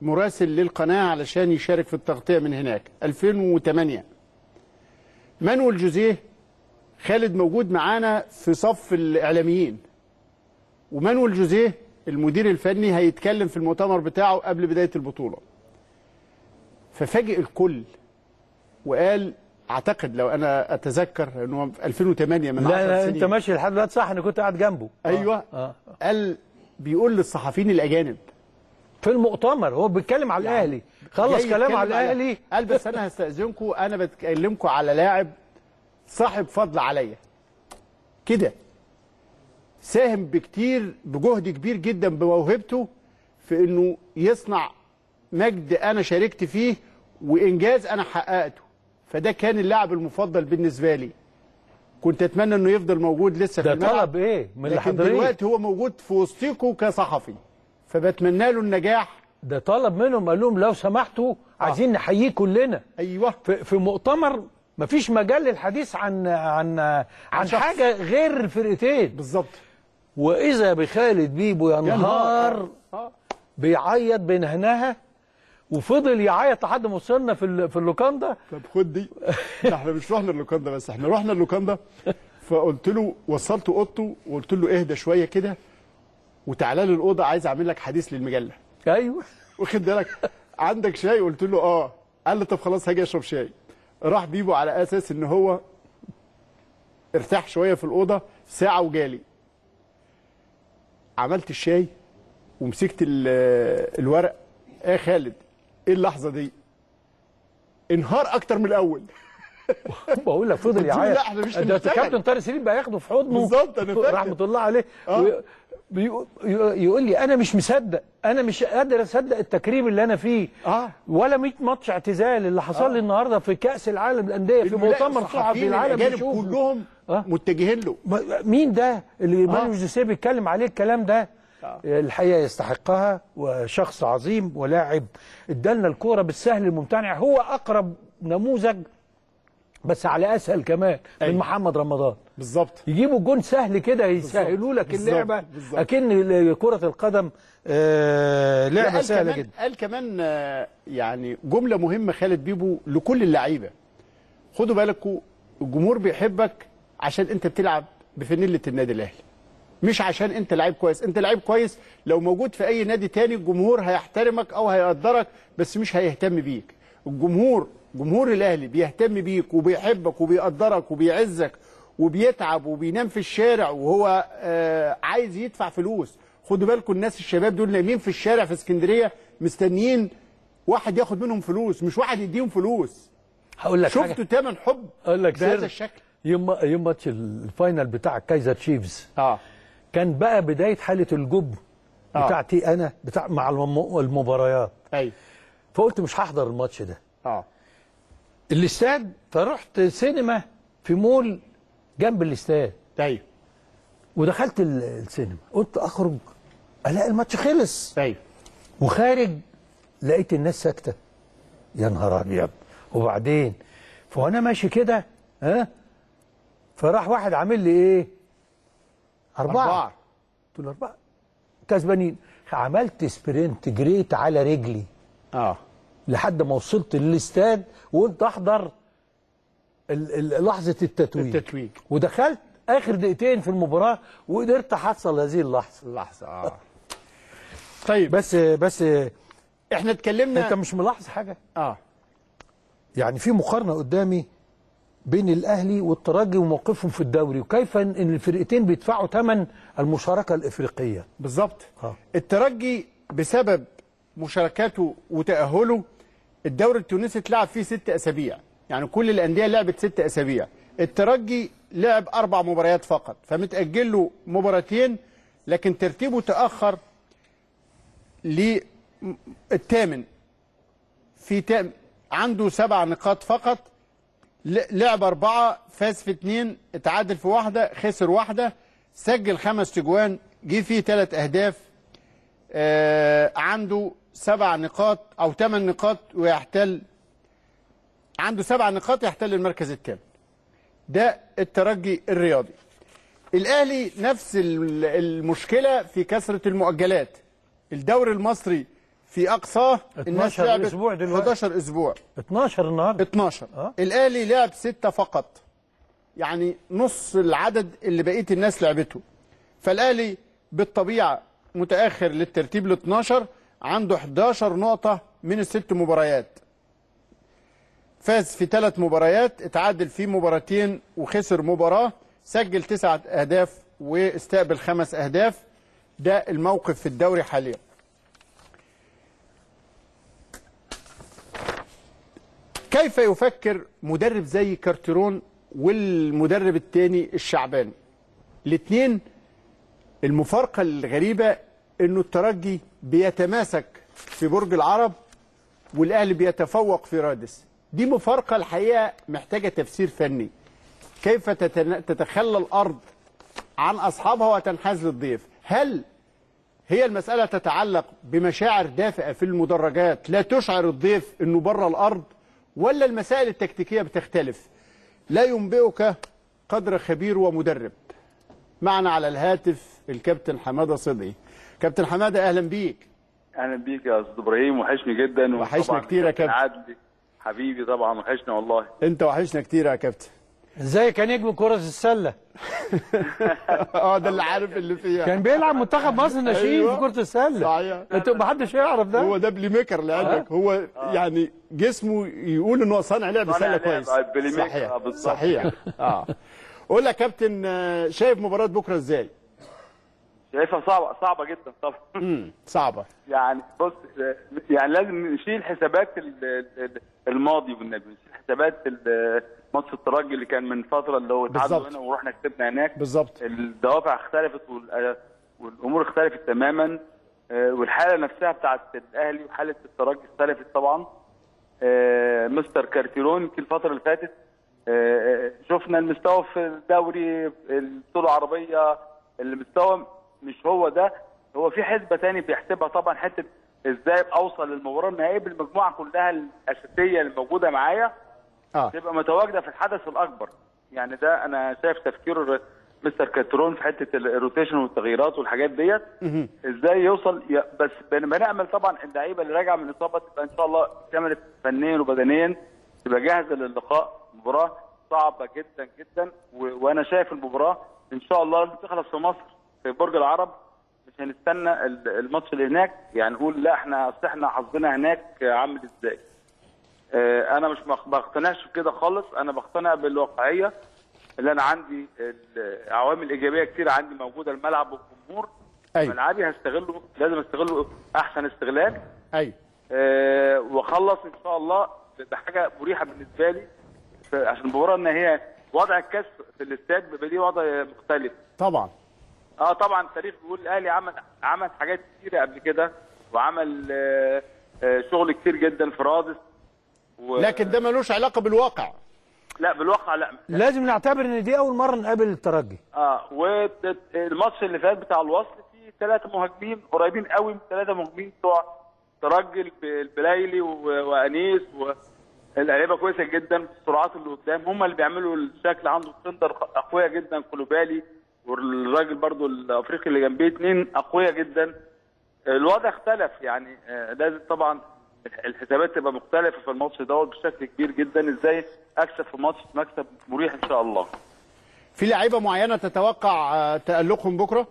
مراسل للقناه علشان يشارك في التغطيه من هناك 2008 مانويل جوزيه خالد موجود معانا في صف الاعلاميين ومانويل جوزيه المدير الفني هيتكلم في المؤتمر بتاعه قبل بدايه البطوله ففاجئ الكل وقال اعتقد لو انا اتذكر انه في 2008 من 10 لا, لا سنين انت ماشي لحد دلوقتي صح انا كنت قاعد جنبه ايوه آه. قال بيقول للصحفيين الاجانب في المؤتمر هو بيتكلم على الاهلي خلص جاي كلام يتكلم على الاهلي قال بس انا هستاذنكم انا بتكلمكم على لاعب صاحب فضل عليا كده ساهم بكتير بجهد كبير جدا بموهبته في انه يصنع مجد انا شاركت فيه وانجاز انا حققته فده كان اللاعب المفضل بالنسبه لي كنت اتمنى انه يفضل موجود لسه في ده الملعب طلب ايه من لكن الحاضرين دلوقتي هو موجود في وسطيكوا كصحفي فبتمنى له النجاح ده طلب منهم قال لهم لو سمحتوا عايزين نحييه كلنا ايوه في, في مؤتمر مفيش مجال للحديث عن عن عن شخص. حاجه غير الفرقتين بالظبط واذا بخالد بيبو ينهار آه. بيعيط بينهنها وفضل يعيط لحد ما وصلنا في ال- في اللوكاندا طب خد دي ده احنا مش رحنا اللوكاندا بس احنا رحنا اللوكاندا فقلت له وصلته اوضته وقلت له اهدى شويه كده وتعالى لي الاوضه عايز اعمل لك حديث للمجله ايوه واخد بالك عندك شاي قلت له اه قال لي طب خلاص هاجي اشرب شاي راح بيبو على اساس ان هو ارتاح شويه في الاوضه ساعه وجالي عملت الشاي ومسكت ال- الورق ايه يا خالد ايه اللحظه دي انهار اكتر من الاول بقول لك فضل قلت له يعيط لا، احنا مش ده هنشتغل. كابتن طارق سليم بقى ياخده في حضنه بالظبط، أنا فاكر. رحمه الله عليه آه. وي- بيقول- يقول لي انا مش مصدق انا مش قادر اصدق التكريم اللي انا فيه آه. ولا 100 ماتش اعتزال اللي حصل لي النهارده في كاس العالم للانديه في إنه يلاقي مؤتمر صحفي الصحفيين العالم الأجانب يشوفه. كلهم آه. متجهين له ما- مين ده اللي مانويل جوزيه بيتكلم عليه الكلام ده الحقيقه يستحقها وشخص عظيم ولاعب ادالنا الكوره بالسهل الممتنع هو اقرب نموذج بس على اسهل كمان من أيوة. محمد رمضان بالظبط يجيبوا جون سهل كده يسهلوا لك بالظبط. اللعبه بالظبط. اكن كره القدم آه لا، لعبه قال سهله كمان جدا قال كمان آه، يعني جمله مهمه خالد بيبو لكل اللعيبه خدوا بالكم الجمهور بيحبك عشان انت بتلعب بفانيله النادي الاهلي مش عشان انت لعيب كويس انت لعيب كويس لو موجود في اي نادي تاني الجمهور هيحترمك او هيقدرك بس مش هيهتم بيك الجمهور جمهور الاهلي بيهتم بيك وبيحبك وبيقدرك وبيعزك وبيتعب وبينام في الشارع وهو آه عايز يدفع فلوس خدوا بالكم الناس الشباب دول نايمين في الشارع في اسكندريه مستنيين واحد ياخد منهم فلوس مش واحد يديهم فلوس هقول لك حاجه شفتوا تمن حب اقول لك بهذا سر الشكل يوم يوم ماتش الفاينل بتاع كايزر تشيفز اه كان بقى بدايه حاله الجب آه. بتاعتي انا بتاع مع الم- المباريات ايوه فقلت مش هحضر الماتش ده اه الاستاد فرحت سينما في مول جنب الاستاد ايوه ودخلت ال- السينما قلت اخرج الاقي الماتش خلص ايوه وخارج لقيت الناس ساكته يا نهار ابيض وبعدين فوانا ماشي كده ها فراح واحد عامل لي ايه اربعه, أربعة. قلت له اربعه كسبانين عملت سبرنت جريت على رجلي اه لحد ما وصلت للاستاد وقلت احضر ال- ال- لحظه التتويج التتويج. ودخلت اخر دقيقتين في المباراه وقدرت احصل هذه اللحظه اللحظه اه طيب بس بس احنا اتكلمنا انت مش ملاحظ حاجه اه يعني في مقارنه قدامي بين الاهلي والترجي وموقفهم في الدوري وكيف ان الفرقتين بيدفعوا ثمن المشاركه الافريقيه بالظبط آه. الترجي بسبب مشاركاته وتأهله الدوري التونسي اتلعب فيه ست أسابيع يعني كل الأندية لعبت ست أسابيع الترجي لعب أربع مباريات فقط فمتأجل له مباراتين لكن ترتيبه تأخر للثامن في تام عنده سبع نقاط فقط ل- لعب أربعة فاز في اتنين اتعادل في واحدة خسر واحدة سجل خمس تجوان جه فيه ثلاث أهداف آه عنده سبع نقاط أو ثمان نقاط ويحتل عنده سبع نقاط يحتل المركز الثامن ده الترجي الرياضي الأهلي نفس ال- المشكلة في كثرة المؤجلات الدوري المصري في اقصاه الناس 12 لعبت أسبوع دلوقتي. 11 اسبوع 12 النهارده 12 آه. الاهلي لعب ستة فقط يعني نص العدد اللي بقيه الناس لعبته فالاهلي بالطبيعه متاخر للترتيب ل 12 عنده 11 نقطه من الست مباريات فاز في ثلاث مباريات اتعادل في مباراتين وخسر مباراه سجل تسعة اهداف واستقبل خمس اهداف ده الموقف في الدوري حاليا كيف يفكر مدرب زي كارتيرون والمدرب الثاني الشعباني الاثنين المفارقة الغريبة انه الترجي بيتماسك في برج العرب والاهلي بيتفوق في رادس دي مفارقة الحقيقة محتاجة تفسير فني كيف تتن- تتخلى الارض عن اصحابها وتنحاز للضيف هل هي المسألة تتعلق بمشاعر دافئة في المدرجات لا تشعر الضيف انه بره الارض ولا المسائل التكتيكية بتختلف لا ينبئك قدر خبير ومدرب معنا على الهاتف الكابتن حمادة صدقي كابتن حمادة اهلا بيك اهلا بيك يا استاذ ابراهيم وحشني جدا وحشنا وطبعاً كتير يا كابتن. عادل حبيبي طبعا وحشني والله انت وحشنا كتير يا كابتن ازاي كان نجم كرة السلة اه ده اللي عارف اللي فيها كان بيلعب منتخب مصر ناشئين أيوة. في كرة السلة صحيح انتوا محدش يعرف ده هو ده بلاي ميكر لعلمك هو يعني جسمه يقول ان هو صانع لعب صانع سله لعب، كويس آه، بلاي ميكر، صحيح آه، بالظبط. صحيح اه قول لي يا كابتن آه، شايف مباراه بكره ازاي؟ شايفها صعبه صعبه جدا طبعا امم صعبه يعني بص يعني لازم نشيل حسابات ال- ال- الماضي والنبي نشيل حسابات ال- ماتش الترجي اللي كان من فتره اللي هو تعادلوا بالظبط. هنا ورحنا كسبنا هناك بالظبط الدوافع اختلفت وال- والامور اختلفت تماما آه، والحاله نفسها بتاعت الاهلي وحاله الترجي اختلفت طبعا آه، مستر كارتيرون يمكن الفتره اللي فاتت آه، آه، شفنا المستوى في الدوري البطوله العربيه المستوى مش هو ده هو في حسبه تاني بيحسبها طبعا حته ازاي اوصل للمباراه النهائيه بالمجموعه كلها الاساسيه اللي موجوده معايا اه تبقى متواجده في الحدث الاكبر يعني ده انا شايف تفكير مستر كاترون في حته الروتيشن والتغييرات والحاجات ديت ازاي يوصل ي- بس بن- بنامل طبعا اللعيبه اللي راجعه من الاصابه تبقى ان شاء الله كملت فنيا وبدنيا تبقى جاهزه للقاء مباراه صعبه جدا جدا و- وانا شايف المباراه ان شاء الله اللي تخلص في مصر في برج العرب مش هنستنى ال- الماتش اللي هناك يعني نقول لا احنا اصل احنا حظنا هناك عامل ازاي آه، انا مش مق- بقتنعش بكده خالص انا بقتنع بالواقعيه اللي انا عندي العوامل الايجابيه كتير عندي موجوده الملعب والجمهور ايوه ملعبي هستغله لازم استغله احسن استغلال ايوه آه، واخلص ان شاء الله بحاجه مريحه بالنسبه لي ف- عشان المباراه ان هي وضع الكاس في الاستاد بيبقى ليه وضع مختلف طبعا اه طبعا التاريخ بيقول الاهلي عمل عمل حاجات كتيره قبل كده وعمل آه، آه، شغل كتير جدا في رادس و... لكن ده ملوش علاقه بالواقع لا بالواقع لا لازم نعتبر ان دي اول مرة نقابل الترجي اه والماتش اللي فات بتاع الوصل فيه ثلاثه مهاجمين قريبين قوي من ثلاثه مهاجمين بتوع ترجي الب- البلايلي و- وانيس واللعيبه كويسه جدا في السرعات اللي قدام هم اللي بيعملوا الشكل عنده سندر اقوياء جدا كولوبالي والراجل برضو الافريقي اللي جنبيه اثنين اقوياء جدا الوضع اختلف يعني آه، لازم طبعا الحسابات تبقى مختلفه في الماتش دوت بشكل كبير جدا ازاي اكسب في ماتش مكسب مريح ان شاء الله في لعيبه معينه تتوقع آه، تالقهم بكره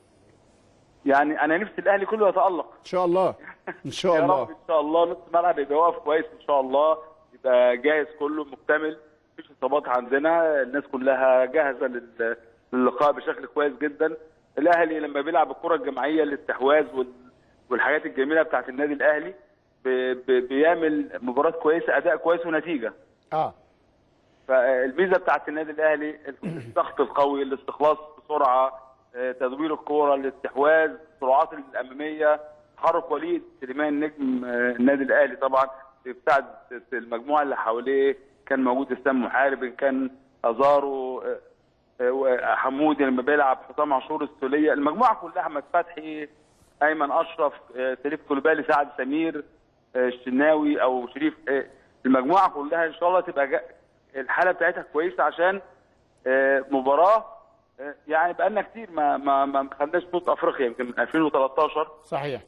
يعني انا نفسي الاهلي كله يتالق ان شاء الله ان شاء يا الله رب ان شاء الله نص الملعب يبقى واقف كويس ان شاء الله يبقى جاهز كله مكتمل مفيش اصابات عندنا الناس كلها جاهزه لل- للقاء بشكل كويس جدا الاهلي لما بيلعب الكره الجماعيه الاستحواذ وال- والحاجات الجميله بتاعت النادي الاهلي ب- ب- بيعمل مباراه كويسه اداء كويس ونتيجه اه فالميزه بتاعت النادي الاهلي الضغط القوي الاستخلاص بسرعه آه، تدوير الكوره الاستحواذ السرعات الاماميه تحرك وليد سليمان نجم آه، النادي الاهلي طبعا بيساعد المجموعه اللي حواليه كان موجود اسلام محارب إن كان ازارو آه، آه، حمودي لما بيلعب حسام عاشور السوليه المجموعه كلها احمد فتحي ايمن اشرف آه، شريف كولوبالي سعد سمير آه، الشناوي او شريف آه، المجموعه كلها ان شاء الله تبقى جا- الحاله بتاعتها كويسه عشان آه، مباراه آه، يعني بقالنا كتير ما ما ما خدناش بطوله افريقيا يمكن من 2013 صحيح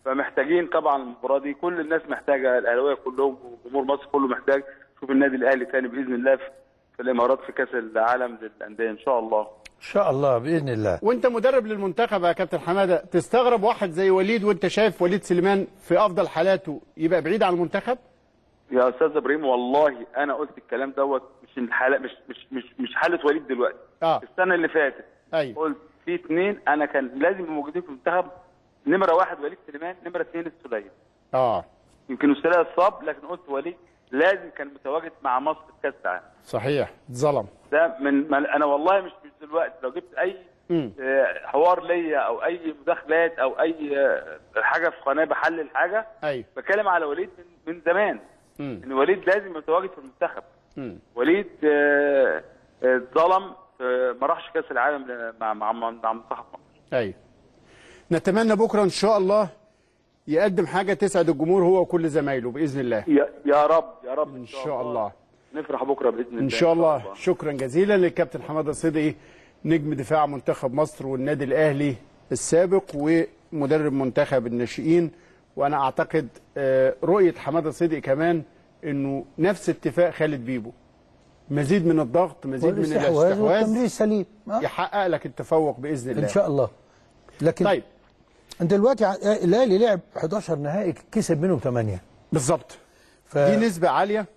فمحتاجين طبعا المباراه دي كل الناس محتاجه الاهلاويه كلهم وجمهور مصر كله محتاج يشوف النادي الاهلي تاني باذن الله في, في الامارات في كاس العالم للانديه ان شاء الله ان شاء الله باذن الله وانت مدرب للمنتخب يا كابتن حماده تستغرب واحد زي وليد وانت شايف وليد سليمان في افضل حالاته يبقى بعيد عن المنتخب يا استاذ ابراهيم والله انا قلت الكلام دوت مش الحاله مش مش مش مش حاله وليد دلوقتي اه السنه اللي فاتت ايوه قلت في اثنين انا كان لازم يبقوا موجودين في المنتخب نمره واحد وليد سليمان نمره اثنين السوليه اه يمكن السوليه اتصاب لكن قلت وليد لازم كان متواجد مع مصر في كاس العالم صحيح اتظلم ده من ما انا والله مش مش دلوقتي لو جبت اي مم. آه، حوار ليا او اي مداخلات او اي آه، حاجه في قناه بحلل حاجه ايوه بتكلم على وليد من, من زمان مم. ان وليد لازم يبقى متواجد في المنتخب مم. وليد آه، آه، اتظلم آه، ما راحش كاس العالم مع مع مع مع منتخب مصر ايوه نتمنى بكره ان شاء الله يقدم حاجه تسعد الجمهور هو وكل زمايله باذن الله يا يا رب يا رب ان شاء الله نفرح بكره باذن الله ان شاء الله شكرا جزيلا للكابتن حماده صدقي نجم دفاع منتخب مصر والنادي الاهلي السابق ومدرب منتخب الناشئين وانا اعتقد آه، رؤيه حماده صدقي كمان انه نفس اتفاق خالد بيبو مزيد من الضغط مزيد من والاستحواذ والتمرير الاستحواذ السليم آه. يحقق لك التفوق باذن الله ان شاء الله لكن طيب انت دلوقتي ع- الاهلي لعب 11 نهائي كسب منهم 8 بالظبط ف... دي نسبة عالية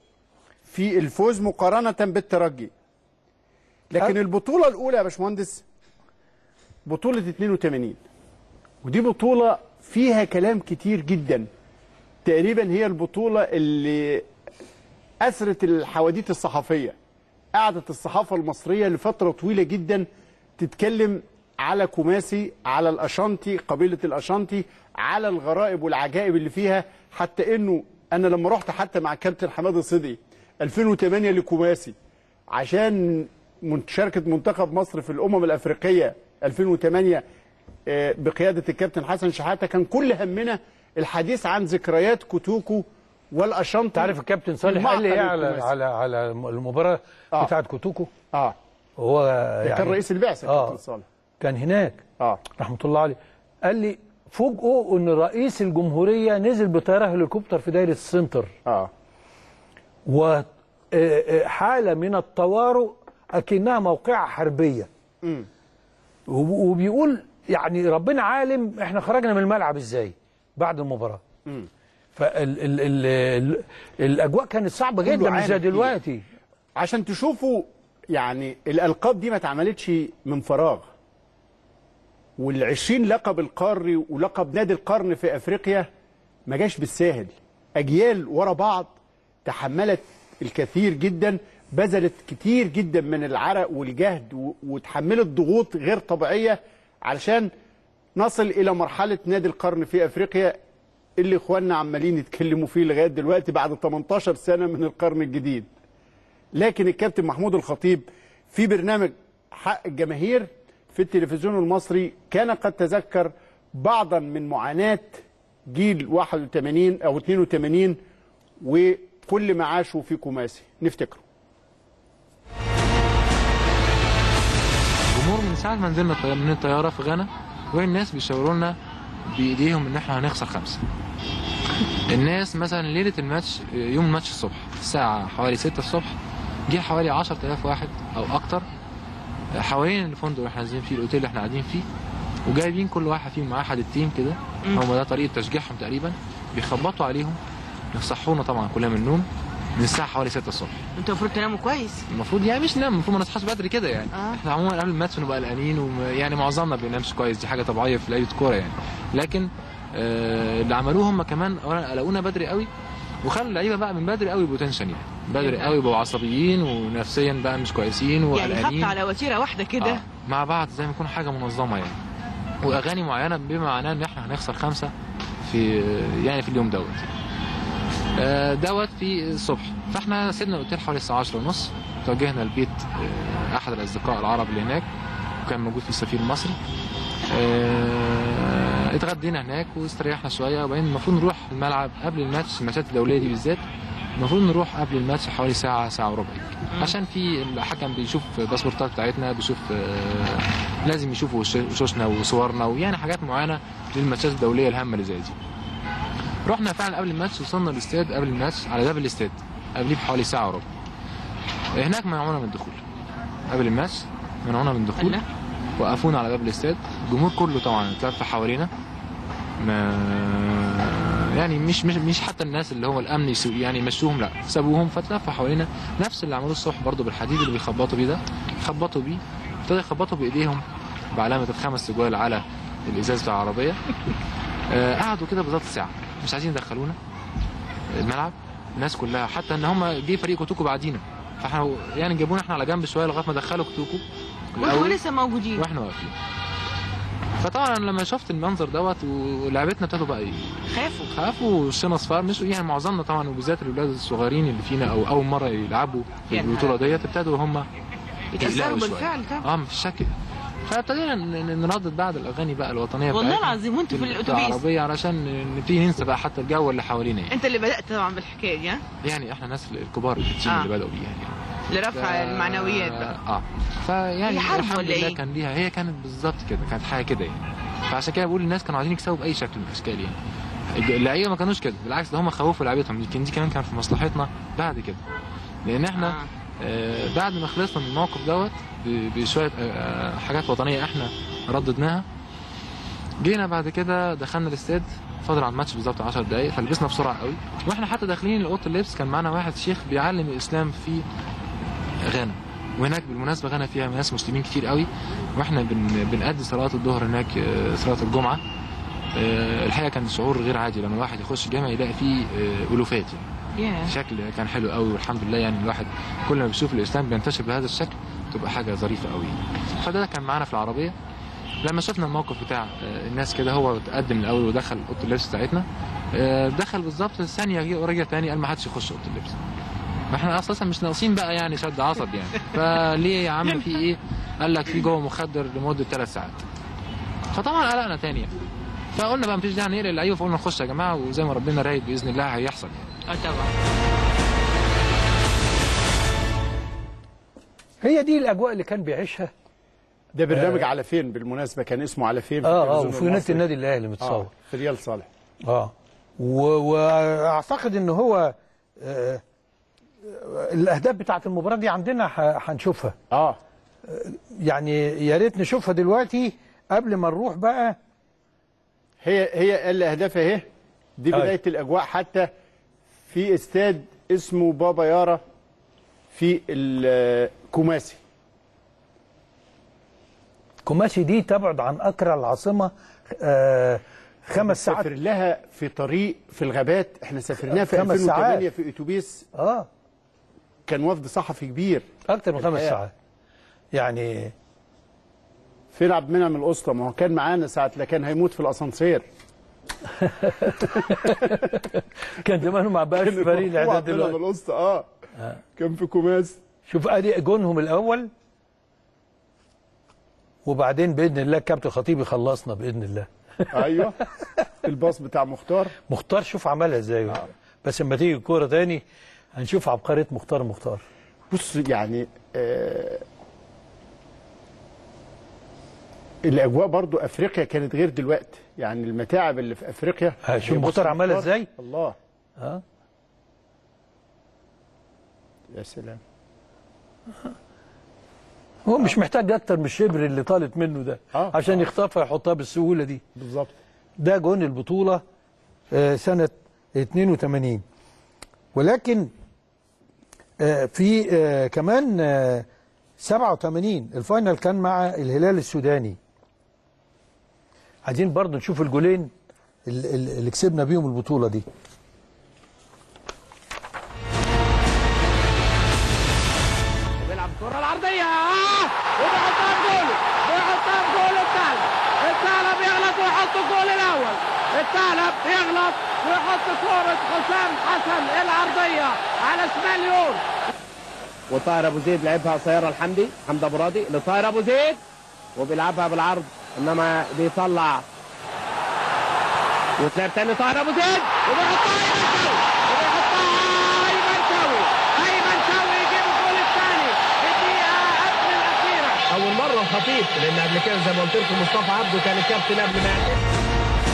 في الفوز مقارنة بالترجي لكن أه. البطولة الأولى يا باشمهندس بطولة 82 ودي بطولة فيها كلام كتير جدا تقريبا هي البطولة اللي أثرت الحواديت الصحفية قعدت الصحافة المصرية لفترة طويلة جدا تتكلم على كوماسي على الأشانتي قبيلة الأشانتي على الغرائب والعجائب اللي فيها حتى إنه أنا لما رحت حتى مع كابتن حماده صدقي 2008 لكوماسي عشان مشاركة منتخب مصر في الأمم الأفريقية 2008 آه، بقيادة الكابتن حسن شحاتة كان كل همنا الحديث عن ذكريات كوتوكو والأشانتي تعرف الكابتن صالح قال لي ايه على المعقل على على المباراه آه. بتاعت كوتوكو اه هو ده يعني كان رئيس البعثة آه. الكابتن صالح كان هناك اه رحمه الله عليه قال لي فوجئوا ان رئيس الجمهوريه نزل بطياره هليكوبتر في دايره السنتر اه وحاله من الطوارئ اكنها موقعه حربيه مم. وب- وبيقول يعني ربنا عالم احنا خرجنا من الملعب ازاي بعد المباراه مم. فال ال ال ال الاجواء كانت صعبه كله جدا مش زي عانى كتير. دلوقتي عشان تشوفوا يعني الألقاب دي ما اتعملتش من فراغ والعشرين لقب القاري ولقب نادي القرن في أفريقيا ما جاش بالساهل أجيال ورا بعض تحملت الكثير جدا بذلت كتير جدا من العرق والجهد و- وتحملت ضغوط غير طبيعية علشان نصل إلى مرحلة نادي القرن في أفريقيا اللي إخواننا عمالين يتكلموا فيه لغاية دلوقتي بعد 18 سنة من القرن الجديد لكن الكابتن محمود الخطيب في برنامج حق الجماهير في التلفزيون المصري كان قد تذكر بعضا من معاناة جيل 81 أو 82 وكل ما عاشوا في كوماسي نفتكره الجمهور من ساعه ما نزلنا الطيارة- من الطياره في غانا والناس بيشاوروا لنا بايديهم ان احنا هنخسر خمسه الناس مثلا ليله الماتش يوم الماتش الصبح الساعه حوالي 6 الصبح جه حوالي 10000 واحد او اكتر حوالين الفندق اللي احنا نازلين فيه الاوتيل اللي احنا قاعدين فيه وجايبين كل واحد فيهم معاه حدتين كده هم ده طريقه تشجيعهم تقريبا بيخبطوا عليهم يصحونا طبعا كلنا من النوم من الساعه حوالي 6 الصبح انتوا المفروض تناموا كويس المفروض يعني مش ننام المفروض ما نصحاش بدري كده يعني آه. آه. احنا عموما قبل الماتش بنبقى قلقانين ويعني معظمنا ما بينامش كويس دي حاجه طبيعيه في لعيبه كوره يعني لكن آه اللي عملوه هم كمان اولا قلقونا بدري قوي وخلوا اللعيبه بقى من بدري قوي بوتنشن يعني بدري يعني- قوي بقوا عصبيين ونفسيا بقى مش كويسين يعني وقلقانين خبط على وتيره واحده كده آه. مع بعض زي ما يكون حاجه منظمه يعني واغاني معينه بما معناه ان احنا هنخسر خمسه في يعني في اليوم دوت آه، دوت في الصبح فاحنا سيبنا الاوتيل حوالي الساعه 10 ونص توجهنا لبيت آه، احد الاصدقاء العرب اللي هناك وكان موجود فيه السفير المصري آه، اتغدينا هناك واستريحنا شويه وبعدين المفروض نروح الملعب قبل الماتش الماتشات الدوليه دي بالذات المفروض نروح قبل الماتش حوالي ساعه ساعه وربع عشان في الحكم بيشوف الباسبورتات بتاعتنا بيشوف آه، لازم يشوفوا وش- وشوشنا وصورنا ويعني حاجات معينه للماتشات الدوليه الهامه اللي زي دي رحنا فعلا قبل الماتش وصلنا الاستاد قبل الماتش على باب الاستاد قبليه بحوالي ساعه وربع هناك منعونا من الدخول قبل الماتش منعونا من الدخول الله. وقفونا على باب الاستاد الجمهور كله طبعا اتلف حوالينا ما يعني مش مش مش حتى الناس اللي هو الامن يسو يعني يمشوهم لا سابوهم فتلفوا حوالينا نفس اللي عملوه الصبح برضو بالحديد اللي بيخبطوا بيه ده خبطوا بيه ابتدوا يخبطوا بايديهم بعلامه الخمس سجوال على الازاز بتاع العربيه آه قعدوا كده بالظبط ساعه مش عايزين يدخلونا الملعب الناس كلها حتى ان هم جه فريق كوتوكو بعدينا فاحنا يعني جابونا احنا على جنب شويه لغايه ما دخلوا كوتوكو وانتوا الأول. لسه موجودين واحنا واقفين فطبعا لما شفت المنظر دوت ولعبتنا ابتدوا بقى ي- خافوا خافوا وشنا اصفار مش يعني معظمنا طبعا وبالذات الاولاد الصغيرين اللي فينا او اول مره يلعبوا في يا نهار البطوله ديت ابتدوا هم يتأثروا يقلقوا شوية. بالفعل طبعا اه مفيش شك فابتدينا ن- ن- نردد بعض الاغاني بقى الوطنيه والله بتاعتنا العظيم وانتوا في الاتوبيس العربيه علشان نبتدي ننسى بقى حتى الجو اللي حوالينا يعني, انت اللي بدات طبعا بالحكايه دي ها يعني احنا ناس الكبار التيم آه. اللي بداوا بيها يعني لرفع المعنويات بقى اه فيعني هي حرب الحمد ولا لله إيه؟ كان ليها هي كانت بالظبط كده كانت حاجه كده يعني فعشان كده بقول الناس كانوا عايزين يكسبوا باي شكل من الاشكال يعني الج- اللعيبه ما كانوش كده بالعكس ده هم خوفوا لعيبتهم يمكن دي كمان كان في مصلحتنا بعد كده لان احنا آه. آه بعد ما خلصنا من الموقف دوت ب- بشويه آه، آه حاجات وطنيه احنا رددناها جينا بعد كده دخلنا الاستاد فاضل على الماتش بالظبط 10 دقايق فلبسنا بسرعه قوي واحنا حتى داخلين لاوضه اللبس كان معانا واحد شيخ بيعلم الاسلام في غانا وهناك بالمناسبه غانا فيها ناس مسلمين كتير قوي واحنا بن بنأدي صلاه الظهر هناك آه، صلاه الجمعه آه، الحقيقه كان شعور غير عادي لما الواحد يخش جامع يلاقي فيه آه، الوفات يعني ياه شكل كان حلو قوي والحمد لله يعني الواحد كل ما بيشوف الاسلام بينتشر بهذا الشكل تبقى حاجه ظريفه قوي فده كان معانا في العربيه لما شفنا الموقف بتاع آه، الناس كده هو تقدم الاول ودخل اوضه اللبس بتاعتنا آه، دخل بالظبط ثانيه جه ورجع تاني قال ما حدش يخش اوضه اللبس ما احنا اساسا مش ناقصين بقى يعني شد عصب يعني فليه يا عم في ايه قال لك في جوه مخدر لمده ثلاث ساعات فطبعا قلقنا تاني يعني فقلنا بقى مفيش داعي نقلق اللعيبه فقلنا نخش يا جماعه وزي ما ربنا رايد باذن الله هيحصل يعني اه طبعا هي دي الاجواء اللي كان بيعيشها ده برنامج على فين بالمناسبه كان اسمه على فين في اه اه التلفزيون وفي نادي المصري. النادي الاهلي اه متصور في ريال صالح اه و- واعتقد ان هو آه الاهداف بتاعت المباراه دي عندنا ح- هنشوفها اه يعني يا ريت نشوفها دلوقتي قبل ما نروح بقى هي هي الاهداف اهي دي أي. بدايه الاجواء حتى في استاد اسمه بابا يارا في الكوماسي كوماسي دي تبعد عن اكرا العاصمه آه خمس ساعات سافر لها في طريق في الغابات احنا سافرناها في خمس 2008 ساعات. في اتوبيس اه كان وفد صحفي كبير اكتر من خمس الحقيقة. ساعات يعني فين عبد المنعم الاسطى ما هو كان معانا ساعه لا كان هيموت في الاسانسير كان زمانه مع بقى فريق هو الاعداد عبد المنعم دلوقتي الاسطى اه كان في كوماسي شوف ادي جونهم الاول وبعدين باذن الله كابتن خطيب يخلصنا باذن الله ايوه الباص بتاع مختار مختار شوف عملها ازاي بس لما تيجي الكوره تاني هنشوف عبقريه مختار مختار بص يعني آه الاجواء برضو افريقيا كانت غير دلوقتي يعني المتاعب اللي في افريقيا آه، شوف هي بص مختار عملها ازاي؟ الله اه يا سلام هو مش محتاج اكتر من الشبر اللي طالت منه ده آه. عشان يخطفها يحطها بالسهوله دي بالظبط ده جون البطوله آه، سنه 82 ولكن آه، في آه، كمان آه، 87 الفاينل كان مع الهلال السوداني عايزين برضو نشوف الجولين ال- ال- اللي كسبنا بيهم البطوله دي بيلعب الكرة العرضية آه! وبيحطها في جوله بيحطها في جول الثالث الثعلب يغلط ويحط الجول الأول الثعلب يغلط ويحط كرة حسام حسن العرضية على شمال يور وطاهر ابو زيد لعبها قصيره الحمدي حمد ابو راضي لطاهر ابو زيد وبيلعبها بالعرض انما بيطلع وتلعب تاني طاهر ابو زيد وبيحطها ايمن شوقي وبيحطها ايمن شوقي ايمن شوقي يجيب الجول الثاني في الدقيقه قبل الاخيره اول مره لطيف لان قبل كده زي ما قلت لكم مصطفى عبده كان الكابتن قبل ما يعتزل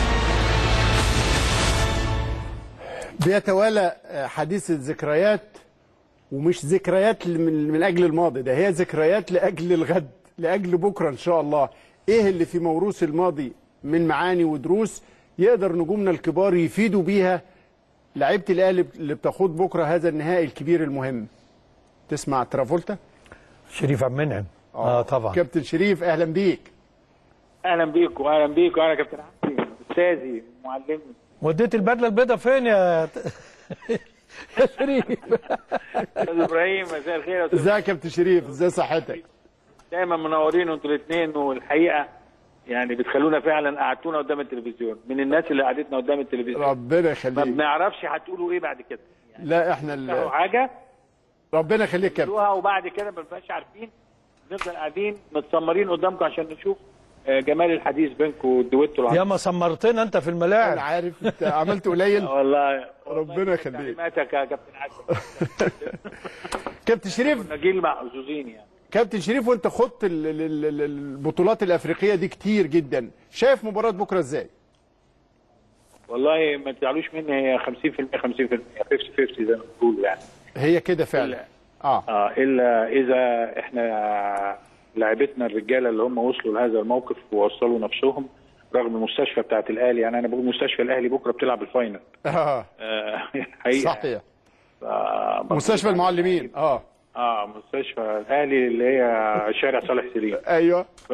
بيتوالى آه، حديث الذكريات ومش ذكريات من, من اجل الماضي ده هي ذكريات لاجل الغد لاجل بكره ان شاء الله ايه اللي في موروث الماضي من معاني ودروس يقدر نجومنا الكبار يفيدوا بيها لعيبه الاهلي اللي بتخوض بكره هذا النهائي الكبير المهم تسمع ترافولتا شريف عبد المنعم اه طبعا كابتن شريف اهلا بيك اهلا بيك واهلا بيك واهلا كابتن عبدي استاذي معلمي وديت البدله البيضاء فين يا يا شريف استاذ ابراهيم مساء الخير يا أستاذ. ازيك يا كابتن شريف ازي صحتك دايما منورين انتوا الاثنين والحقيقه يعني بتخلونا فعلا قعدتونا قدام التلفزيون من الناس اللي قعدتنا قدام التلفزيون ربنا ما يخليك بنعرفش هتقولوا ايه بعد كده لا احنا تفتحوا ال- حاجه ربنا يخليك كابتن تقولوها وبعد كده ما بنبقاش عارفين نفضل قاعدين متسمرين قدامكم عشان نشوف آه، جمال الحديث بينكم والدويتو يا العظيم ما سمرتنا انت في انا الملاعب عارف انت عملت قليل والله ربنا يخليك تعليماتك يا كابتن عادل كابتن شريف نجيل محظوظين يعني كابتن شريف وانت خضت ال- ال- ال- ال- البطولات الافريقيه دي كتير جدا شايف مباراه بكره ازاي والله ما تزعلوش مني هي 50% 50% 50 50 زي ما بتقولوا يعني هي كده فعلا اه اه الا اذا احنا لعيبتنا الرجاله اللي هم وصلوا لهذا الموقف ووصلوا نفسهم رغم المستشفى بتاعت الاهلي يعني انا بقول مستشفى الاهلي بكره بتلعب الفاينل اه آه حقيقه صحيح ف- مستشفى المعلمين اه اه مستشفى الاهلي اللي هي شارع صالح سليم ايوه ف...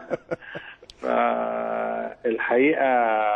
فالحقيقه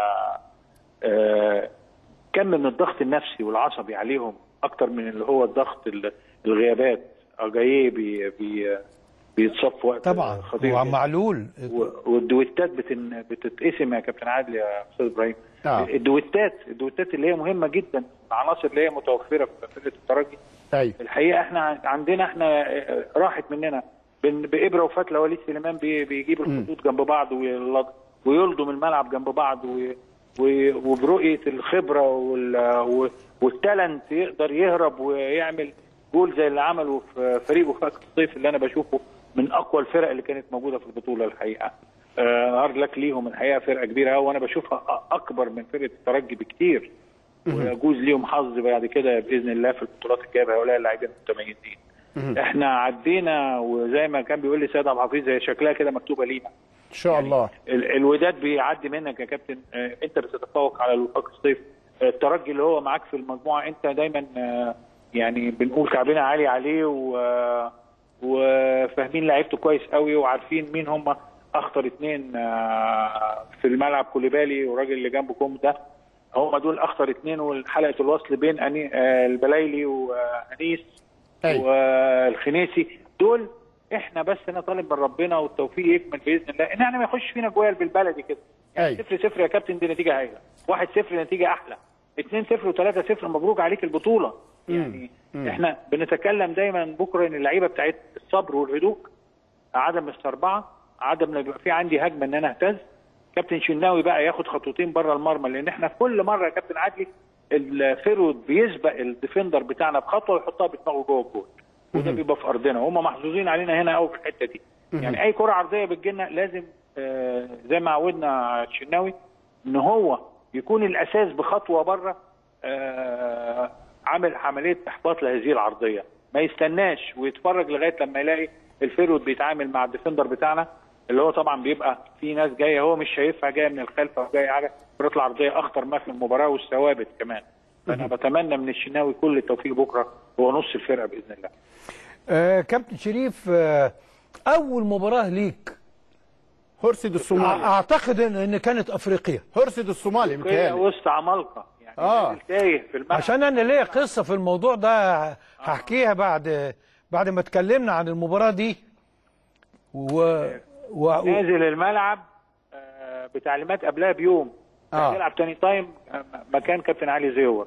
آه، كم من الضغط النفسي والعصبي عليهم اكتر من اللي هو الضغط ال- الغيابات اجاييه بي بي بيتصاب في وقت طبعا خطير وعم جداً. معلول و- والدويتات بتن... بتتقسم يا كابتن عادل يا استاذ ابراهيم آه. الدويتات الدويتات اللي هي مهمه جدا العناصر اللي هي متوفره في فرقه الترجي ايوه الحقيقه احنا عندنا احنا راحت مننا بن- بابره وفتله وليد سليمان بي- بيجيب الخطوط جنب بعض ويلض- ويلضم الملعب جنب بعض و- و- وبرؤيه الخبره وال- و- والتالنت يقدر يهرب ويعمل جول زي اللي عمله في فريقه في الصيف اللي انا بشوفه من اقوى الفرق اللي كانت موجوده في البطوله الحقيقه هارد لك ليهم الحقيقه فرقه كبيره قوي وانا بشوفها أ- اكبر من فرقه الترجي بكتير ويجوز ليهم حظ بعد كده باذن الله في البطولات الجايه بهؤلاء اللاعبين المتميزين. احنا عدينا وزي ما كان بيقول لي سيد عبد الحفيظ هي شكلها كده مكتوبه لينا. ان شاء الله ال- الوداد بيعدي منك يا كابتن آه، انت بتتفوق على الوفاق الصيف آه، الترجي اللي هو معاك في المجموعه انت دايما آه، يعني بنقول كعبنا عالي عليه و آه، وفاهمين لعيبته كويس قوي وعارفين مين هم اخطر اثنين في الملعب كوليبالي والراجل اللي جنبه كوم ده هم دول اخطر اثنين وحلقه الوصل بين أني آه، البلايلي وانيس أيوة. والخنيسي دول احنا بس نطالب من ربنا والتوفيق يكمل باذن الله ان احنا ما يخش فينا جوال بالبلدي كده يعني أيوة. صفر صفر يا كابتن دي نتيجه هايله واحد صفر نتيجه احلى اتنين صفر وثلاثة صفر مبروك عليك البطوله يعني احنا بنتكلم دايما بكره ان اللعيبه بتاعت الصبر والهدوء عدم السربعه عدم ان يبقى في عندي هجمه ان انا اهتز كابتن شناوي بقى ياخد خطوتين بره المرمى لان احنا في كل مره يا كابتن عدلي الفيرود بيسبق الديفندر بتاعنا بخطوه ويحطها بدماغه جوه الجول وده بيبقى في ارضنا هم محظوظين علينا هنا قوي في الحته دي يعني اي كره عرضيه بتجيلنا لازم آه، زي ما عودنا الشناوي ان هو يكون الاساس بخطوه بره آه، عامل عمليه احباط لهذه العرضيه ما يستناش ويتفرج لغايه لما يلاقي الفيرود بيتعامل مع الديفندر بتاعنا اللي هو طبعا بيبقى في ناس جايه هو مش شايفها جايه من الخلف او جايه حاجه كرات العرضيه اخطر ما في المباراه والثوابت كمان فانا بتمنى من الشناوي كل التوفيق بكره هو نص الفرقه باذن الله آه كابتن شريف آه اول مباراه ليك هرسد الصومالي اعتقد ان إن كانت افريقيا هرسد الصومالي كده متهيألي وسط عمالقه يعني آه. نازل تايه في الملعب عشان انا ليا قصه في الموضوع ده هحكيها بعد بعد ما اتكلمنا عن المباراه دي و, و... نازل الملعب آه، بتعليمات قبلها بيوم آه. يلعب تاني تايم آه، مكان كابتن علي زيور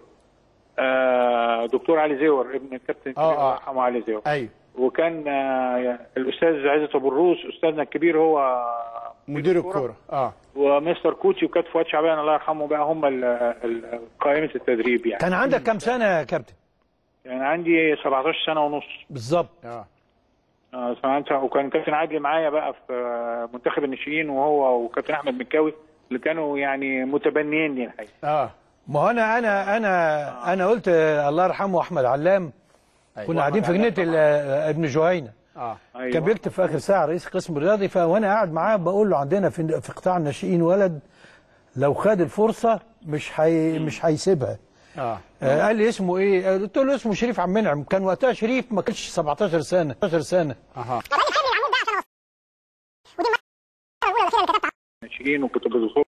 آه، دكتور علي زيور ابن الكابتن الكبير آه، آه. الله يرحمه علي زيور ايوه وكان آه، الاستاذ عزت ابو الروس استاذنا الكبير هو مدير الكوره اه ومستر كوتشي وكابتن فؤاد شعبان الله يرحمه بقى هم ال- ال- قائمه التدريب يعني كان عندك كام سنه يا كابتن يعني عندي 17 سنه ونص بالظبط اه اه سمعت وكان كابتن عادل معايا بقى في آه، منتخب الناشئين وهو وكابتن احمد مكاوي اللي كانوا يعني متبنيين لي الحقيقه اه ما هو انا انا انا انا قلت آه، الله يرحمه احمد علام كنا قاعدين في جنينه ال- آه، ابن جهينه اه كان بيكتب في اخر ساعه رئيس قسم الرياضي فوانا قاعد معاه بقول له عندنا في في قطاع الناشئين ولد لو خد الفرصه مش حي مش هيسيبها اه آه قال لي اسمه ايه؟ آه، قلت له اسمه شريف عبد المنعم كان وقتها شريف ما كانش 17 سنه 17 سنه اها الناشئين وكنت بدخل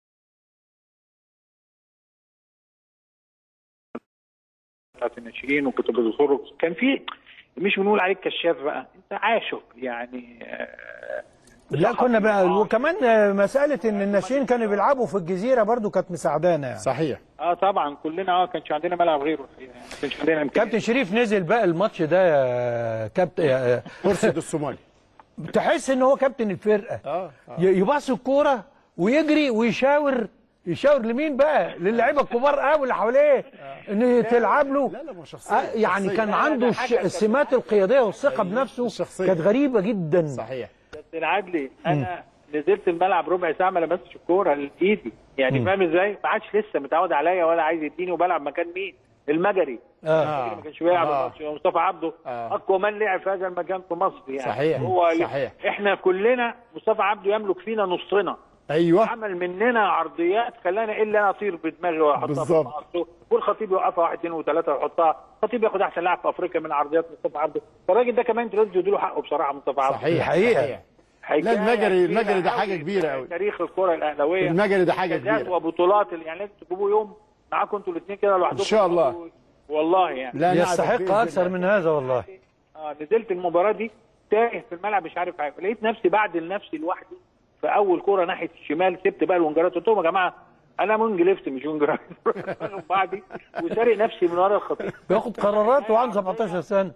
بتاعت الناشئين وكنت بدخل كان في مش بنقول عليك كشاف بقى انت عاشق يعني آه، لا كنا بقى وكمان آه، مساله ان الناشئين كانوا بيلعبوا في الجزيره برضو كانت مساعدانا يعني صحيح اه طبعا كلنا اه كانش عندنا ملعب غيره الحقيقه يعني ما كانش عندنا امكانيات كابتن شريف نزل بقى الماتش ده يا كابتن يا- مرشد الصومالي تحس ان هو كابتن الفرقه اه ي- يباص الكوره ويجري ويشاور يشاور لمين بقى للعيبه الكبار قوي اللي حواليه ان تلعب له لا لا ما شخصيه آه، يعني شخصية. كان لا، لا، عنده ده الش- حاجة السمات القياديه والثقه بنفسه الشخصية. كانت غريبه جدا صحيح كابتن عدلي انا نزلت الملعب ربع ساعه ما لمستش الكوره لايدي يعني فاهم ازاي؟ ما عادش لسه متعود عليا ولا عايز يديني وبلعب مكان مين؟ المجري اه ما كانش بيلعب آه. الماتش مصطفى عبده آه. اقوى من لعب في هذا المكان في مصر يعني صحيح، هو صحيح. احنا كلنا مصطفى عبده يملك فينا نصنا ايوه عمل مننا عرضيات خلانا الا انا اطير بدماغي واحطها في بالظبط. المقص والخطيب يوقفها واحد اثنين وثلاثه ويحطها الخطيب ياخد احسن لاعب في افريقيا من عرضيات مصطفى عبده فالراجل ده كمان انتوا لازم تدوا حقه بصراحه مصطفى عبده صحيح الحقيقة. صحيح. حكاية لا، المجري- كبيرة المجري ده أوي حاجة في كبيرة أوي. تاريخ الكره الاهلاويه المجري ده حاجة إنجازات كبيرة. وبطولات يعني لازم تجيبوا يوم معاكم انتوا الاثنين كده لوحدكم إن شاء الله. والله يعني لا نعرف يستحق بإذن اكثر الله. من هذا والله اه نزلت المباراه دي تايه في الملعب مش عارف حاجه لقيت نفسي بعدل نفسي لوحدي في اول كوره ناحيه الشمال سبت بقى الونجرات قلت لهم يا جماعه انا وينج ليفت مش وينج رايت بعدي وسارق نفسي من ورا الخطيب بياخد قرارات وعنده 17 سنه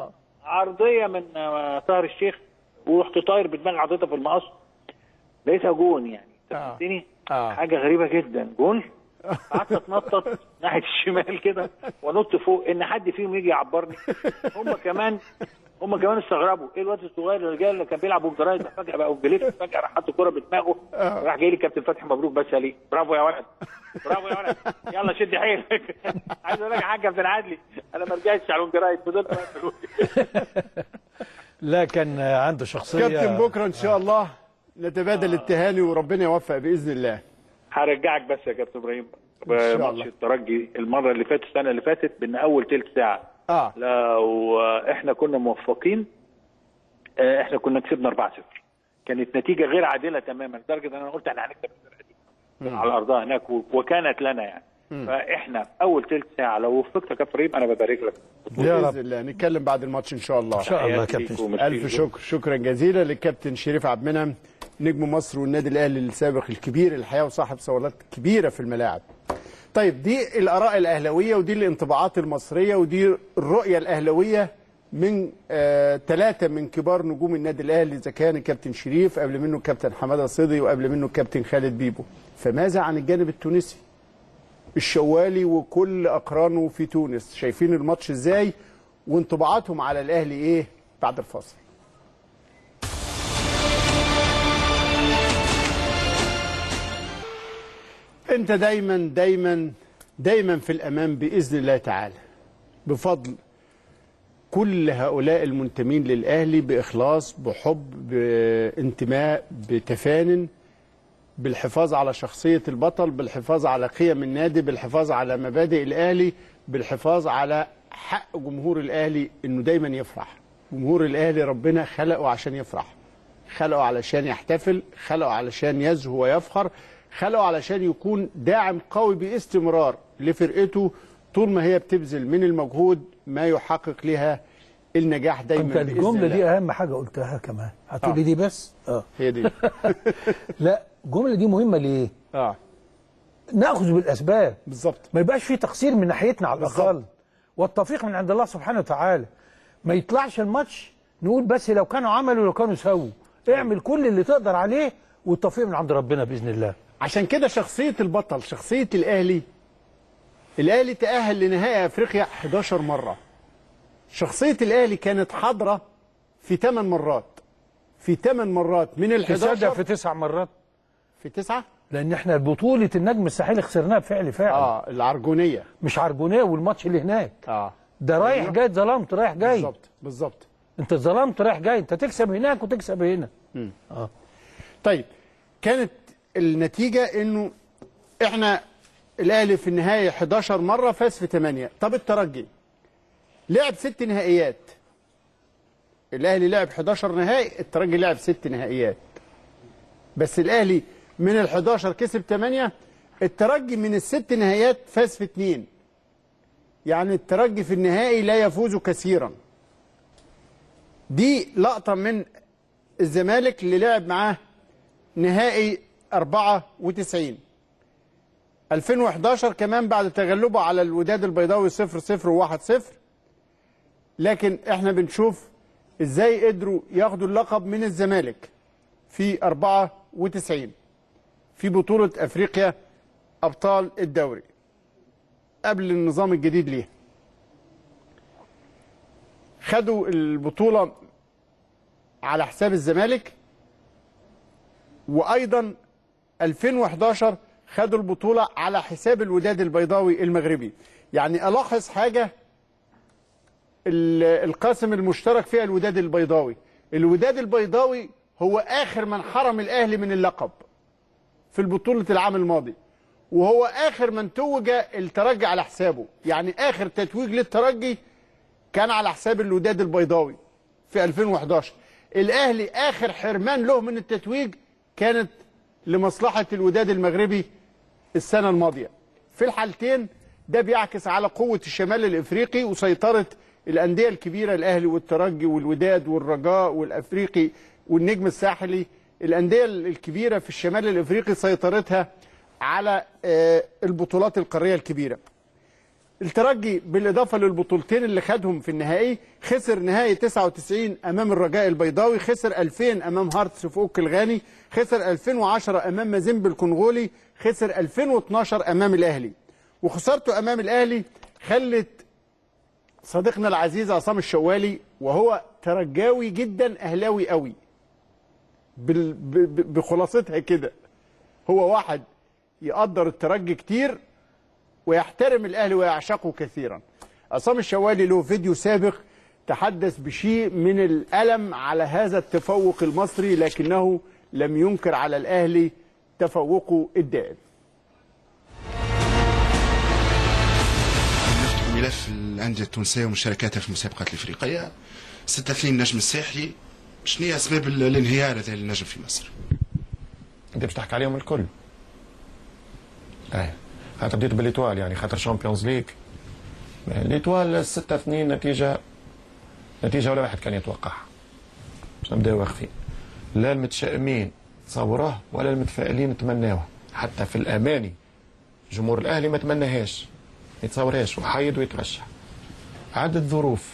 عرضيه من آه، طاهر الشيخ ورحت طاير بدماغي حاططها في المقص لقيتها جون يعني فهمتني آه. حاجه غريبه جدا جون قعدت اتنطط ناحيه الشمال كده وانط فوق ان حد فيهم يجي يعبرني هم كمان هم كمان استغربوا ايه الواد الصغير اللي جاي اللي كان بيلعب اوفجرايد فجاه بقى اوفجليت فجاه راح حط الكوره بدماغه راح جاي لي كابتن فتحي مبروك بس يا ليه برافو يا ولد برافو يا ولد يلا شد حيلك عايز اقول لك حاجه يا كابتن عادلي انا ما رجعتش على الاوفجرايد فضلت واقف في الوقت. لا كان عنده شخصيه كابتن بكره ان شاء الله نتبادل التهاني وربنا يوفق باذن الله هرجعك بس يا كابتن ابراهيم شاء ماتش الله. الترجي المره اللي فاتت السنه اللي فاتت بان اول تلت ساعه اه لو احنا كنا موفقين آه، احنا كنا كسبنا 4-0 كانت نتيجه غير عادله تماما لدرجه ان انا قلت احنا هنكسب الفرقه دي على ارضها هناك و- وكانت لنا يعني فاحنا في اول تلت ساعه لو وفقت يا كابتن ابراهيم انا ببارك لك يا رب باذن الله نتكلم بعد الماتش ان شاء الله ان شاء الله يا تحياتي كابتن ليكم وميرسي الف شكر شكرا جزيلا للكابتن شريف عبد المنعم نجم مصر والنادي الاهلي السابق الكبير الحقيقه وصاحب صولات كبيره في الملاعب طيب دي الاراء الاهلاويه ودي الانطباعات المصريه ودي الرؤيه الاهلاويه من ثلاثه من كبار نجوم النادي الاهلي اذا كان الكابتن شريف قبل منه الكابتن حماده صدي وقبل منه الكابتن خالد بيبو فماذا عن الجانب التونسي الشوالي وكل اقرانه في تونس شايفين الماتش ازاي وانطباعاتهم على الاهلي ايه بعد الفاصل انت دايما دايما دايما في الامان باذن الله تعالى بفضل كل هؤلاء المنتمين للاهلي باخلاص بحب بانتماء بتفان بالحفاظ على شخصيه البطل بالحفاظ على قيم النادي بالحفاظ على مبادئ الاهلي بالحفاظ على حق جمهور الاهلي انه دايما يفرح جمهور الاهلي ربنا خلقه عشان يفرح خلقه علشان يحتفل خلقه علشان يزهو ويفخر خلقه علشان يكون داعم قوي باستمرار لفرقته طول ما هي بتبذل من المجهود ما يحقق لها النجاح دايما انت بإذن الجمله الله. دي اهم حاجه قلتها كمان هتقولي دي بس اه هي دي لا الجمله دي مهمه ليه اه ناخذ بالاسباب بالظبط ما يبقاش في تقصير من ناحيتنا على الاقل والتوفيق من عند الله سبحانه وتعالى ما يطلعش الماتش نقول بس لو كانوا عملوا لو كانوا سووا اعمل كل اللي تقدر عليه والتوفيق من عند ربنا باذن الله عشان كده شخصية البطل شخصية الأهلي الأهلي تأهل لنهائي أفريقيا 11 مرة شخصية الأهلي كانت حاضرة في 8 مرات في 8 مرات من ال تصدق 11 في تسع مرات في تسعة لان احنا بطوله النجم الساحلي خسرناها بفعل فاعل اه العرجونيه مش عرجونيه والماتش اللي هناك اه ده رايح جاي اتظلمت رايح جاي بالظبط بالظبط انت اتظلمت رايح جاي انت تكسب هناك وتكسب هنا اه طيب كانت النتيجه انه احنا الاهلي في النهايه 11 مره فاز في 8 طب الترجي لعب ست نهائيات الاهلي لعب 11 نهائي الترجي لعب ست نهائيات بس الاهلي من ال 11 كسب 8 الترجي من الست نهائيات فاز في 2 يعني الترجي في النهائي لا يفوز كثيرا دي لقطه من الزمالك اللي لعب معاه نهائي 94 2011 كمان بعد تغلبه على الوداد البيضاوي 0 0 و1 0 لكن احنا بنشوف ازاي قدروا ياخدوا اللقب من الزمالك في 94 في بطولة افريقيا ابطال الدوري قبل النظام الجديد ليها خدوا البطولة على حساب الزمالك وايضا 2011 خدوا البطولة على حساب الوداد البيضاوي المغربي يعني الاحظ حاجة ال- القاسم المشترك فيها الوداد البيضاوي الوداد البيضاوي هو اخر من حرم الاهلي من اللقب في البطولة العام الماضي وهو اخر من توج الترجي على حسابه يعني اخر تتويج للترجي كان على حساب الوداد البيضاوي في 2011 الاهلي اخر حرمان له من التتويج كانت لمصلحة الوداد المغربي السنة الماضية في الحالتين ده بيعكس على قوة الشمال الإفريقي وسيطرة الأندية الكبيرة الأهلي والترجي والوداد والرجاء والأفريقي والنجم الساحلي الأندية الكبيرة في الشمال الإفريقي سيطرتها على آه، البطولات القارية الكبيرة الترجي بالإضافة للبطولتين اللي خدهم في النهائي خسر نهائي 99 أمام الرجاء البيضاوي خسر 2000 أمام هارتس فوق الغاني خسر 2010 أمام مازيمبي الكونغولي خسر 2012 أمام الأهلي وخسارته أمام الأهلي خلت صديقنا العزيز عصام الشوالي وهو ترجاوي جدا أهلاوي قوي بال- ب- ب- بخلاصتها كده هو واحد يقدر الترجي كتير ويحترم الاهلي ويعشقه كثيرا عصام الشوالي له فيديو سابق تحدث بشيء من الالم على هذا التفوق المصري لكنه لم ينكر على الاهلي تفوقه الدائم نفتح ملف الأندية التونسية ومشاركاتها في المسابقات الإفريقية 36 نجم الساحلي شنو هي أسباب ال- الانهيار هذا النجم في مصر؟ انت باش تحكي عليهم الكل اي خاطر بديت بالإيطوال يعني خاطر شامبيونز ليج الإيطوال 6 2 نتيجة نتيجة ولا واحد كان يتوقعها باش نبداو واقفين لا المتشائمين تصوروه ولا المتفائلين تمناوه حتى في الأماني جمهور الأهلي ما تمناهاش ما يتصورهاش وحيد ويترشح عدة ظروف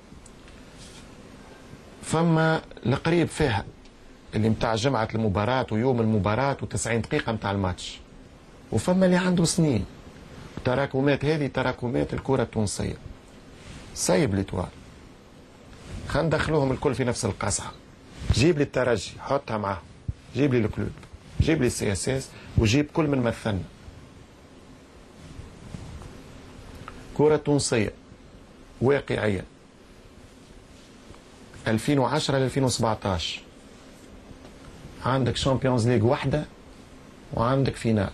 فما القريب فيها اللي متاع جمعة المباراة ويوم المباراة و90 دقيقة متاع الماتش وفما اللي عنده سنين تراكمات هذه تراكمات الكرة التونسية سايب ليتوال خلينا ندخلوهم الكل في نفس القصعة جيب لي الترجي حطها معاه جيب لي الكلوب جيب لي السي اس اس وجيب كل من مثلنا كرة تونسية واقعية 2010 ل 2017 عندك شامبيونز ليج واحدة وعندك فينال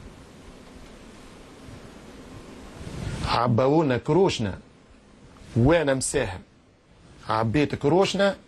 عباونا كروشنا وانا مساهم عبيت كروشنا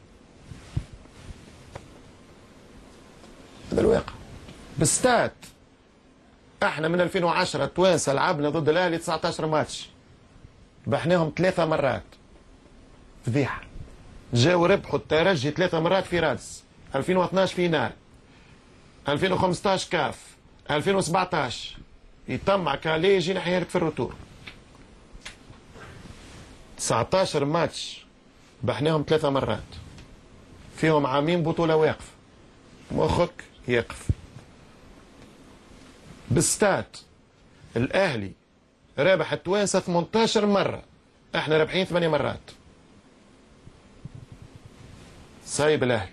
هذا الواقع بالستات احنا من 2010 التوانسه لعبنا ضد الاهلي 19 ماتش ربحناهم ثلاثة مرات فضيحة جاوا ربحوا الترجي ثلاثة مرات في رادس 2012 فينال 2015 كاف 2017 يطمع كالي يجي نحيالك في الروتور 19 ماتش ربحناهم ثلاثة مرات فيهم عامين بطولة واقفة مخك يقف بالستات الأهلي رابح التوانسة 18 مرة احنا رابحين ثمانية مرات سايب الاهلي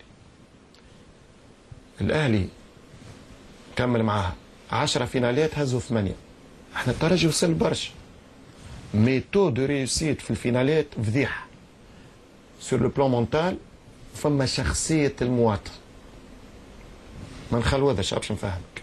الاهلي كمل معاها 10 فينالات هزوا ثمانيه احنا الترجي وصل برشا مي تو دو ريوسيت في الفينالات فضيحه سور لو بلان مونتال فما شخصيه المواطن ما نخلوذش باش نفهمك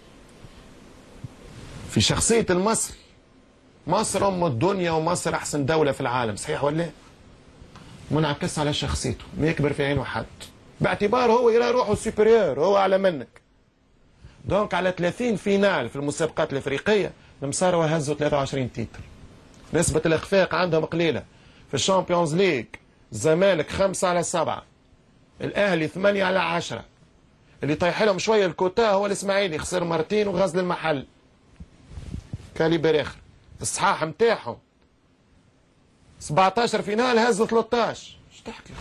في شخصيه المصري مصر ام الدنيا ومصر احسن دوله في العالم صحيح ولا لا؟ منعكس على شخصيته ما يكبر في عينه حد باعتبار هو يرى روحه سوبريور هو اعلى منك دونك على 30 فينال في المسابقات الافريقيه المصاروا هزوا 23 تيتر نسبة الإخفاق عندهم قليلة في الشامبيونز ليج الزمالك خمسة على سبعة الأهلي ثمانية على عشرة اللي طيح لهم شوية الكوتا هو الإسماعيلي خسر مرتين وغزل المحل كاليبر آخر الصحاح متاعهم 17 فينال هزوا 13 ايش تحكي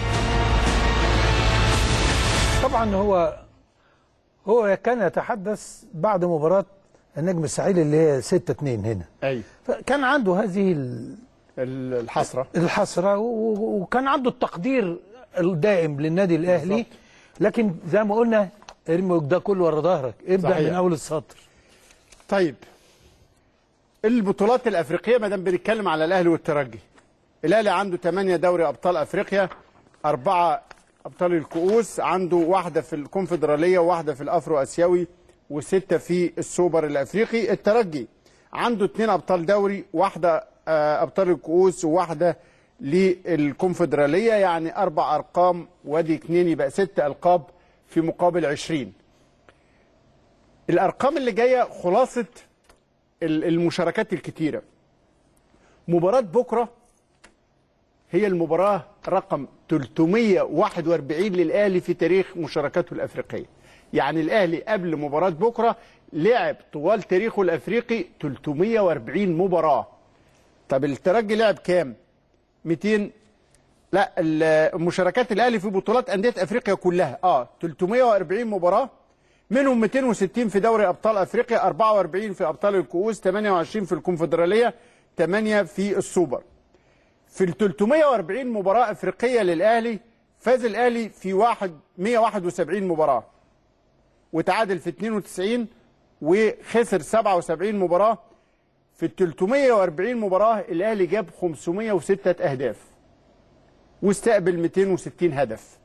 طبعا هو هو كان يتحدث بعد مباراة النجم الساحلي اللي هي 6 2 هنا ايوه فكان عنده هذه ال- الحسرة الحسرة و- وكان عنده التقدير الدائم للنادي الأهلي لكن زي ما قلنا ارمي ده كله ورا ظهرك ابدأ صحيح. من أول السطر طيب البطولات الافريقيه ما دام بنتكلم على الاهلي والترجي الاهلي عنده 8 دوري ابطال افريقيا اربعه ابطال الكؤوس عنده واحده في الكونفدراليه وواحده في الافرو اسيوي وسته في السوبر الافريقي الترجي عنده اثنين ابطال دوري واحده آه، ابطال الكؤوس وواحده للكونفدراليه يعني اربع ارقام وادي اثنين يبقى ست القاب في مقابل 20 الارقام اللي جايه خلاصه ال- المشاركات الكتيره مباراه بكره هي المباراه رقم 341 للاهلي في تاريخ مشاركاته الافريقيه يعني الاهلي قبل مباراه بكره لعب طوال تاريخه الافريقي 340 مباراه طب الترجي لعب كام 200 لا ال- مشاركات الاهلي في بطولات انديه افريقيا كلها اه 340 مباراه منهم 260 في دوري ابطال افريقيا 44 في ابطال الكؤوس 28 في الكونفدراليه 8 في السوبر في ال 340 مباراه افريقيه للاهلي فاز الاهلي في واحد 171 مباراه وتعادل في 92 وخسر 77 مباراه في ال 340 مباراه الاهلي جاب 506 اهداف واستقبل 260 هدف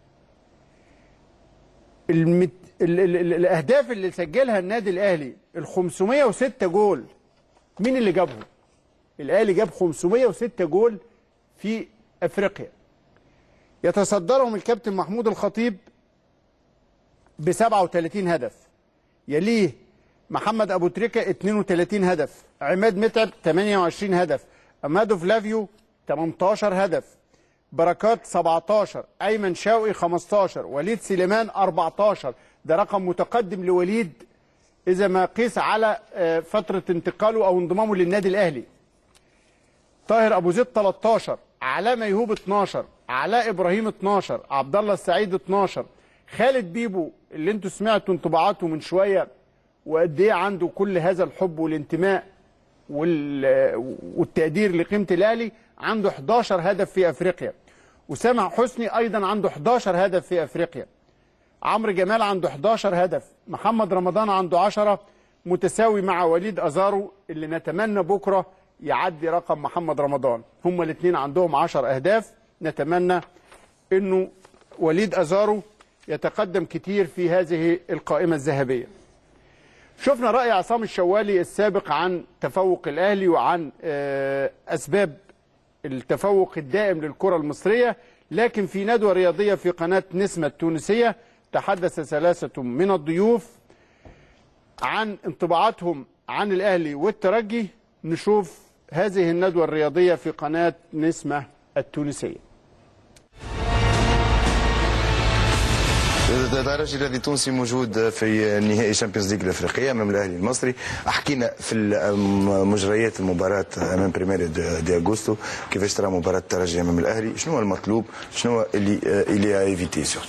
المت... ال... ال... ال... الاهداف اللي سجلها النادي الاهلي ال 506 جول مين اللي جابهم الاهلي جاب 506 جول في افريقيا يتصدرهم الكابتن محمود الخطيب ب 37 هدف يليه محمد ابو تريكه 32 هدف عماد متعب 28 هدف امادو فلافيو 18 هدف بركات 17 ايمن شوقي 15 وليد سليمان 14 ده رقم متقدم لوليد اذا ما قيس على آه، فتره انتقاله او انضمامه للنادي الاهلي طاهر ابو زيد 13 علاء ميهوب 12 علاء ابراهيم 12 عبد الله السعيد 12 خالد بيبو اللي انتوا سمعتوا انطباعاته من شويه وقد ايه عنده كل هذا الحب والانتماء وال- والتقدير لقيمه الاهلي عنده 11 هدف في افريقيا وسامع حسني ايضا عنده 11 هدف في افريقيا عمرو جمال عنده 11 هدف محمد رمضان عنده 10 متساوي مع وليد ازارو اللي نتمنى بكره يعدي رقم محمد رمضان هما الاثنين عندهم 10 اهداف نتمنى انه وليد ازارو يتقدم كتير في هذه القائمه الذهبيه شفنا راي عصام الشوالي السابق عن تفوق الاهلي وعن آه، اسباب التفوق الدائم للكره المصريه لكن في ندوه رياضيه في قناه نسمه التونسيه تحدث ثلاثه من الضيوف عن انطباعاتهم عن الاهلي والترجي نشوف هذه الندوه الرياضيه في قناه نسمه التونسيه الترجي الذي تونسي موجود في نهائي شامبيونز ليج الافريقيه امام الاهلي المصري حكينا في الم- مجريات المباراه امام بريمير دي دي اغوستو كيفاش ترى مباراه الترجي امام الاهلي شنو هو المطلوب شنو هو اللي اللي ايفيتي سورتو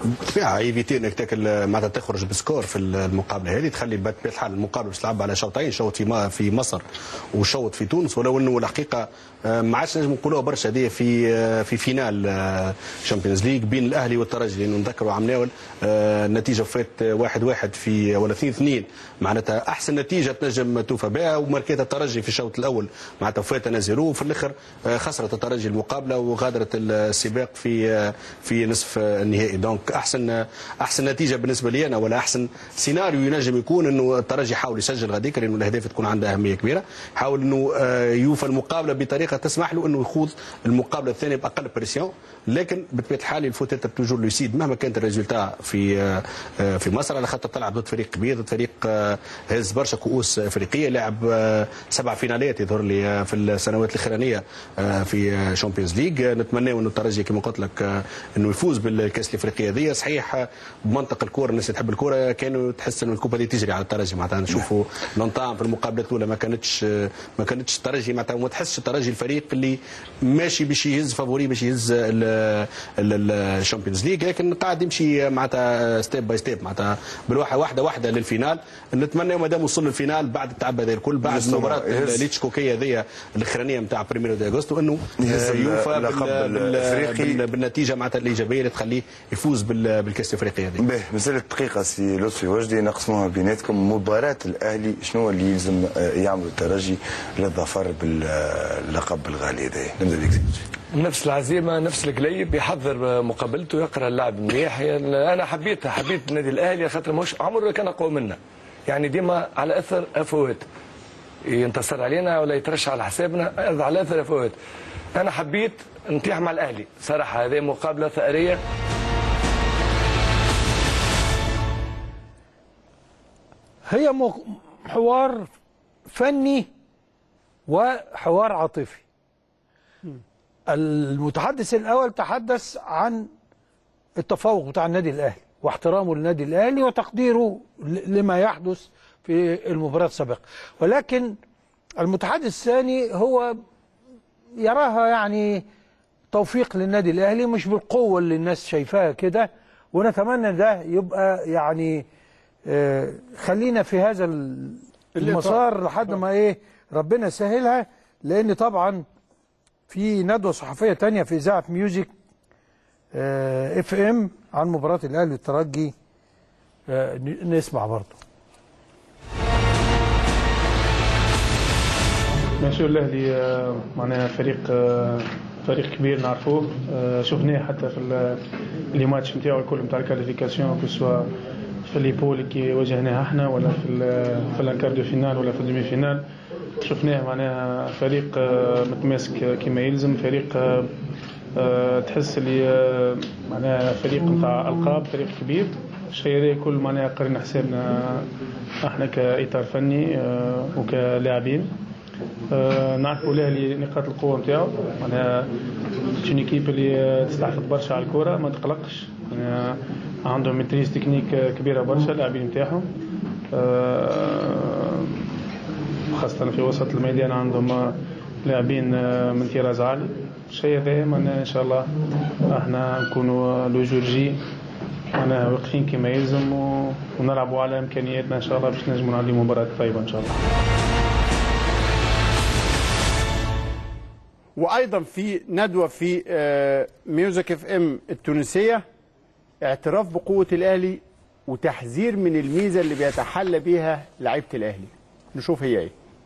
بالطبيعه ايفيتي انك تاكل معناتها تخرج بسكور في المقابله هذه تخلي بطبيعه الحال المقابله باش تلعب على شوطين شوط في ما- في مصر وشوط في تونس ولو انه الحقيقه آه، ما عادش نجم نقولوها برشا هذه في آه، في فينال شامبيونز ليج بين الاهلي والترجي لانه نذكروا عم ناول آه، النتيجه فات واحد واحد في ولا اثنين اثنين معناتها احسن نتيجه تنجم توفى بها وماركيت الترجي في الشوط الاول معناتها فات انا زيرو وفي الاخر آه، خسرت الترجي المقابله وغادرت السباق في آه، في نصف النهائي دونك احسن احسن نتيجه بالنسبه لي انا ولا احسن سيناريو ينجم يكون انه الترجي يحاول يسجل غاديك لانه الاهداف تكون عندها اهميه كبيره حاول انه آه، يوفى المقابله بطريقه تسمح له انه يخوض المقابله الثانيه باقل بريسيون لكن بطبيعه الحال الفو تيتر توجور لوسيد مهما كانت الريزولتا في آه، آه، في مصر على خاطر تلعب ضد فريق كبير ضد فريق آه، هز برشا كؤوس افريقيه لعب آه، سبع فينالات يظهر لي آه، في السنوات الاخرانيه آه، في شامبيونز ليج نتمنى انه الترجي كما قلت لك آه، انه يفوز بالكاس الافريقيه هذه صحيح آه، بمنطق الكوره الناس اللي تحب الكوره كانوا تحس انه الكوبا دي تجري على الترجي معناتها نشوفوا لونتام في المقابلات الاولى ما كانتش آه، ما كانتش الترجي معناتها ما تحسش الترجي الفريق اللي ماشي باش يهز فافوري باش يهز الشامبيونز ليج لكن قاعد يمشي معناتها ستيب باي ستيب معناتها بالواحده واحده واحده للفينال نتمنى ما دام وصل للفينال بعد التعب هذا الكل بعد يسمع، مباراه يهز. الاتشكوكيه هذه الاخرانيه نتاع بريميرو دي اغسطو انه يهز آه، يوفى اللقب بال- بال- الإفريقي. بال- بالنتيجه معناتها الايجابيه اللي تخليه يفوز بال- بالكاس الافريقي هذه باهي مازالت دقيقة سي لطفي وجدي نقسموها بيناتكم مباراة الأهلي شنو اللي يلزم آه، يعملوا الترجي للظفر باللقب الغالي هذا نبدا بك سي لطفي. نفس العزيمه نفس القليب يحضر مقابلته يقرا اللاعب مليح يعني انا حبيت حبيت النادي الاهلي خاطر مش عمره كان اقوى منا يعني ديما على اثر افوات ينتصر علينا ولا يترشح على حسابنا على اثر افوات انا حبيت نطيح مع الاهلي صراحه هذه مقابله ثأريه هي مق- حوار فني وحوار عاطفي المتحدث الاول تحدث عن التفوق بتاع النادي الاهلي واحترامه للنادي الاهلي وتقديره ل- لما يحدث في المباراه السابقه ولكن المتحدث الثاني هو يراها يعني توفيق للنادي الاهلي مش بالقوه اللي الناس شايفاها كده ونتمنى ده يبقى يعني آه، خلينا في هذا ال- المسار لحد ما ايه ربنا يسهلها لان طبعا في ندوه صحفيه تانية في اذاعه ميوزك اف ام عن مباراه الاهلي والترجي آه، ن- نسمع برضه بيان سور الاهلي آه، معناها فريق آه، فريق كبير نعرفوه آه، شفناه حتى في ال- لي ماتش نتاعو الكل نتاع الكاليفيكاسيون كو سوا في لي بول كي واجهناه احنا ولا في ال- في الانكار دو فينال ولا في الدومي فينال شفناه معناها فريق آه، متماسك كما يلزم فريق آه، آه، تحس اللي آه، معناها فريق نتاع القاب فريق كبير الشيء هذا كل معناها قرينا حسابنا احنا كاطار فني آه، وكلاعبين آه، نعرفوا الاهلي نقاط القوه نتاعو معناها اون ايكيب اللي آه، تستحفظ برشا على الكره ما تقلقش معناها عندهم ميتريز تكنيك آه، كبيره برشا اللاعبين نتاعهم آه، خاصة في وسط الميدان عندهم آه، لاعبين آه، من طراز عالي الشيء هذا معناها ان شاء الله احنا نكونوا لو جور جي معناها واقفين كما يلزم و- ونلعبوا على امكانياتنا ان شاء الله باش نجموا نعدي مباراة طيبة ان شاء الله وايضا في ندوه في آه، ميوزك اف ام التونسيه اعتراف بقوه الاهلي وتحذير من الميزه اللي بيتحلى بيها لعيبه الاهلي نشوف هي ايه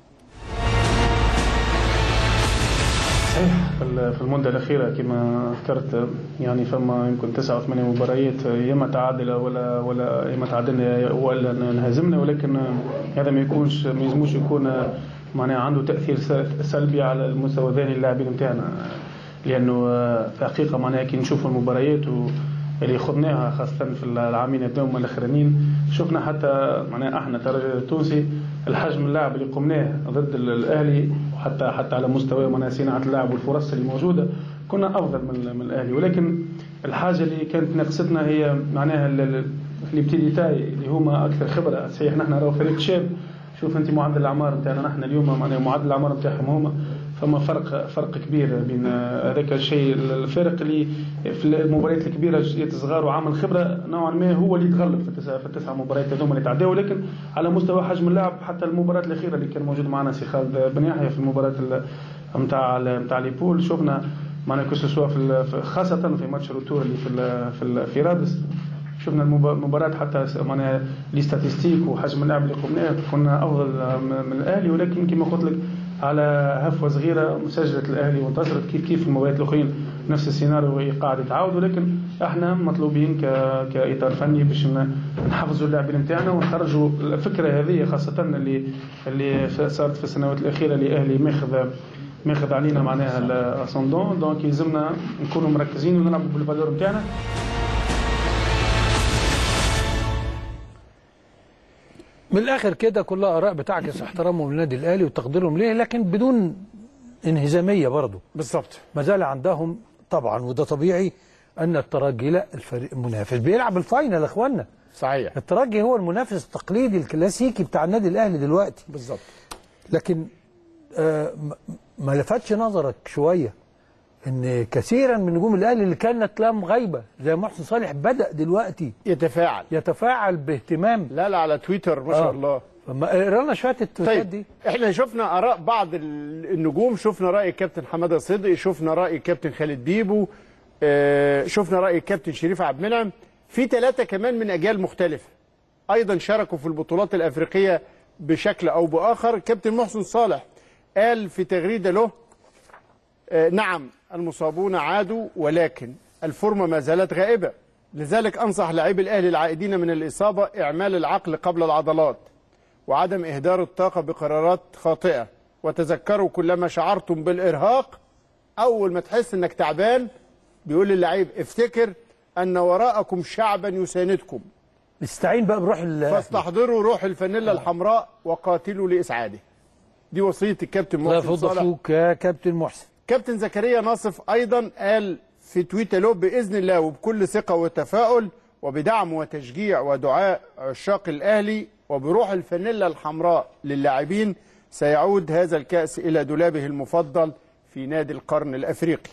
صحيح في ال- في المدة الأخيرة كما ذكرت يعني فما يمكن تسعة أو ثمانية مباريات يا إما تعادل ولا ولا يا إما تعادلنا ولا انهزمنا ولكن هذا ما يكونش ما يلزموش يكون معناها عنده تأثير س- سلبي على المستوى الذهني اللاعبين نتاعنا لأنه في الحقيقة معناها كي نشوفوا المباريات و اللي خضناها خاصة في العامين هذوما الأخرانيين شفنا حتى معناها احنا الترجي التونسي الحجم اللعب اللي قمناه ضد ال- الأهلي وحتى حتى على مستوى معناها صناعة اللعب والفرص اللي موجودة كنا أفضل من, من الأهلي ولكن الحاجة اللي كانت ناقصتنا هي معناها ال- ال- الابتدائي اللي هما أكثر خبرة صحيح نحن راهو فريق شاب شوف انت معدل الاعمار نتاعنا نحن اليوم معناها معدل الاعمار نتاعهم هما فما فرق فرق كبير بين آه، هذاك الشيء الفارق اللي في المباريات الكبيره جزئيه الصغار وعامل خبره نوعا ما هو اللي يتغلب في التسع في التسع مباريات هذوما اللي تعداو لكن على مستوى حجم اللعب حتى المباراه الاخيره اللي كان موجود معنا سي خالد بن يحيى في المباراه نتاع نتاع ليبول شفنا معنا كو سوا في ال- في- خاصه في ماتش الروتور اللي في ال- في ال- في رادس شفنا المب- المباراة حتى س- معناها لي ستاتيستيك وحجم اللعب اللي قمناه كنا افضل من من الاهلي ولكن كما قلت لك على هفوه صغيره مسجله الاهلي وانتصرت كيف كيف المباريات الاخرين نفس السيناريو قاعد يتعاود ولكن احنا مطلوبين ك... كاطار فني باش ن- نحفظوا اللاعبين نتاعنا ونخرجوا الفكره هذه خاصه اللي اللي ف- صارت في السنوات الاخيره اللي الاهلي ماخذ ماخذ علينا معناها الاسوندون دونك يلزمنا نكونوا مركزين ونلعبوا بالفالور نتاعنا من الاخر كده كلها اراء بتعكس احترامهم للنادي الاهلي وتقديرهم ليه لكن بدون انهزاميه برضه بالظبط ما زال عندهم طبعا وده طبيعي ان الترجي لا الفريق المنافس بيلعب الفاينل يا اخوانا صحيح الترجي هو المنافس التقليدي الكلاسيكي بتاع النادي الاهلي دلوقتي بالظبط لكن آه م- ما لفتش نظرك شويه ان كثيرا من نجوم الاهلي اللي كانت لهم غايبه زي محسن صالح بدا دلوقتي يتفاعل يتفاعل باهتمام لا لا على تويتر ما شاء الله فما اقرا لنا شويه التويتات طيب دي احنا شفنا اراء بعض ال- النجوم شفنا راي الكابتن حماده صدقي شفنا راي الكابتن خالد بيبو آه، شفنا راي الكابتن شريف عبد المنعم في ثلاثه كمان من اجيال مختلفه ايضا شاركوا في البطولات الافريقيه بشكل او باخر الكابتن محسن صالح قال في تغريده له آه، نعم المصابون عادوا ولكن الفورمه ما زالت غائبه لذلك انصح لاعبي الاهلي العائدين من الاصابه اعمال العقل قبل العضلات وعدم إهدار الطاقة بقرارات خاطئة وتذكروا كلما شعرتم بالإرهاق أول ما تحس إنك تعبان بيقول للعيب افتكر أن وراءكم شعبا يساندكم استعين بقى بروح ال- فاستحضروا روح الفانيلا الحمراء وقاتلوا لإسعاده دي وصية الكابتن الله محسن يفضل صالح اخوك يا كابتن محسن كابتن زكريا ناصف ايضا قال في تويتر له باذن الله وبكل ثقه وتفاؤل وبدعم وتشجيع ودعاء عشاق الاهلي وبروح الفانيلا الحمراء للاعبين سيعود هذا الكاس الى دولابه المفضل في نادي القرن الافريقي.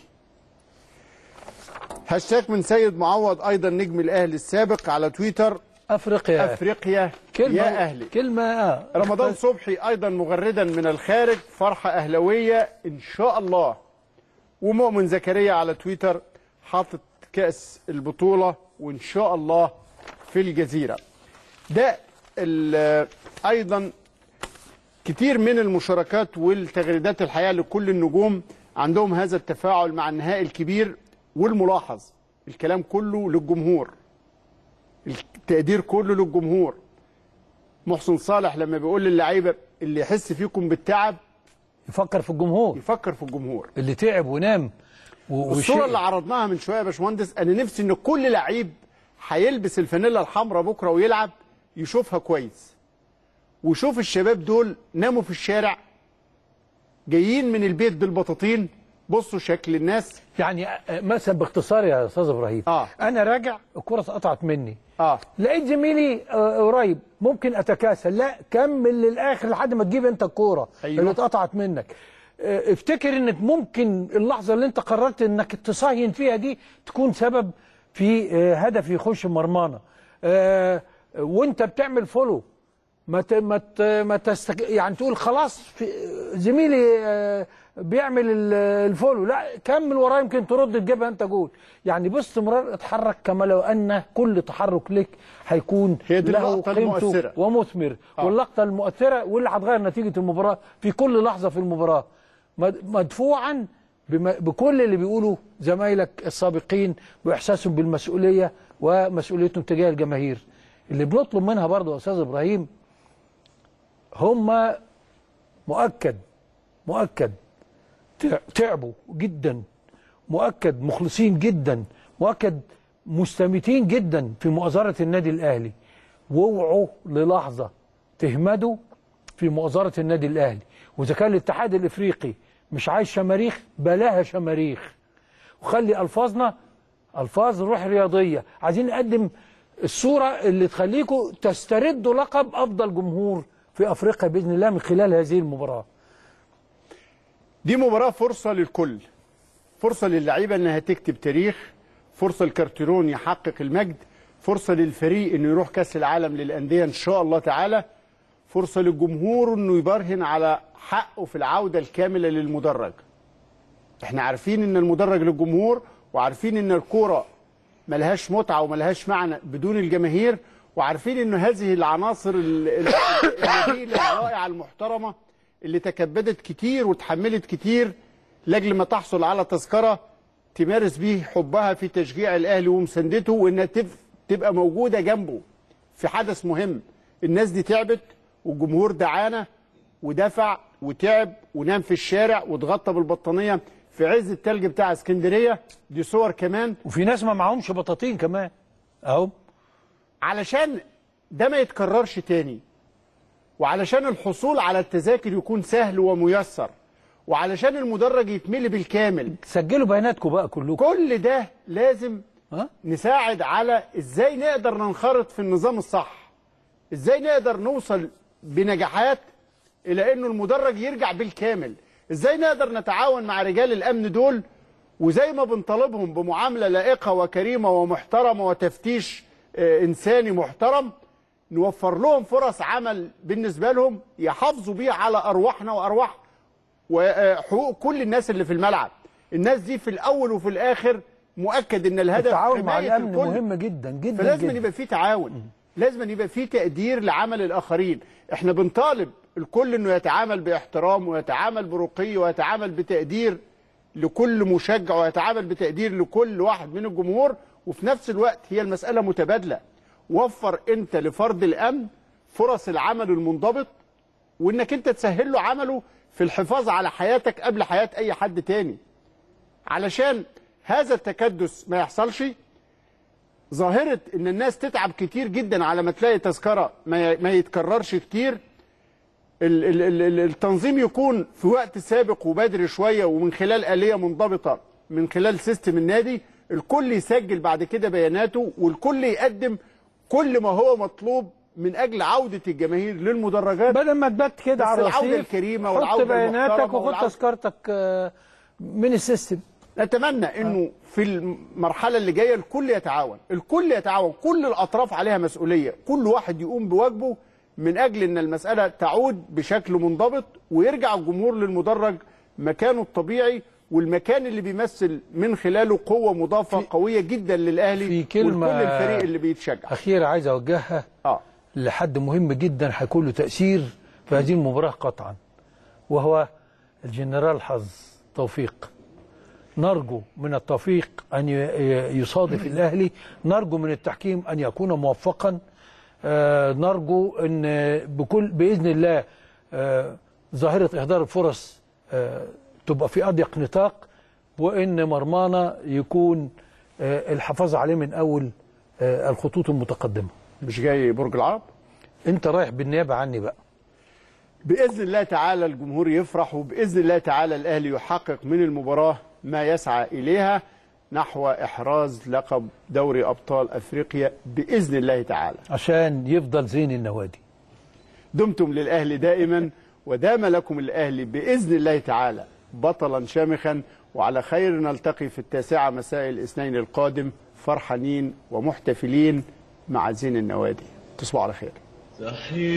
هاشتاج من سيد معوض ايضا نجم الاهلي السابق على تويتر افريقيا افريقيا كلمة يا اهلي كلمة آه. رمضان صبحي ايضا مغردا من الخارج فرحه اهلويه ان شاء الله ومؤمن زكريا على تويتر حاطط كاس البطوله وان شاء الله في الجزيره ده ال- ايضا كتير من المشاركات والتغريدات الحقيقه لكل النجوم عندهم هذا التفاعل مع النهائي الكبير والملاحظ الكلام كله للجمهور التقدير كله للجمهور محسن صالح لما بيقول للعيبه اللي يحس فيكم بالتعب يفكر في الجمهور يفكر في الجمهور اللي تعب ونام و- الصوره وشيء- اللي عرضناها من شويه يا باشمهندس انا نفسي ان كل لعيب هيلبس الفانيلا الحمراء بكره ويلعب يشوفها كويس وشوف الشباب دول ناموا في الشارع جايين من البيت بالبطاطين بصوا شكل الناس يعني آه، مثلا باختصار يا استاذ ابراهيم آه. انا راجع الكره اتقطعت مني اه لقيت زميلي آه، قريب ممكن اتكاسل لا كمل للاخر لحد ما تجيب انت الكوره أيوة. اللي اتقطعت منك آه، افتكر انك ممكن اللحظه اللي انت قررت انك تصهين فيها دي تكون سبب في آه، هدف يخش مرمانا آه، وانت بتعمل فولو ما ت... ما ت... ما تستك... يعني تقول خلاص في... زميلي آه، بيعمل ال- الفولو لا كمل وراه يمكن ترد تجيبها انت جول يعني باستمرار اتحرك كما لو ان كل تحرك لك هيكون هي دي له اللقطة قيمته المؤثرة. ومثمر آه. واللقطه المؤثره واللي هتغير نتيجه المباراه في كل لحظه في المباراه مد- مدفوعا بما... بكل اللي بيقولوا زمايلك السابقين واحساسهم بالمسؤوليه ومسؤوليتهم تجاه الجماهير اللي بنطلب منها برضه يا استاذ ابراهيم هم مؤكد مؤكد تع- تعبوا جدا مؤكد مخلصين جدا مؤكد مستميتين جدا في مؤازرة النادي الأهلي واوعوا للحظة تهمدوا في مؤازرة النادي الأهلي وإذا كان الاتحاد الإفريقي مش عايز شماريخ بلاها شماريخ وخلي ألفاظنا ألفاظ روح رياضية عايزين نقدم الصورة اللي تخليكم تستردوا لقب أفضل جمهور في أفريقيا بإذن الله من خلال هذه المباراة دي مباراه فرصه للكل فرصه للعيبه انها تكتب تاريخ فرصه لكارتيرون يحقق المجد فرصه للفريق انه يروح كاس العالم للانديه ان شاء الله تعالى فرصه للجمهور انه يبرهن على حقه في العوده الكامله للمدرج احنا عارفين ان المدرج للجمهور وعارفين ان الكوره ملهاش متعه وملهاش معنى بدون الجماهير وعارفين ان هذه العناصر ال- ال- النبيله الرائعه المحترمه اللي تكبدت كتير وتحملت كتير لاجل ما تحصل على تذكره تمارس بيه حبها في تشجيع الاهلي ومساندته وانها تف- تبقى موجوده جنبه في حدث مهم الناس دي تعبت والجمهور دعانا ودفع وتعب ونام في الشارع واتغطى بالبطانيه في عز التلج بتاع اسكندريه دي صور كمان وفي ناس ما معهمش بطاطين كمان اهو علشان ده ما يتكررش تاني وعلشان الحصول على التذاكر يكون سهل وميسر وعلشان المدرج يتملي بالكامل سجلوا بياناتكم بقى كلكم كل ده لازم نساعد على ازاي نقدر ننخرط في النظام الصح ازاي نقدر نوصل بنجاحات الى انه المدرج يرجع بالكامل ازاي نقدر نتعاون مع رجال الامن دول وزي ما بنطالبهم بمعامله لائقه وكريمه ومحترمه وتفتيش آه، انساني محترم نوفر لهم فرص عمل بالنسبه لهم يحافظوا بيه على ارواحنا وارواح وحقوق كل الناس اللي في الملعب الناس دي في الاول وفي الاخر مؤكد ان الهدف التعاون مع حماية الامن الكل. مهم جدا جدا فلازم جدا. يبقى في تعاون لازم يبقى في تقدير لعمل الاخرين احنا بنطالب الكل انه يتعامل باحترام ويتعامل برقي ويتعامل بتقدير لكل مشجع ويتعامل بتقدير لكل واحد من الجمهور وفي نفس الوقت هي المسألة متبادلة وفر انت لفرد الامن فرص العمل المنضبط وانك انت تسهل له عمله في الحفاظ على حياتك قبل حياة اي حد تاني علشان هذا التكدس ما يحصلش ظاهرة ان الناس تتعب كتير جدا على ما تلاقي تذكرة ما ي- ما يتكررش كتير ال- ال- ال- ال- التنظيم يكون في وقت سابق وبدري شوية ومن خلال آلية منضبطة من خلال سيستم النادي الكل يسجل بعد كده بياناته والكل يقدم كل ما هو مطلوب من اجل عودة الجماهير للمدرجات بدل ما تبات كده بس على العودة الرصيف الكريمة حط والعودة بياناتك المحترمة وخد والعودة- تذكرتك آه، من السيستم نتمنى انه في المرحله اللي جايه الكل يتعاون الكل يتعاون كل الاطراف عليها مسؤوليه كل واحد يقوم بواجبه من اجل ان المساله تعود بشكل منضبط ويرجع الجمهور للمدرج مكانه الطبيعي والمكان اللي بيمثل من خلاله قوه مضافه قويه جدا للاهلي في كلمة ولكل الفريق اللي بيتشجع أخيرة عايز أوجهها آه. لحد مهم جدا هيكون له تأثير في هذه المباراة قطعا وهو الجنرال حظ توفيق نرجو من التوفيق أن ي- ي- يصادف الأهلي نرجو من التحكيم أن يكون موفقا آه، نرجو أن بكل بإذن الله آه، ظاهرة إهدار الفرص آه، تبقى في أضيق نطاق وأن مرمانا يكون آه، الحفاظ عليه من أول آه، الخطوط المتقدمة مش جاي برج العرب أنت رايح بالنيابة عني بقى باذن الله تعالى الجمهور يفرح وباذن الله تعالى الاهلي يحقق من المباراه ما يسعى اليها نحو احراز لقب دوري ابطال افريقيا باذن الله تعالى عشان يفضل زين النوادي دمتم للاهلي دائما ودام لكم الاهلي باذن الله تعالى بطلا شامخا وعلى خير نلتقي في التاسعه مساء الاثنين القادم فرحانين ومحتفلين مع زين النوادي تصبحوا على خير